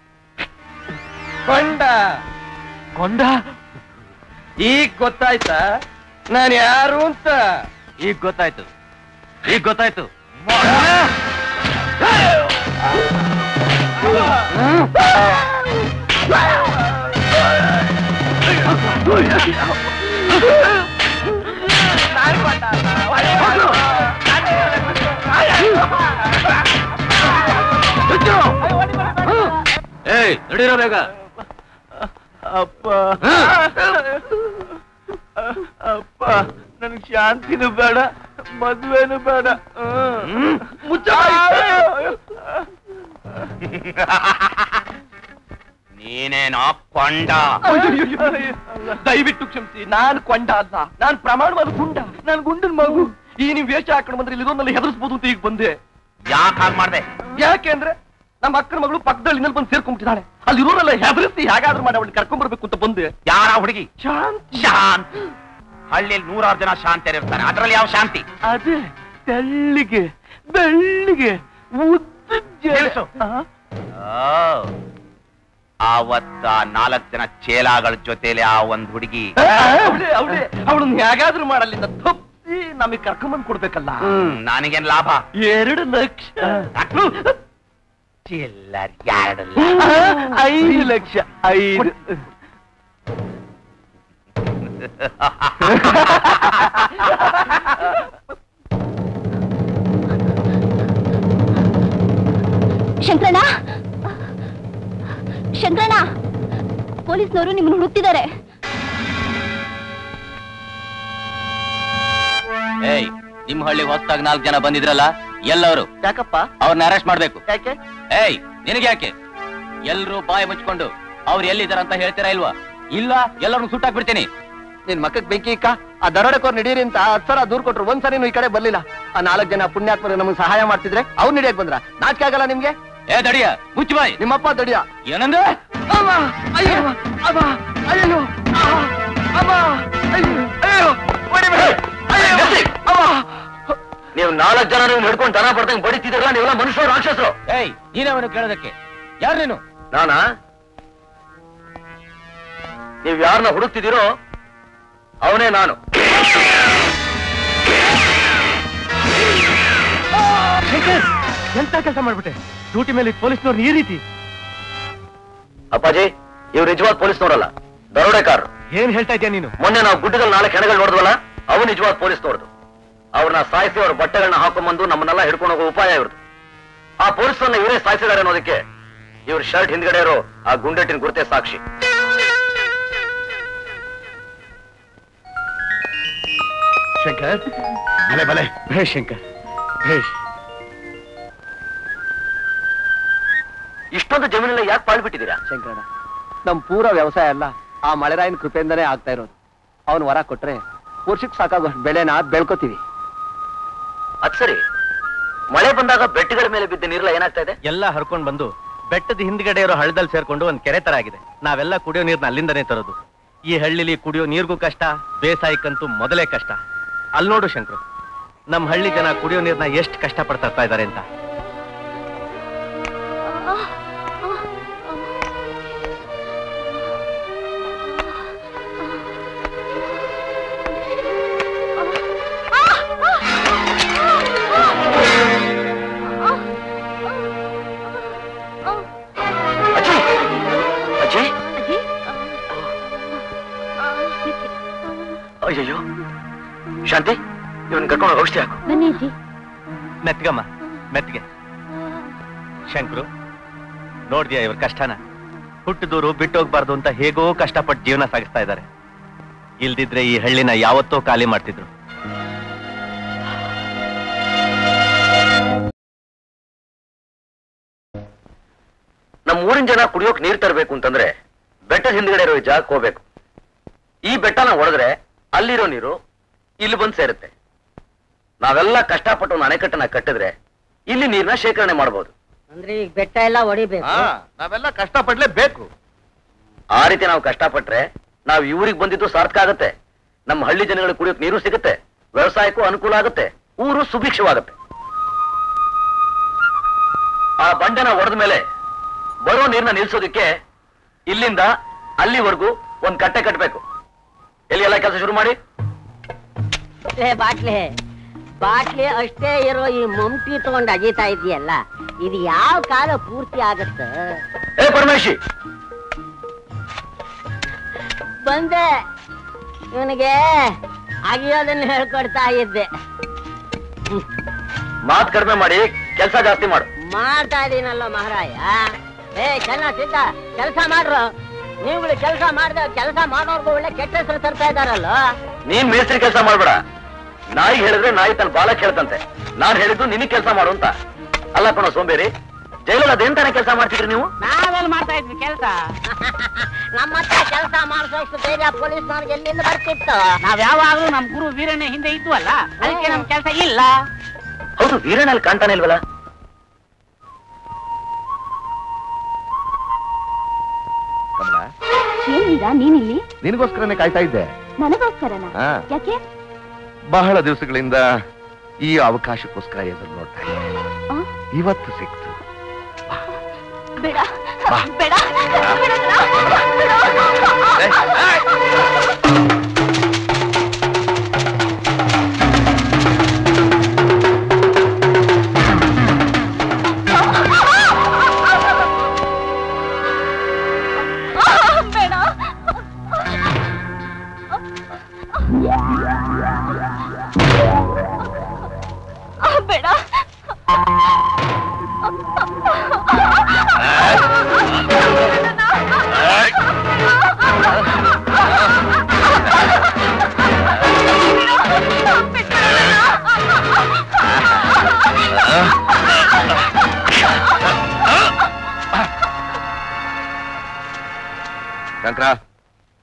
ಕೊಂಡ ಕೊಂಡ ಈಗ ಗೊತ್ತಾಯ್ತಾ ನಾನು ಯಾರು ಅಂತ
ಈಗ ಗೊತ್ತಾಯ್ತು ಈಗ ಗೊತ್ತಾಯ್ತು ಏಯ್ ನಡೀರೋ ಬೇಗ
ಅಪ್ಪ ಅಪ್ಪ ನನ್ಗೆ ಶಾಂತಿನೂ ಬೇಡ ಮದ್ವೆನೂ ಬೇಡ
ನೀನೇನೋ ಕೊಂಡ
ದಯವಿಟ್ಟು ಕ್ಷಮಿಸಿ ನಾನು ಕೊಂಡ ಅಲ್ಲ ನಾನು ಪ್ರಮಾಣವಾದ ಗುಂಡ ನಾನು ಗುಂಡನ್ ಮಗು ಈ ನೀವು ವೇಷ ಹಾಕೊಂಡು ಬಂದ್ರೆ ಇದೊಂದಲ್ಲಿ ಹೆದರ್ಸ್ಬೋದು ಅಂತ ಈಗ ಬಂದೆ
ಯಾಕೆ ಹಾಗೆ ಮಾಡ್ದೆ
ಯಾಕೆಂದ್ರೆ ನಮ್ಮ ಅಕ್ಕನ ಮಗಳು ಪಕ್ಕದಲ್ಲಿ ಇನ್ನಲ್ಲಿ ಬಂದು ಸೇರ್ಕೊಂಡ್ಬಿಟ್ಟಿದ್ದಾಳೆ ಅಲ್ಲಿ ಇರೋರೆಲ್ಲ ಹೆದರಿಸಿ ಹೇಗಾದ್ರೂ ಮಾಡಿ ಅವಳು ಕರ್ಕೊಂಡ್ ಬರ್ಬೇಕು ಅಂತ ಬಂದೆ
ಯಾರ ಹುಡುಗಿ
ಶಾಂತಿ
ಶಾಂತ್ ಹಳ್ಳಿಯಲ್ಲಿ ನೂರಾರು ಜನ ಶಾಂತಿಯರು ಇರ್ತಾರೆ ಅದ್ರಲ್ಲಿ ಯಾವ ಶಾಂತಿ
ಅದೇ ತೆಳ್ಳಿಗೆ ಬೆಳ್ಳಿಗೆ
ನಿಲ್ಸು. ಆವತ್ತ ನಾಲ್ಕು ಜನ ಚೇಲಾಗಳ ಜೊತೆಲಿ ಆ ಒಂದ್ ಹುಡುಗಿ
ಅವಳೆ ಅವಳೆ ಅವಳನ್ನ ಹೇಗಾದ್ರೂ ಮಾಡಲ್ಲಿಂದ ತಪ್ಪಿಸಿ ನಮಗೆ ಕರ್ಕೊಂಬಂದ್ ಕೊಡ್ಬೇಕಲ್ಲ
ಹ್ಮ್, ನನಗೇನ್ ಲಾಭ
ಎರಡು ಲಕ್ಷ
ಚಿಲ್ಲರ್ ಎರಡು ಲಕ್ಷ.
ಐದು ಲಕ್ಷ ಐದು
ಶಂಕರಣ್ಣ ಶಂಕರಣ್ಣ ಪೊಲೀಸ್ನವರು ನಿಮ್ಮನ್ನು ಹುಡುಕ್ತಿದ್ದಾರೆ
ಏಯ್ ನಿಮ್ ಹಳ್ಳಿಗೆ ಹೊಸದಾಗಿ ನಾಲ್ಕು ಜನ ಬಂದಿದ್ರಲ್ಲ ಎಲ್ಲವರು
ಯಾಕಪ್ಪ
ಅವ್ರನ್ನ ಅರೆಸ್ಟ್ ಮಾಡ್ಬೇಕು
ಯಾಕೆ
ಏಯ್ ನಿನಗೆ ಯಾಕೆ ಎಲ್ರು ಬಾಯಿ ಮುಚ್ಕೊಂಡು ಅವ್ರು ಎಲ್ಲಿದಾರ ಅಂತ ಹೇಳ್ತೀರಾ ಇಲ್ವಾ ಇಲ್ಲ ಎಲ್ಲರನ್ನು ಸುಟ್ಟಾಕ್ಬಿಡ್ತೀನಿ
ನಿನ್ ಮಕ್ಕಕ್ ಬೆಂಕಿ ಇಕ್ಕ ಆ ದರೋಡೆಕೋರ್ ನಡೀರಿ ಅಂತ ಹತ್ ಸಲ ದೂರ್ ಕೊಟ್ರು ಒಂದ್ಸರಿನೂ ಈ ಕಡೆ ಬರ್ಲಿಲ್ಲ ಆ ನಾಲ್ಕು ಜನ ಪುಣ್ಯಾತ್ಮರು ನಮಗೆ ಸಹಾಯ ಮಾಡ್ತಿದ್ರೆ ಅವ್ರು ನಡಿಯಕ್ ಬಂದ್ರ ನಾಚಿಕೆ ಆಗಲ್ಲ ನಿಮ್ಗೆ
ಏ ದಡಿಯ ಮುಚ್ಚು ಬಾಯ್
ನಿಮ್ಮಪ್ಪ ದಡಿಯ
ಏನಂದ್ರೆ
ಅಯ್ಯೋ ಅಮ್ಮ ಅಯ್ಯೋ ಅಮ್ಮ ಅಯ್ಯೋ ಹೊಡಿಬೇಡಿ ಅಯ್ಯೋ
ನೀವು ನಾಲ್ಕು ಜನ ಹಿಡ್ಕೊಂಡು ದನ ಪಡ್ದಂಗ್ ಬಡಿತಿದ್ರಲ್ಲ ನೀವೆಲ್ಲ ಮನುಷ್ಯರು ರಾಕ್ಷಸರು
ಏಯ್ ನೀನವನು ಕೇಳೋದಕ್ಕೆ ಯಾರು ನೀನು
ನಾನಾ ನೀವ್ ಯಾರನ್ನ ಹುಡುಕ್ತಿದ್ದೀರೋ ಅವನೇ ನಾನು
ಶಂಕರ್ ಎಂತ ಕೆಲಸ ಮಾಡ್ಬಿಟ್ಟೆ ಡ್ಯೂಟಿ ಮೇಲೆ ಪೊಲೀಸ್ನವ್ರು ಈ ರೀತಿ
ಅಪ್ಪಾಜಿ ಇವ್ರು ನಿಜವಾದ ಪೊಲೀಸ್ನವರಲ್ಲ ದರೋಡೆಕಾರರು
ಏನ್ ಹೇಳ್ತಾ ಇದ್ಯಾ ನೀನು
ಮೊನ್ನೆ ನಾವು ಗುಡ್ಡದಲ್ಲಿ ನಾಲ್ಕು ಹೆಣಗಳು ನೋಡಿದ್ವಲ್ಲ ಅವು ನಿಜವಾದ ಪೊಲೀಸ್ನವ್ರದ್ದು ಅವ್ರನ್ನ ಸಾಯಿಸಿ ಅವ್ರ ಬಟ್ಟೆಗಳನ್ನ ಹಾಕೊಂಡ್ಬಂದು ನಮ್ಮನ್ನೆಲ್ಲ ಹಿಡ್ಕೊಂಡು ಹೋಗೋ ಉಪಾಯ ಇವ್ರದ್ದು ಆ ಪೊಲೀಸರನ್ನ ಇವರೇ ಸಾಯಿಸಿದ್ದಾರೆ ಅನ್ನೋದಕ್ಕೆ ಇವ್ರ ಶರ್ಟ್ ಹಿಂದ್ಗಡೆ ಇರೋ ಆ ಗುಂಡೆಟ್ಟಿನ ಗುರುತೆ ಸಾಕ್ಷಿ
ಶಂಕರ್ ಭಲೆ ಭಲೆ ಭೇಷ್ ಶಂಕರ್ ಭೇಷ್
ಇಷ್ಟೊಂದು ಜಮೀನೆಲ್ಲ ಯಾಕೆ ಪಾಳ್ಬಿಟ್ಟಿದ್ದೀರಾ
ಶಂಕರಣ್ಣ ನಮ್ ಪೂರ ವ್ಯವಸಾಯ ಅಲ್ಲ ಆ ಮಳೆರಾಯನ ಕೃಪೆಯಿಂದನೇ ಆಗ್ತಾ ಇರೋದು ಅವನ್ ವರ ಕೊಟ್ರೆ ವರ್ಷಕ್ಕೆ ಸಾಕಾಗೋಷ್ಟು ಬೆಳೆನ ಬೆಳ್ಕೋತೀವಿ
ಅದ್ ಸರಿ ಮಳೆ ಬಂದಾಗ ಬೆಟ್ಟಗಳ ಮೇಲೆ ಬಿದ್ದ ನೀರೆಲ್ಲ ಏನಾಗ್ತಾ ಇದೆ
ಎಲ್ಲ ಹರ್ಕೊಂಡ್ ಬಂದು ಬೆಟ್ಟದ ಹಿಂದ್ಗಡೆ ಇರೋ ಹಳ್ಳದಲ್ಲಿ ಸೇರ್ಕೊಂಡು ಒಂದ್ ಕೆರೆ ತರ ಆಗಿದೆ ನಾವೆಲ್ಲ ಕುಡಿಯೋ ನೀರ್ನ ಅಲ್ಲಿಂದನೇ ತರೋದು ಈ ಹಳ್ಳಿಲಿ ಕುಡಿಯೋ ನೀರ್ಗೂ ಕಷ್ಟ ಬೇಸಾಯಕ್ಕಂತೂ ಮೊದಲೇ ಕಷ್ಟ ಅಲ್ಲಿ ನೋಡು ಶಂಕರು ನಮ್ ಹಳ್ಳಿ ಜನ ಕುಡಿಯೋ ನೀರ್ನ ಎಷ್ಟು ಕಷ್ಟ ಪಡ್ತಾ ಇದ್ದಾರೆ ಅಂತ
ಅಜ್ಜಿ ಅಯ್ಯಯ್ಯೋ ಶಾಂತಿ ಇವನ್ ಕರ್ಕೊಂಡು ಔಷಧಿ ಹಾಕು
ಬನ್ನಿ ಅಜ್ಜಿ
ಮೆತ್ಗಮ್ಮ ಮೆತ್ಗೆ ಶಂಕರು ನೋಡ್ದ್ಯಾ ಇವ್ರ ಕಷ್ಟನ ಹುಟ್ಟಿದೂರು ಬಿಟ್ಟೋಗ್ಬಾರ್ದು ಅಂತ ಹೇಗೋ ಕಷ್ಟಪಟ್ಟು ಜೀವನ ಸಾಗಿಸ್ತಾ ಇದ್ದಾರೆ ಇಲ್ದಿದ್ರೆ ಈ ಹಳ್ಳಿನ ಯಾವತ್ತೋ ಖಾಲಿ ಮಾಡ್ತಿದ್ರು
ನಮ್ಮ ಊರಿನ ಜನ ಕುಡಿಯೋಕ್ ನೀರ್ ತರಬೇಕು ಅಂತಂದ್ರೆ ಬೆಟ್ಟದ ಹಿಂದ್ಗಡೆ ಇರೋ ಈ ಜಾಗಕ್ಕೆ ಹೋಗ್ಬೇಕು ಈ ಬೆಟ್ಟನ ಹೊಡೆದ್ರೆ ಅಲ್ಲಿರೋ ನೀರು ಇಲ್ಲಿ ಬಂದು ಸೇರುತ್ತೆ ನಾವೆಲ್ಲ ಕಷ್ಟಪಟ್ಟು ಒಂದು ಅಣೆಕಟ್ಟನ್ನ ಕಟ್ಟಿದ್ರೆ ಇಲ್ಲಿ ನೀರ್ನ ಶೇಖರಣೆ ಮಾಡಬಹುದು
ಅಂದ್ರೆ ಈಗ ಬೆಟ್ಟ ಎಲ್ಲ ಹೊಡಿಬೇಕು
ನಾವೆಲ್ಲ ಕಷ್ಟಪಡ್ಲೇಬೇಕು
ಆ ರೀತಿ ನಾವು ಕಷ್ಟಪಟ್ರೆ ನಾವು ಈ ಊರಿಗೆ ಬಂದಿದ್ದು ಸಾರ್ಥಕ ಆಗುತ್ತೆ ನಮ್ಮ ಹಳ್ಳಿ ಜನಗಳಿಗೆ ಕುಡಿಯೋಕ್ ನೀರು ಸಿಗುತ್ತೆ ವ್ಯವಸಾಯಕ್ಕೂ ಅನುಕೂಲ ಆಗುತ್ತೆ ಊರು ಸುಭಿಕ್ಷವಾಗುತ್ತೆ ಆ ಬಂಡೆನ ಹೊಡೆದ ಮೇಲೆ ಬರೋ ನೀರ್ನ ನಿಲ್ಸೋದಕ್ಕೆ ಇಲ್ಲಿಂದ ಅಲ್ಲಿವರೆಗೂ ಒಂದ್ ಕಟ್ಟೆ ಕಟ್ಟಬೇಕು ಎಲ್ಲಿ ಎಲ್ಲ ಕೆಲಸ ಶುರು ಮಾಡಿ
ಏ ಬಾಟ್ಲಿ ಬಾಟ್ಲಿ ಅಷ್ಟೇ ಇರೋ ಈ ಮಮ್ಟಿ ತಗೊಂಡ್ ಅಗಿತಾ ಇದೆಯಲ್ಲ ಇದು ಯಾವ ಕಾಲ ಪೂರ್ತಿ ಆಗತ್ತ
ಏ ಪರಮೇಶಿ
ಬಂದೆ ಇವನಿಗೆ ಅಗಿಯೋದನ್ನ ಹೇಳ್ಕೊಡ್ತಾ ಇದ್ದೆ
ಮಾತ್ ಕಡಿಮೆ ಮಾಡಿ ಕೆಲಸ ಜಾಸ್ತಿ ಮಾಡು
ಮಾಡ್ತಾ ಇದೀನಲ್ಲ ಮಹಾರಾಯ ಏ ಚೆನ್ನ ಸಿದ್ಧ ಕೆಲಸ ಮಾಡ್ರು ನೀವುಗಳು ಕೆಲಸ ಮಾಡ್ದೆ ಕೆಲಸ ಮಾಡೋರ್ಗು ಒಳ್ಳೆ ಕೆಟ್ಟ ಹೆಸರು ತರ್ತಾ ಇದಾರಲ್ಲ
ನೀನ್ ಮೇಸ್ತ್ರಿ ಕೆಲಸ ಮಾಡ್ಬೇಡ ನಾಯಿ ಹೇಳಿದ್ರೆ ನಾಯಿ ತನ್ನ ಬಾಲ ಕೇಳ್ತಂತೆ ನಾನ್ ಹೇಳಿದ್ದು ನಿನಗ್ ಕೆಲಸ ಮಾಡು ಅಂತ ಅಲ್ಲ ಕಣೋ ಸೋಂಬೇರಿ ಜೈಲಲ್ಲಿ ಅದೇಂತಾನೆ ಕೆಲಸ ಮಾಡ್ತಿದ್ರಿ ನೀವು
ನಾವೆಲ್ಲ ಮಾಡ್ತಾ ಇದ್ವಿ ಕೆಲಸ
ನಮ್ಮ ಹತ್ರ ಕೆಲಸ ಮಾಡಿಸೋಷ್ಟು ಧೈರ್ಯ ಪೊಲೀಸ್ನವ್ರಿಗೆ ಎಲ್ಲಿಂದ ಬರ್ತಿತ್ತು
ನಾವ್ ಯಾವಾಗ್ಲೂ ನಮ್ ಗುರು ವೀರಣ್ಣ ಹಿಂದೆ ಇದ್ವಲ್ಲ ಅದಕ್ಕೆ ನಮ್ ಕೆಲಸ ಇಲ್ಲ
ಹೌದು ವೀರಣ್ಣಲ್ಲಿ ಕಾಣ್ತಾನೆ ಇಲ್ವಲ್ಲ
ಕಮಲ
ಏನಿಲ್ಲ ನೀನಿಲ್ಲಿ
ನಿನಗೋಸ್ಕರನೇ ಕಾಯ್ತಾ ಇದ್ದೆ
ನನಗೋಸ್ಕರನ
ಹಾ.
ಯಾಕೆ
ಬಹಳ ದಿವಸಗಳಿಂದ ಈ ಅವಕಾಶಕ್ಕೋಸ್ಕರ ಎದುರು ನೋಡ್ತಾ ಇದ್ದೆ ಇವತ್ತು ಸಿಕ್ತು
ಬೇಡ
ಬಾ.
ಬೇಡ ಬೇಡ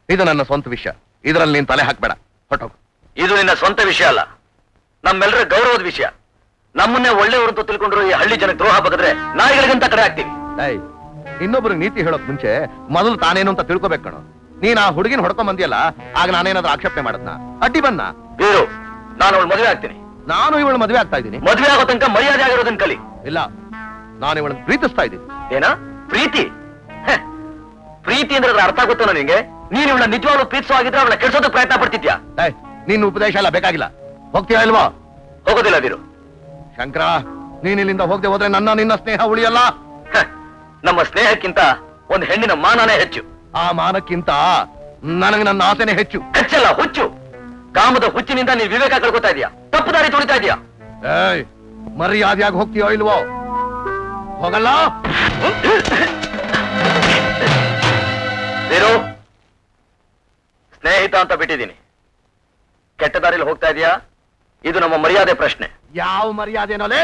ಇದು ನನ್ನ ಸ್ವಂತ ವಿಷಯ ಇದರಲ್ಲಿ ನೀನ್ ತಲೆ ಹಾಕ್ಬೇಡ ಹೊಟ್ಟೋಗು
ಇದು ನಿನ್ನ ಸ್ವಂತ ವಿಷಯ ಅಲ್ಲ ನಮ್ಮೆಲ್ಲರ ಗೌರವದ ವಿಷಯ ನಮ್ಮನ್ನೇ ಒಳ್ಳೆಯವರು ಅಂತ ತಿಳ್ಕೊಂಡ್ರು ಈ ಹಳ್ಳಿ ಜನಕ್ಕೆ ದ್ರೋಹ ಬಗದ್ರೆ ನಾಯಿಗಳಿಗಂತ ಕಡೆ ಆಗ್ತೀವಿ
ಏಯ್ ಇನ್ನೊಬ್ರಿಗೆ ನೀತಿ ಹೇಳೋಕ್ ಮುಂಚೆ ಮೊದಲು ತಾನೇನು ಅಂತ ತಿಳ್ಕೊಬೇಕು ಕಣೋ ನೀನ್ ಆ ಹುಡುಗಿನ ಹೊಡ್ಕೊಂಡ್ ಬಂದಿಯಲ್ಲ ಆಗ ನಾನೇನಾದ್ರೂ ಆಕ್ಷೇಪಣೆ ಮಾಡದ್ನ ಅಡ್ಡಿ ಬಂದ
ಬೀರು ನಾನು ಅವಳು ಮದುವೆ ಆಗ್ತೀನಿ
ನಾನು ಇವಳು ಮದುವೆ ಆಗ್ತಾ ಇದ್ದೀನಿ
ಮದುವೆ ಆಗೋ ತನಕ ಮರ್ಯಾದೆ ಆಗಿರೋದನ್ನ ಕಲಿ
ಇಲ್ಲ ನಾನು ಇವಳನ್ನ ಪ್ರೀತಿಸ್ತಾ ಇದ್ದೀನಿ
ಏನ ಪ್ರೀತಿ ಹೆ, ಪ್ರೀತಿ ಅಂದ್ರೆ ಅದ್ರ ಅರ್ಥ ಗೊತ್ತೋ ನಿಂಗೆ ನೀನ್ ಇವಳ ನಿಜವಾಗ್ಲೂ ಪ್ರೀತಿಸೋ ಆಗಿದ್ರೆ ಅವಳ ಕೆಡ್ಸೋದಕ್ಕೆ ಪ್ರಯತ್ನ ಪಡ್ತಿದ್ಯಾ
ಏಯ್ ನಿನ್ನ ಉಪದೇಶ ಎಲ್ಲ ಬೇಕಾಗಿಲ್ಲ ಹೋಗ್ತೀಯಾ ಇಲ್ವಾ
ಹೋಗೋದಿಲ್ಲ ಬೀರು
ಶಂಕರ ನೀನ್ ಇಲ್ಲಿಂದ ಹೋಗದೆ ಹೋದ್ರೆ ನನ್ನ ನಿನ್ನ ಸ್ನೇಹ ಉಳಿಯಲ್ಲ
ಹೆ, ನಮ್ಮ ಸ್ನೇಹಕ್ಕಿಂತ ಒಂದು ಹೆಣ್ಣಿನ ಮಾನನೇ ಹೆಚ್ಚು
ಆ ಮಾನಕ್ಕಿಂತ ನನಗೆ ನನ್ನ ಆಸೆನೆ ಹೆಚ್ಚು
ಹೆಚ್ಚಲ್ಲ ಹುಚ್ಚು ಕಾಮದ ಹುಚ್ಚಿನಿಂದ ನೀನ್ ವಿವೇಕ ಕಳ್ಕೊತಾ ಇದೀಯಾ ತಪ್ಪು ದಾರಿ ತುಳಿತಾ ಇದೀಯಾ
ಏಯ್ ಮರ್ಯಾದೆಯಾಗಿ ಹೋಗ್ತೀಯೋ ಇಲ್ವೋ ಹೋಗಲ್ಲ
ಬೇರು ಸ್ನೇಹಿತ ಅಂತ ಬಿಟ್ಟಿದ್ದೀನಿ ಕೆಟ್ಟ ದಾರಿಲಿ ಹೋಗ್ತಾ ಇದೀಯಾ ಇದು ನಮ್ಮ ಮರ್ಯಾದೆ ಪ್ರಶ್ನೆ
ಯಾವ ಮರ್ಯಾದೆನೋಲೇ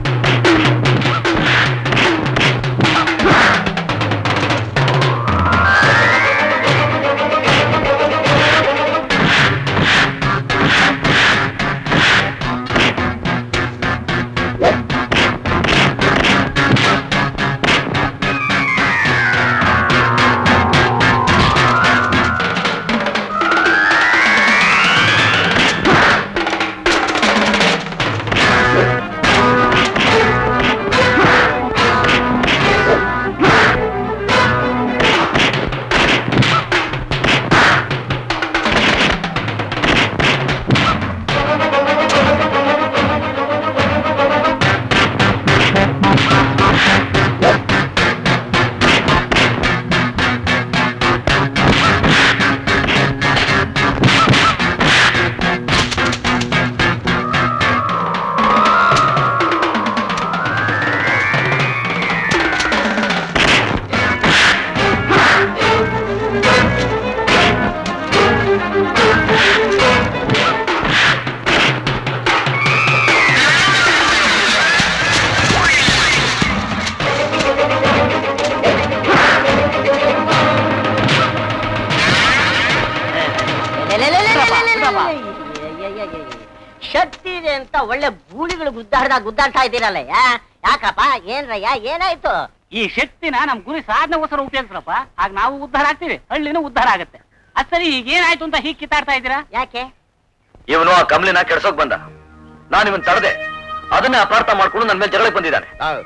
ಶಕ್ತಿ ಇದೆ ಅಂತ ಒಳ್ಳೆ ಗೂಳಿಗಳು ಗುದ್ದಾಡ್ದಾಗ ಗುದ್ದಾಡ್ತಾ ಇದ್ದೀರಲ್ಲ ಯಾ ಯಾಕಪ್ಪ ಏನ್ರಯ್ಯ ಏನಾಯ್ತು
ಈ ಶಕ್ತಿನ ನಮ್ ಗುರಿ ಸಾಧನೆಗೋಸ್ಕರ ಉಪಯೋಗಿಸ್ರಪ್ಪ ಆಗ ನಾವು ಉದ್ಧಾರ ಆಗ್ತೀವಿ ಹಳ್ಳಿನೂ ಉದ್ಧಾರ ಆಗುತ್ತೆ ಅದ್ ಸರಿ ಈಗ ಏನಾಯ್ತು ಅಂತ ಹೀಗೆ ಕಿತ್ತಾಡ್ತಾ ಇದ್ದೀರಾ
ಯಾಕೆ
ಇವನು ಆ ಕಮ್ಲಿನ ಕೆಡ್ಸೋಕ್ ಬಂದ ನಾನು ಇವನ್ ತಡೆದೆ ಅದನ್ನೇ ಅಪಾರ್ಥ ಮಾಡ್ಕೊಂಡು ನನ್ನ ಮೇಲೆ ಜಗಳಕ್ಕೆ ಬಂದಿದ್ದಾನೆ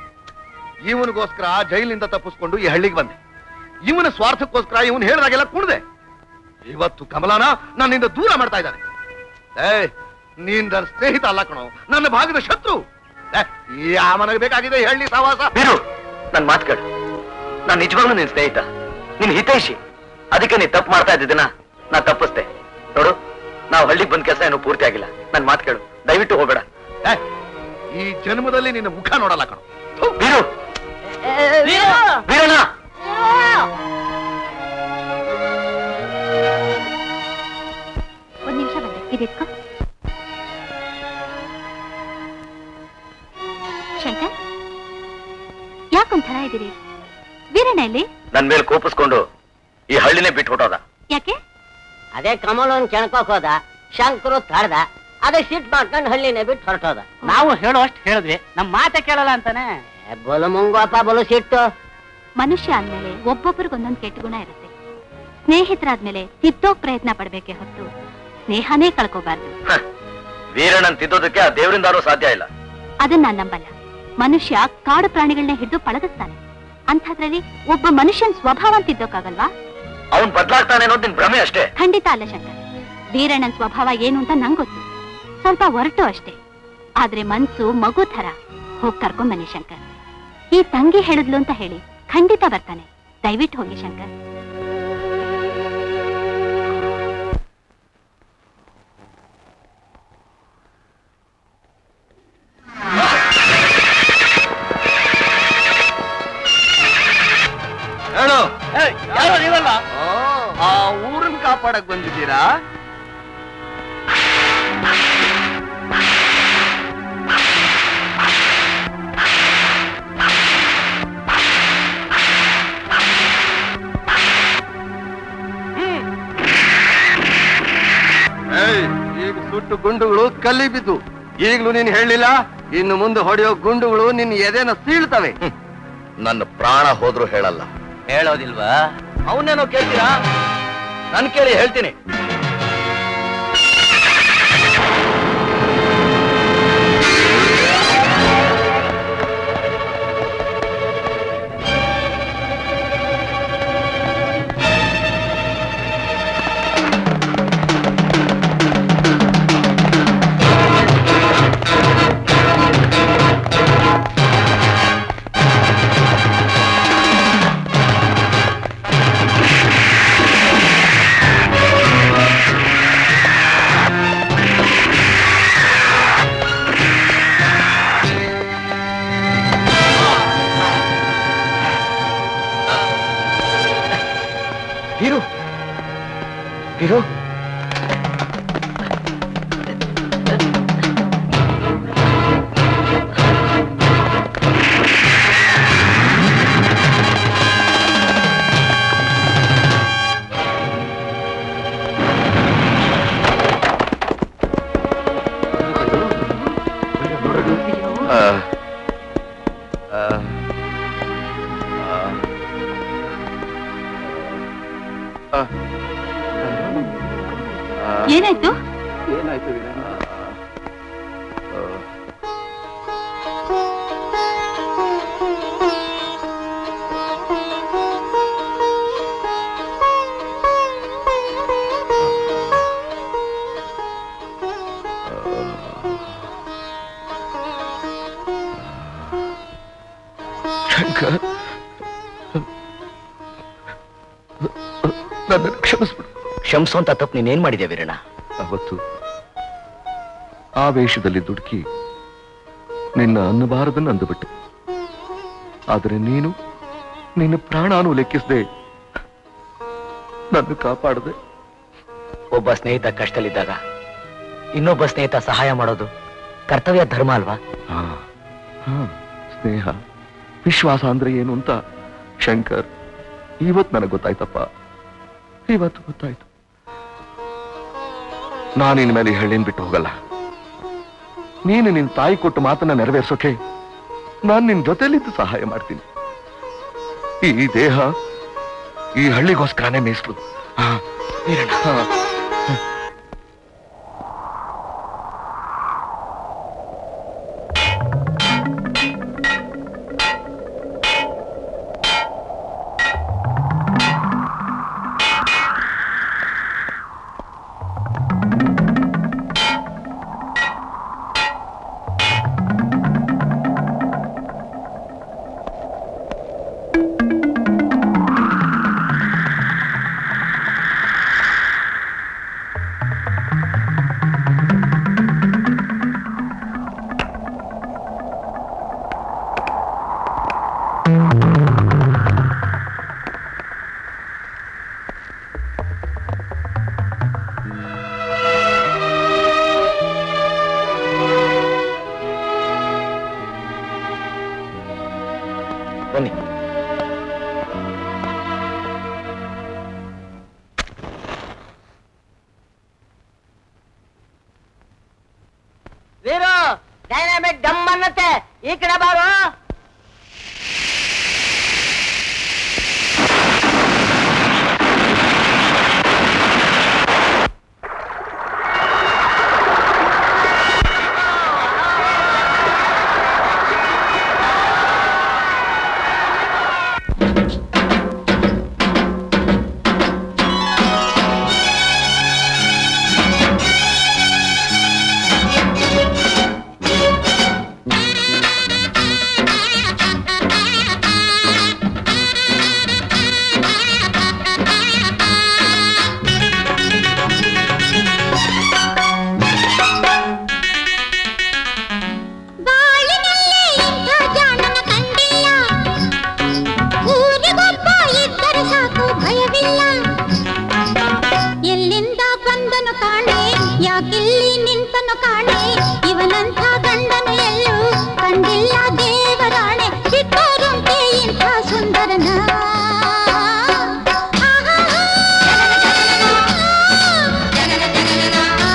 ಇವನಿಗೋಸ್ಕರ ಜೈಲಿನಿಂದ ತಪ್ಪಿಸ್ಕೊಂಡು ಈ ಹಳ್ಳಿಗೆ ಬಂದೆ ಇವನ ಸ್ವಾರ್ಥಕ್ಕೋಸ್ಕರ ಇವನು ಹೇಳಿದಾಗೆಲ್ಲ ಕುಣ್ದೆ ಇವತ್ತು ಕಮಲಾನ ನನ್ನಿಂದ ದೂರ ಮಾಡ್ತಾ ಇದ್ದಾನೆ ಏ ನೀನ್ ನನ್ನ ಸ್ನೇಹಿತ ಅಲ್ಲ ಕಣೋ ನನ್ನ ಭಾಗದ ಶತ್ರು ಏ, ಯಾವನಿಗೆ ಬೇಕಾಗಿದೆ ಹೇಳಿ ಸವಾಸ
ಬೀರು ನನ್ ಮಾತು ಕೇಳು ನಾನ್ ನಿಜವಾಗ್ಲೂ ನಿನ್ ಸ್ನೇಹಿತ ನಿನ್ ಹಿತೈಷಿ ಅದಕ್ಕೆ ನೀ ತಪ್ಪು ಮಾಡ್ತಾ ಇದ್ದಿದ್ದನ್ನ ನಾ ತಪ್ಪಿಸ್ದೆ ನೋಡು ನಾವು ಹಳ್ಳಿಗೆ ಬಂದ ಕೆಲಸ ಏನು ಪೂರ್ತಿ ಆಗಿಲ್ಲ ನನ್ ಮಾತು ಕೇಳು ದಯವಿಟ್ಟು ಹೋಗ್ಬೇಡ
ಏ, ಈ ಜನ್ಮದಲ್ಲಿ ನಿನ್ನ ಮುಖ ನೋಡಲ್ಲ ಕಣೋ
ಬೀರು ಬೀರಣ್ಣ
ಒಂದ್ ನಿಮಿಷ ಬಂದೆ ಇದಿಟ್ಕೋ ಶಂಕರ್ ಯಾಕೊಂಥರ ಇದ್ದೀರಿ ವೀರಣ್ಣ ಎಲ್ಲಿ
ನನ್ ಮೇಲೆ ಕೋಪಿಸ್ಕೊಂಡು ಈ ಹಳ್ಳಿನೇ ಬಿಟ್ಟು ಹೊಟ್ಟೋದ
ಯಾಕೆ
ಅದೇ ಕಮಲನ್ ಕೆಣ್ಕೋಕ್ ಹೋದ ಶಂಕರು ತಡ್ದ ಅದೇ ಸಿಟ್ ಮಾಡ್ಕೊಂಡು ಹಳ್ಳಿನೇ ಬಿಟ್ಟು ಹೊರಟೋದ
ನಾವು ಹೇಳೋಷ್ಟು ಹೇಳಿದ್ವಿ ನಮ್ ಮಾತೆ ಕೇಳಲ್ಲ ಅಂತಾನೆ
ಬಲು ಮುಂಗೋಪ ಬಲು ಸಿಟ್ಟು
ಮನುಷ್ಯ ಅಂದ್ಮೇಲೆ ಒಬ್ಬೊಬ್ಬರಿಗೊಂದೊಂದು ಕೆಟ್ಟ ಗುಣ ಇರುತ್ತೆ ಸ್ನೇಹಿತರಾದ್ಮೇಲೆ ತಿದ್ದೋಕ್ ಪ್ರಯತ್ನ ಪಡ್ಬೇಕೆ ಹೊತ್ತು ಸ್ನೇಹನೇ ಕಳ್ಕೋಬಾರ್ದು
ವೀರಣ್ಣನ್ ತಿದ್ದೋದಕ್ಕೆ ಆ ದೇವರಿಂದಾನೂ ಸಾಧ್ಯ ಇಲ್ಲ
ಅದನ್ನ ನಾನ್ ನಂಬಲ್ಲ ಮನುಷ್ಯ ಕಾಡು ಪ್ರಾಣಿಗಳನ್ನ ಹಿಡಿದು ಪಳಗಿಸ್ತಾನೆ ಅಂಥದ್ರಲ್ಲಿ ಒಬ್ಬ ಮನುಷ್ಯನ್ ಸ್ವಭಾವ ಅಂತ ತಿದ್ದೋಕ್ಕಾಗಲ್ವಾ
ಅವನ್ ಬದ್ಲಾಗ್ತಾನೆ ಅನ್ನೋದು ನಿನ್ ಭ್ರಮೆ ಅಷ್ಟೇ
ಖಂಡಿತ ಅಲ್ಲ ಶಂಕರ್ ವೀರಣ್ಣನ್ ಸ್ವಭಾವ ಏನು ಅಂತ ನಂಗ್ ಗೊತ್ತು ಸ್ವಲ್ಪ ಹೊರಟು ಅಷ್ಟೇ ಆದ್ರೆ ಮನ್ಸು ಮಗು ಥರ ಹೋಗ್ ಕರ್ಕೊಂಡ್ ಬನ್ನಿ ಶಂಕರ್ ಈ ತಂಗಿ ಹೇಳಿದ್ಲು ಅಂತ ಹೇಳಿ ಖಂಡಿತ ಬರ್ತಾನೆ ದಯವಿಟ್ಟು ಹೋಗಿ ಶಂಕರ್
ಹೇಳು ಯಾರೋ ನೀವಲ್ಲ ಆ ಊರನ್ನ ಕಾಪಾಡಕ್ ಬಂದಿದ್ದೀರಾ ಏಯ್, ಈಗ ಸುಟ್ಟು ಗುಂಡುಗಳು ಕಲ್ಲಿ ಬಿದ್ದು ಈಗಲೂ ನೀನ್ ಹೇಳಿಲ್ಲ ಇನ್ನು ಮುಂದೆ ಹೊಡೆಯೋ ಗುಂಡುಗಳು ನಿನ್ನ ಎದೆನ ಸೀಳ್ತವೆ
ನನ್ನ ಪ್ರಾಣ ಹೋದ್ರು ಹೇಳಲ್ಲ
ಹೇಳೋದಿಲ್ವಾ ಅವನೇನೋ ಕೇಳ್ತೀರಾ ನನ್ ಕೇಳಿ ಹೇಳ್ತೀನಿ ವೀರು ವೀರು
ಆ, ಆ, ಆ, ಆ,
ಏನಾಯ್ತು
ಏನಾಯ್ತು
ಶಂಕರ್ ನನ್ನ ಕ್ಷಮಿಸ್ಬಿಡು ಕ್ಷಮಿಸು ಅಂತ ತಪ್ಪು ನೀನೇನ್ ಮಾಡಿದೆ ವೀರಣ್ಣ
ಅವತ್ತು ಆವೇಶದಲ್ಲಿ ದುಡುಕಿ ನಿನ್ನ ಅನ್ನಬಾರದನ್ನು ಅಂದುಬಿಟ್ಟೆ ಆದರೆ ನೀನು ನಿನ್ನ ಪ್ರಾಣಾನು ಲೆಕ್ಕಿಸದೆ ನನ್ನ ಕಾಪಾಡದೆ
ಒಬ್ಬ ಸ್ನೇಹಿತ ಕಷ್ಟದಲ್ಲಿದ್ದಾಗ ಇನ್ನೊಬ್ಬ ಸ್ನೇಹಿತ ಸಹಾಯ ಮಾಡೋದು ಕರ್ತವ್ಯ ಧರ್ಮ ಅಲ್ವಾ
ಹಾ ಹಾ ಸ್ನೇಹ ವಿಶ್ವಾಸ ಅಂದ್ರೆ ಏನು ಅಂತ ಶಂಕರ್ ಇವತ್ ನನಗೆ ಗೊತ್ತಾಯ್ತಪ್ಪ ಇವತ್ತು ಗೊತ್ತಾಯ್ತು ನಾನು ಇನ್ಮೇಲೆ ಈ ಹಳ್ಳಿನ ಬಿಟ್ಟು ಹೋಗಲ್ಲ ನೀನು ನಿನ್ ತಾಯಿ ಕೊಟ್ಟು ಮಾತನ್ನ ನೆರವೇರ್ಸೋಕೆ ನಾನು ನಿನ್ ಜೊತೆಲಿದ್ದು ಸಹಾಯ ಮಾಡ್ತೀನಿ ಈ ದೇಹ ಈ ಹಳ್ಳಿಗೋಸ್ಕರನೇ ಮೀಸಲು ಹಾ ಹಾ
ಬನ್ನಿ
ವೀರು ಡೈನಾಮಿಕ್ ಡಮ್ ಅನ್ನತ್ತೆ ಈ ಕಡೆ ಬಾರು
ಊರಿಗೊಬ್ಬ ಇದ್ದರೆ ಸಾಕು ಭಯವಿಲ್ಲ ಎಲ್ಲಿಂದ ಬಂದನು ಕಾಣೆ ಯಾಕಿಲ್ಲಿ ನಿಂತನು ಕಾಣೆ ಇವನಂಥ ಗಂಡನು ಎಲ್ಲೂ ಕಂಡಿಲ್ಲ ದೇವರಾಣೆ ಬಿಟ್ಟೋರುಂಟೆ ಇಂಥ ಸುಂದರನ ಆಹಾ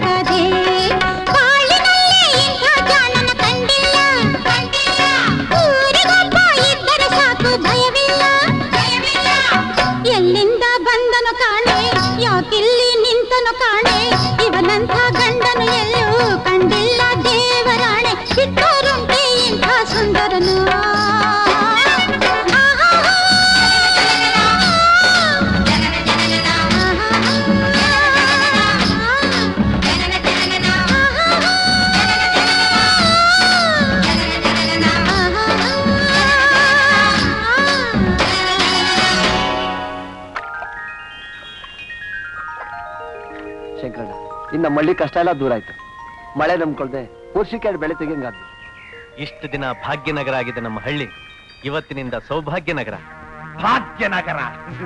ಸಾಕದೆ ಬಾಳಿನಲ್ಲಿ ಇಂಥ ಜಾಣನ ಕಂಡಿಲ್ಲ ಊರಿಗೊಬ್ಬ ಇದ್ದರೆ ಸಾಕು ಭಯವಿಲ್ಲ ಎಲ್ಲಿಂದ ಬಂದನು ಕಾಣೆ ಯಾಕಿಲ್ಲಿ ನಿಂತನು ಕಾಣೆ ಇವನಂಥ ಗಂಡನು ಎಲ್ಲೂ ಕಂಡಿಲ್ಲ ದೇವರಾಣೆ ಬಿಟ್ಟೋರುಂಟೆ ಇಂಥ ಸುಂದರನು
ಶಂಕರಣ್ಣ ಇನ್ನು ಮಳ್ಳಿ ಕಷ್ಟ ಎಲ್ಲ ದೂರ ಆಯ್ತು ಮಳೆ ನಂಬ್ಕೊಳ್ದೆ ವರ್ಷಕ್ಕೆ ಬೆಳೆ ತೆಗಿಯಂಗಾದ್ದು
ಇಷ್ಟು ದಿನ ಭಾಗ್ಯನಗರ ಆಗಿದೆ ನಮ್ಮ ಹಳ್ಳಿ ಇವತ್ತಿನಿಂದ ಸೌಭಾಗ್ಯ ನಗರ
ಭಾಗ್ಯನಗರ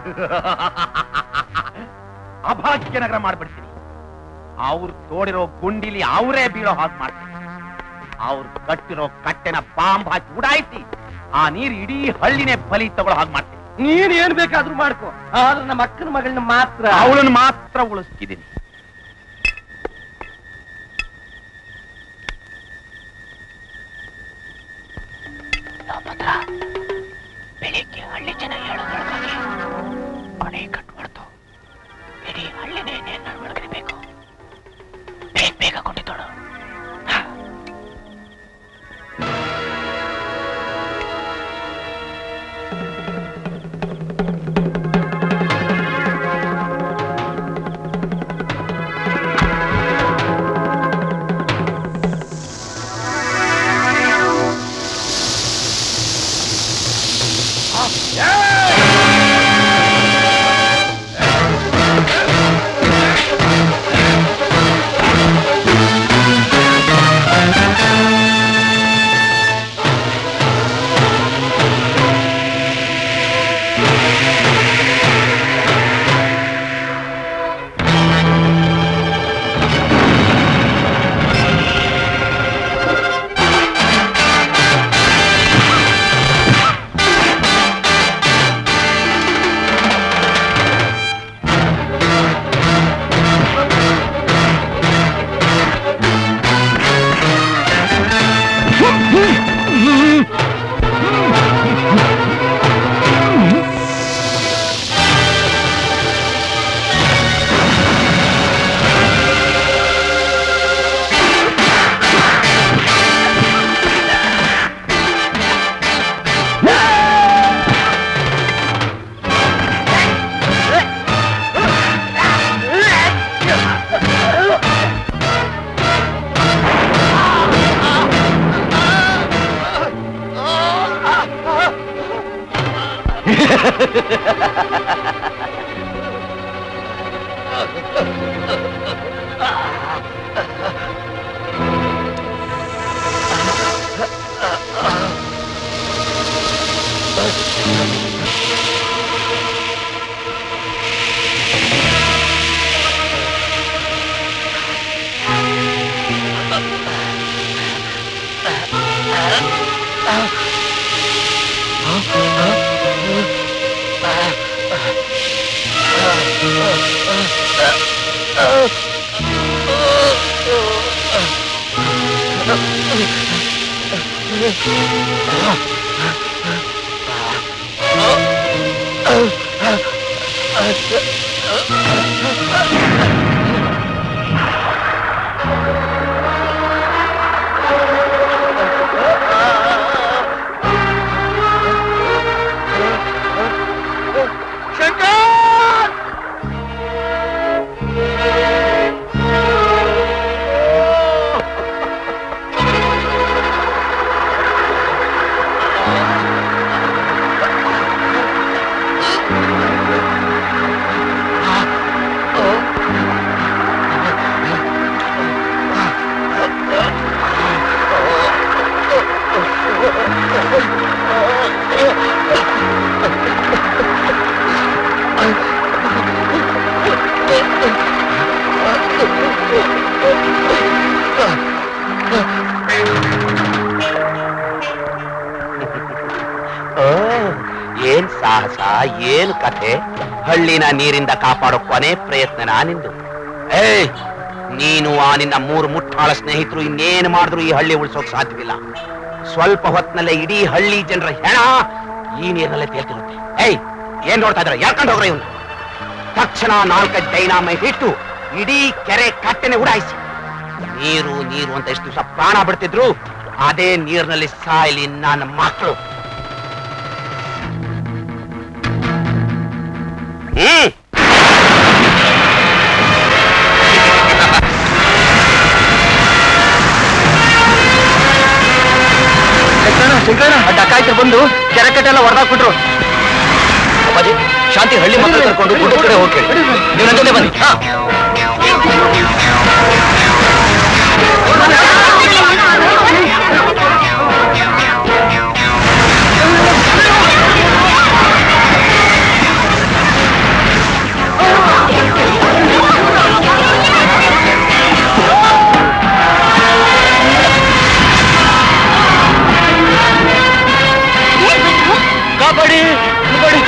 ಅಭಾಗ್ಯನಗರ ಮಾಡ್ಬಿಡ್ತೀನಿ ಅವ್ರು ತೋಡಿರೋ ಗುಂಡಿಲಿ ಅವರೇ ಬೀಳೋ ಹಾಗೆ ಮಾಡ್ತೀನಿ ಅವ್ರು ಕಟ್ಟಿರೋ ಕಟ್ಟೆನ ಬಾಂಬ್ ಹಾಕಿ ಉಡಾಯಿಸಿ ಆ ನೀರು ಇಡೀ ಹಳ್ಳಿನೇ ಬಲಿ ತಗೊಳ್ಳೋ ಹಾಗೆ ಮಾಡ್ತೀನಿ
ನೀನ್ ಏನ್ ಬೇಕಾದ್ರೂ ಮಾಡ್ಕೋ ಆದ್ರೆ ನಮ್ಮ ಅಕ್ಕನ ಮಗಳನ್ನ ಮಾತ್ರ
ಅವಳನ್ನು ಮಾತ್ರ ಉಳಿಸ್ತಿದ್ದೀನಿ
ಬೆಳಿಗ್ಗೆ ಹಳ್ಳಿ ಜನ ಹೇಳೋದ್ರೊಳಗಾಗಿ ಮನೆ ಕಟ್ಬಾರ್ದು ಇಡೀ ಹಳ್ಳಿನೇ ನೇರ ಒಳಗಿರಬೇಕು ಬೇಗ ಬೇಗ ಕೊಟ್ಟಿದ್ದೋಳು
ಓ, ಏನ್ ಸಾಹಸ ಏನ್ ಕಥೆ ಹಳ್ಳಿನ ನೀರಿಂದ ಕಾಪಾಡೋ ಕೊನೆ ಪ್ರಯತ್ನ ನಿಂದು ಏಯ್ ನೀನು ಆ ನಿನ್ನ ಮೂರು ಮುಟ್ಟಾಳ ಸ್ನೇಹಿತರು ಇನ್ನೇನು ಮಾಡಿದ್ರು ಈ ಹಳ್ಳಿ ಉಳಿಸೋಕ್ ಸಾಧ್ಯವಿಲ್ಲ ಸ್ವಲ್ಪ ಹೊತ್ತಿನಲ್ಲೇ ಇಡೀ ಹಳ್ಳಿ ಜನರ ಹೆಣ ಈ ನೀರಿನಲ್ಲೇ ತೇಲ್ತಿರುತ್ತೆ ಏಯ್ ಏನ್ ನೋಡ್ತಾ ಇದ್ರೆ ಯಾಕಂಡ್ ಹೋಗ್ರ ಇವನು ತಕ್ಷಣ ನಾಲ್ಕೈದು ಡೈನಾಮೈಟ್ ಇಟ್ಟು ಇಡೀ ಕೆರೆ ಕಟ್ಟೆನೆ ಉಡಾಯಿಸಿ ನೀರು ನೀರು ಅಂತ ಎಷ್ಟು ದಿವಸ ಪ್ರಾಣ ಬಿಡ್ತಿದ್ರು ಅದೇ ನೀರಿನಲ್ಲಿ ಸಾಯಲಿ ನನ್ನ ಮಕ್ಕಳು ಹ್ಮ್
ಶಂಕರಣ್ಣ ಡಕಾಯ್ತರು ಬಂದು ಕೆರೆ ಕಟ್ಟೆಲ್ಲ ಹೊಡೆದಾಕ್ಬಿಟ್ರು ಅಪ್ಪಾಜಿ ಶಾಂತಿ ಹಳ್ಳಿ ಮಕ್ಕಳು ಕರ್ಕೊಂಡು ಗುಡ್ಡ ಕಡೆ ಹೋಗಿ ನೀವು ನನ್ನ ಜೊತೆ ಬನ್ನಿ ಹಾ ಕಬಡ್ಡಿ ಕಬಡ್ಡಿ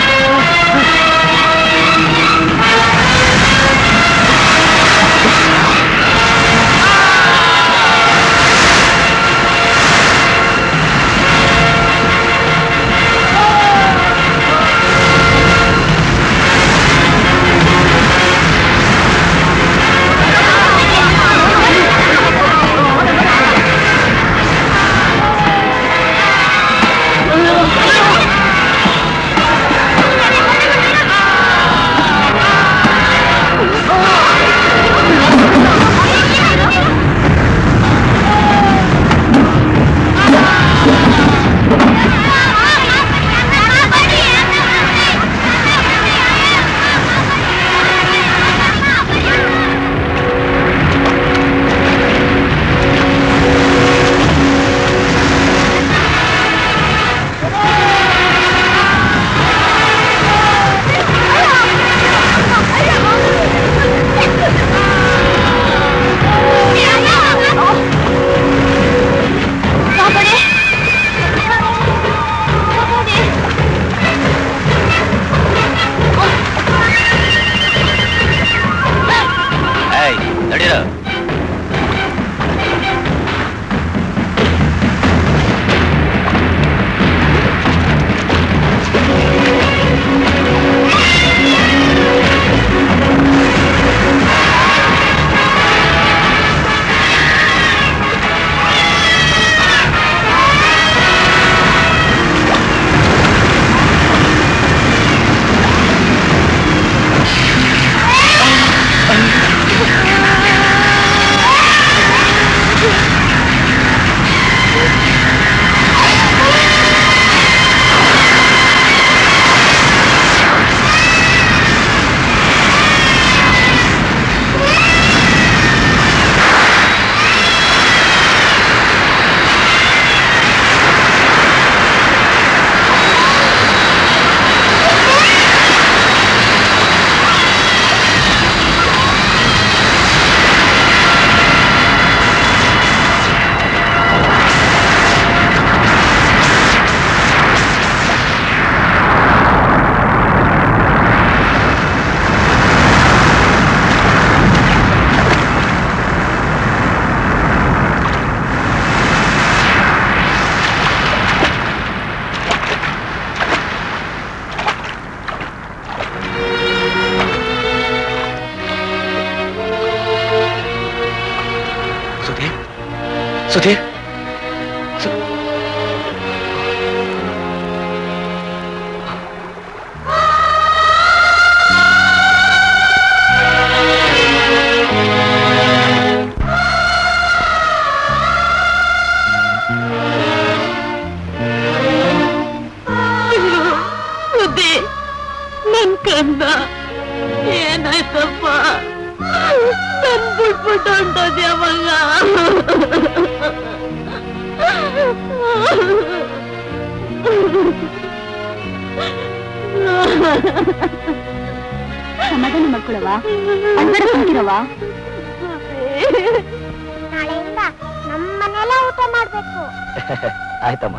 ಏಯ್ ನಡೀರ ಸುಧೀರ್ ಸುಧೀರ್ ಸು-
ಸುದ್ದಿ ನನ್ ಕಂದ ಏನಾಯ್ತಪ್ಪ ನನ್ ಬಿಟ್ಬಿಟ್ಟು ಹೊಂಟೋದ್ಯಾವಾಗ
ಸಮಾಧಾನ ಮಾಡ್ಕೊಳವ ಅಳ್ಬೇಡ ಕುಂತಿರವ
ನಾಳೆಯಿಂದ ನಮ್ಮ ಮನೆಯಲ್ಲ ಊಟ ಮಾಡ್ಬೇಕು
ಆಯ್ತಮ್ಮ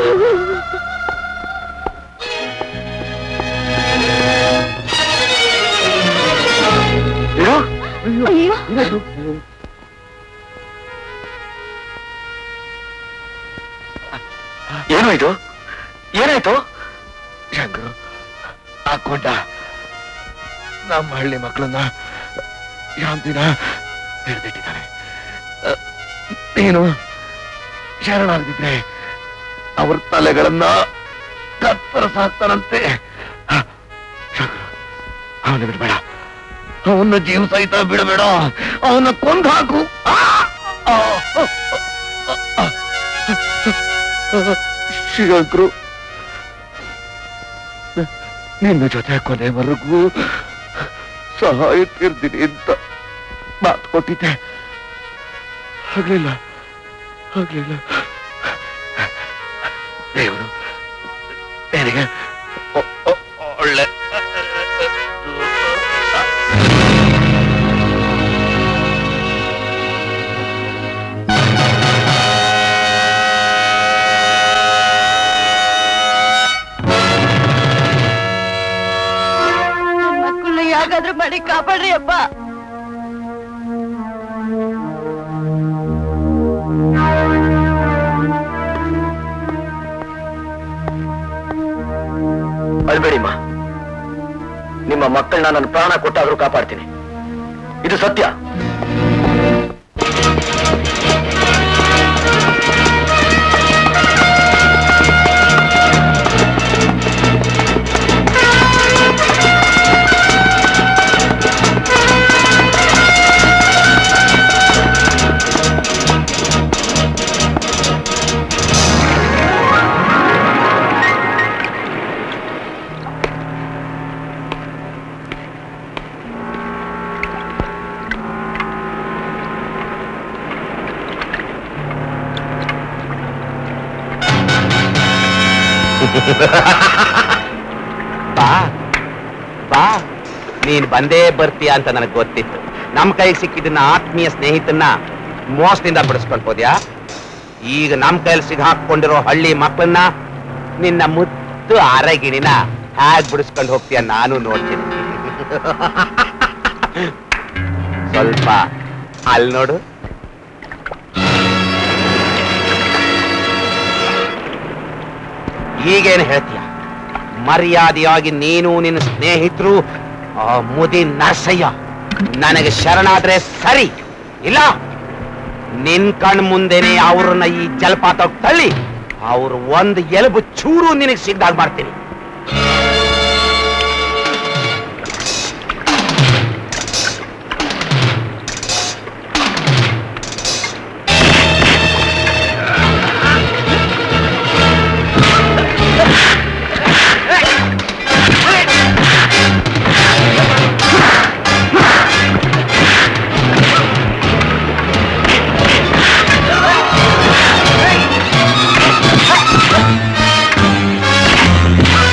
ಆ
ಅಯ್ಯೋ
ಏನೋ ಇದು ಏನಾಯ್ತು
ಶಂಕರು ಹಾಕೊಂಡ ನಮ್ಮ ಹಳ್ಳಿ ಮಕ್ಕಳನ್ನ ಶಾಂತಿನ ಹಿಡಿದಿಟ್ಟಿದ್ದಾನೆ ಅಹ್, ನೀನು ಶರಣಾಗದಿದ್ರೆ ಅವ್ರ ತಲೆಗಳನ್ನ ಕತ್ತರಿಸಾಕ್ತಾನಂತೆ ಹ, ಶಂಕರು ಅವನ್ನ ಬಿಡಬೇಡ ಅವನ್ನ ಜೀವ ಸಹಿತ ಬಿಡಬೇಡ ಅವನ್ನ ಕೊಂದು ಹಾಕು ಆ! ಆ! ಶಂಕರು ನಿನ್ನ ಜೊತೆ ಕೊನೆವರೆಗೂ ಸಹಾಯಕ್ಕಿರ್ತೀನಿ ಅಂತ ಮಾತು ಕೊಟ್ಟಿದ್ದೆ ಆಗ್ಲಿಲ್ಲ ಆಗ್ಲಿಲ್ಲ ದೇವರು ನಿನಗೆ ಒ- ಒ- ಒಳ್ಳೆ
ನನ್ ಮಕ್ಕಳನ್ನ ಯಾಕಾದ್ರೂ ಮಾಡಿ ಕಾಪಾಡ್ರಿ ಅಪ್ಪ
ಅಳ್ಬೇಡಿಮ್ಮ ನಿಮ್ಮ ಮಕ್ಕಳನ್ನ ನನ್ನ ಪ್ರಾಣ ಕೊಟ್ಟಾದ್ರೂ ಕಾಪಾಡ್ತೀನಿ ಇದು ಸತ್ಯ
ಬಾ ಬಾ ನೀನ್ ಬಂದೇ ಬರ್ತೀಯ ಅಂತ ನನಗೆ ಗೊತ್ತಿತ್ತು ನಮ್ ಕೈಗೆ ಸಿಕ್ಕಿದ್ದನ್ನ ಆತ್ಮೀಯ ಸ್ನೇಹಿತನ್ನ ಮೋಸದಿಂದ ಬಿಡಿಸ್ಕೊಂಡ್ ಹೋದ್ಯಾ ಈಗ ನಮ್ ಕೈಲಿ ಸಿಗಾಕೊಂಡಿರೋ ಹಳ್ಳಿ ಮಕ್ಕಳನ್ನ ನಿನ್ನ ಮುದ್ದು ಅರಗಿಣಿನ ಹ್ಯಾಗ್ ಬಿಡಿಸ್ಕೊಂಡು ಹೋಗ್ತೀಯ ನಾನು ನೋಡ್ತೀನಿ ಸ್ವಲ್ಪ ಅಲ್ಲಿ ನೋಡು ಈಗೇನು ಹೇಳ್ತೀಯ ಮರ್ಯಾದೆಯಾಗಿ ನೀನು ನಿನ್ನ ಸ್ನೇಹಿತರು ಆ ಮುದಿ ನರಸಯ್ಯ ನನಗೆ ಶರಣಾದ್ರೆ ಸರಿ ಇಲ್ಲ ನಿನ್ ಕಣ್ ಮುಂದೆನೆ ಅವ್ರನ್ನ ಈ ಜಲಪಾತ ತಳ್ಳಿ ಅವ್ರು ಒಂದು ಎಲುಬು ಚೂರು ನಿನಗೆ ಸಿಗ್ದಾಗ ಮಾಡ್ತೀನಿ
ಆ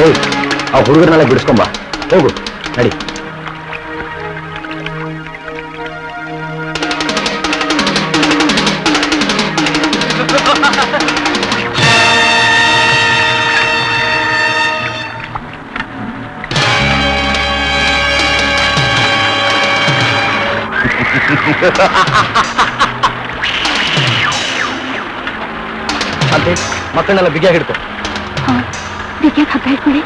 ಏಯ್ ಆ ಹುಡುಗರನ್ನೆಲ್ಲ ಬಿಡಿಸ್ಕೊಂಬ ಹೋಗು ನಡಿ
ಅಂತೆ ಮಕ್ಕಳನ್ನೆಲ್ಲ ಬಿಗಿಯಾಗಿ ಹಿಡ್ಕೊ
ಬಿಗಿಯಾಗಿ ಹಗ್ಗ ಹಿಡ್ಕೊಳ್ಳಿ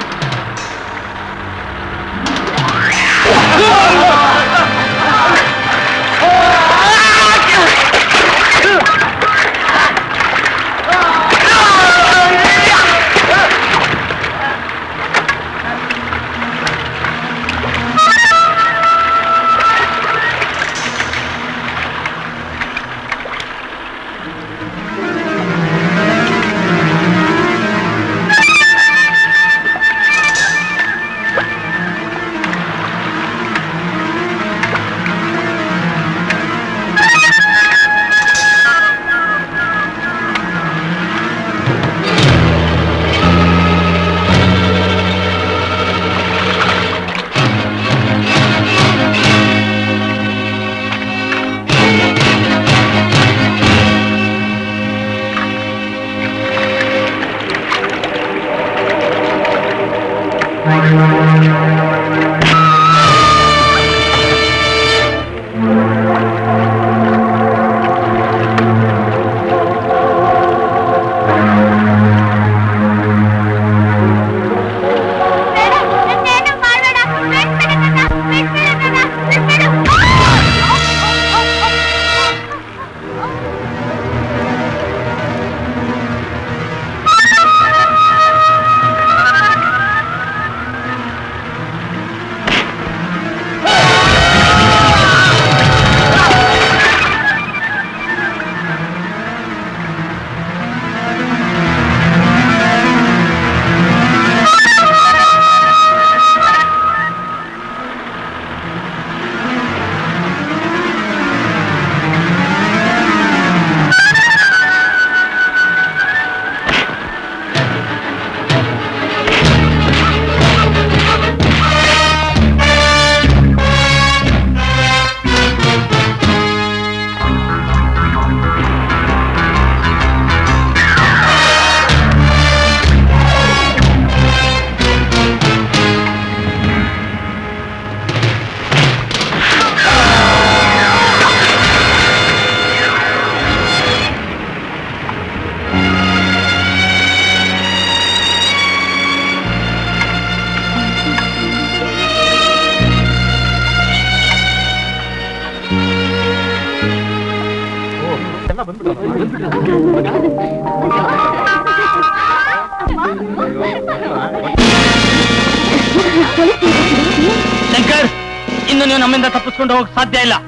ಶಂಕರ್ ಇನ್ನು ನೀವು ನಮ್ಮಿಂದ ತಪ್ಪಿಸ್ಕೊಂಡು ಹೋಗಕ್ ಸಾಧ್ಯ ಇಲ್ಲ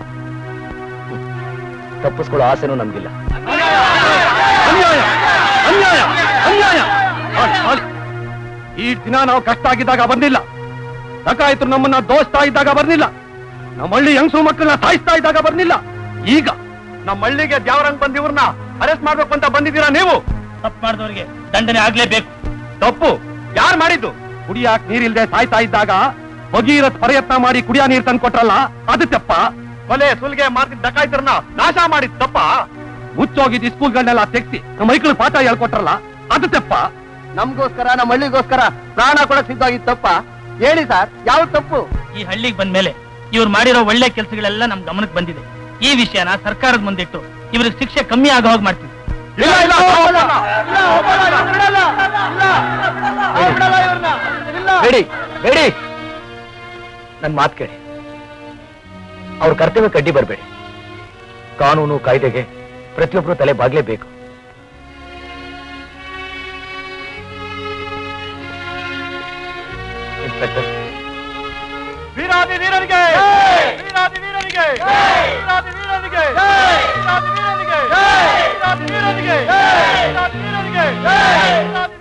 ತಪ್ಪಿಸ್ಕೊಳ್ಳೋ ಆಸೆನೂ ನಮ್ಗಿಲ್ಲ
ಅನ್ಯಾಯ ಅನ್ಯಾಯ ಅನ್ಯಾಯ ಆಲಿ, ಆಲಿ. ಈ ದಿನ ನಾವು ಕಷ್ಟ ಆಗಿದ್ದಾಗ ಬಂದಿಲ್ಲ ಡಕಾಯಿತರು ನಮ್ಮನ್ನ ದೋಸ್ತಾ ಇದ್ದಾಗ ಬರ್ಲಿಲ್ಲ ನಮ್ಮ ಹಳ್ಳಿ ಯಂಗ್ಸು ಮಕ್ಕಳನ್ನ ಸಾಯಿಸ್ತಾ ಇದ್ದಾಗ ಬರ್ಲಿಲ್ಲ ಈಗ ನಮ್ಮ ಹಳ್ಳಿಗೆ ದ್ಯಾವರಂಗ್ ಬಂದ್ ಇವ್ರನ್ನ ಅರೆಸ್ಟ್ ಮಾಡ್ಬೇಕು ಅಂತ ಬಂದಿದ್ದೀರಾ ನೀವು
ತಪ್ಪು ಮಾಡಿದವರಿಗೆ ದಂಡನೆ ಆಗ್ಲೇಬೇಕು
ತಪ್ಪು ಯಾರು ಮಾಡಿದ್ದು ಕುಡಿಯಾಕ್ ನೀರಿಲ್ದೆ ಸಾಯ್ತಾ ಇದ್ದಾಗ ಭಗೀರಥ್ ಪ್ರಯತ್ನ ಮಾಡಿ ಕುಡಿಯೋ ನೀರ್ ತಂದು ಕೊಟ್ರಲ್ಲ ಅದು ತಪ್ಪ ಕೊಲೆ ಸುಲ್ಗೆ ಮಾಡ್ತಿದ್ದ ಡಕಾಯಿತರನ್ನ ನಾಶ ಮಾಡಿದ್ ತಪ್ಪ ಮುಚ್ಚೋಗಿದ್ದ ಸ್ಕೂಲ್ಗಳನ್ನೆಲ್ಲ ತೆಗ್ಸಿ ನಮ್ಮ ಮೈಕಳು ಪಾಠ ಹೇಳ್ಕೊಟ್ರಲ್ಲ ಅದು ತಪ್ಪ
ನಮ್ಗೋಸ್ಕರ ನಮ್ಮ ಹಳ್ಳಿಗೋಸ್ಕರ ಪ್ರಾಣ ಕೊಡಕ್ ಸಿದ್ಧಾಗಿದ್ ತಪ್ಪ ಹೇಳಿ ಸರ್ ಯಾವ ತಪ್ಪು
ಈ ಹಳ್ಳಿಗೆ ಬಂದ್ಮೇಲೆ ಇವ್ರು ಮಾಡಿರೋ ಒಳ್ಳೆ ಕೆಲಸಗಳೆಲ್ಲ ನಮ್ ಗಮನಕ್ಕೆ ಬಂದಿದೆ ಈ ವಿಷಯನ ಸರ್ಕಾರದ ಮುಂದಿಟ್ಟು ಇವ್ರಿಗೆ ಶಿಕ್ಷೆ ಕಮ್ಮಿ ಆಗೋ ಹಾಗೆ ಮಾಡ್ತೀವಿ
ಇಲ್ಲ ಇಲ್ಲ
ಬೇಡಿ ಬೇಡಿ ನನ್ ಮಾತು ಕೇಳಿ ಅವ್ರ ಕರ್ತವ್ಯ ಕಡ್ಡಿ ಬರಬೇಡಿ ಕಾನೂನು ಕಾಯ್ದೆಗೆ ಪ್ರತಿಯೊಬ್ಬರು ತಲೆ ಬಾಗ್ಲೇಬೇಕು ಇನ್ಸ್ಪೆಕ್ಟರ್
ವೀರಾದಿ ವೀರನಿಗೆ ವೀರಾದಿ ವೀರನಿಗೆ ವೀರಾದಿ ವೀರನಿಗೆ ವೀರಾದಿ ವೀರನಿಗೆ ವೀರಾದಿ ವೀರನಿಗೆ ವೀರಾದಿ ವೀರನಿಗೆ ವೀರಾದಿ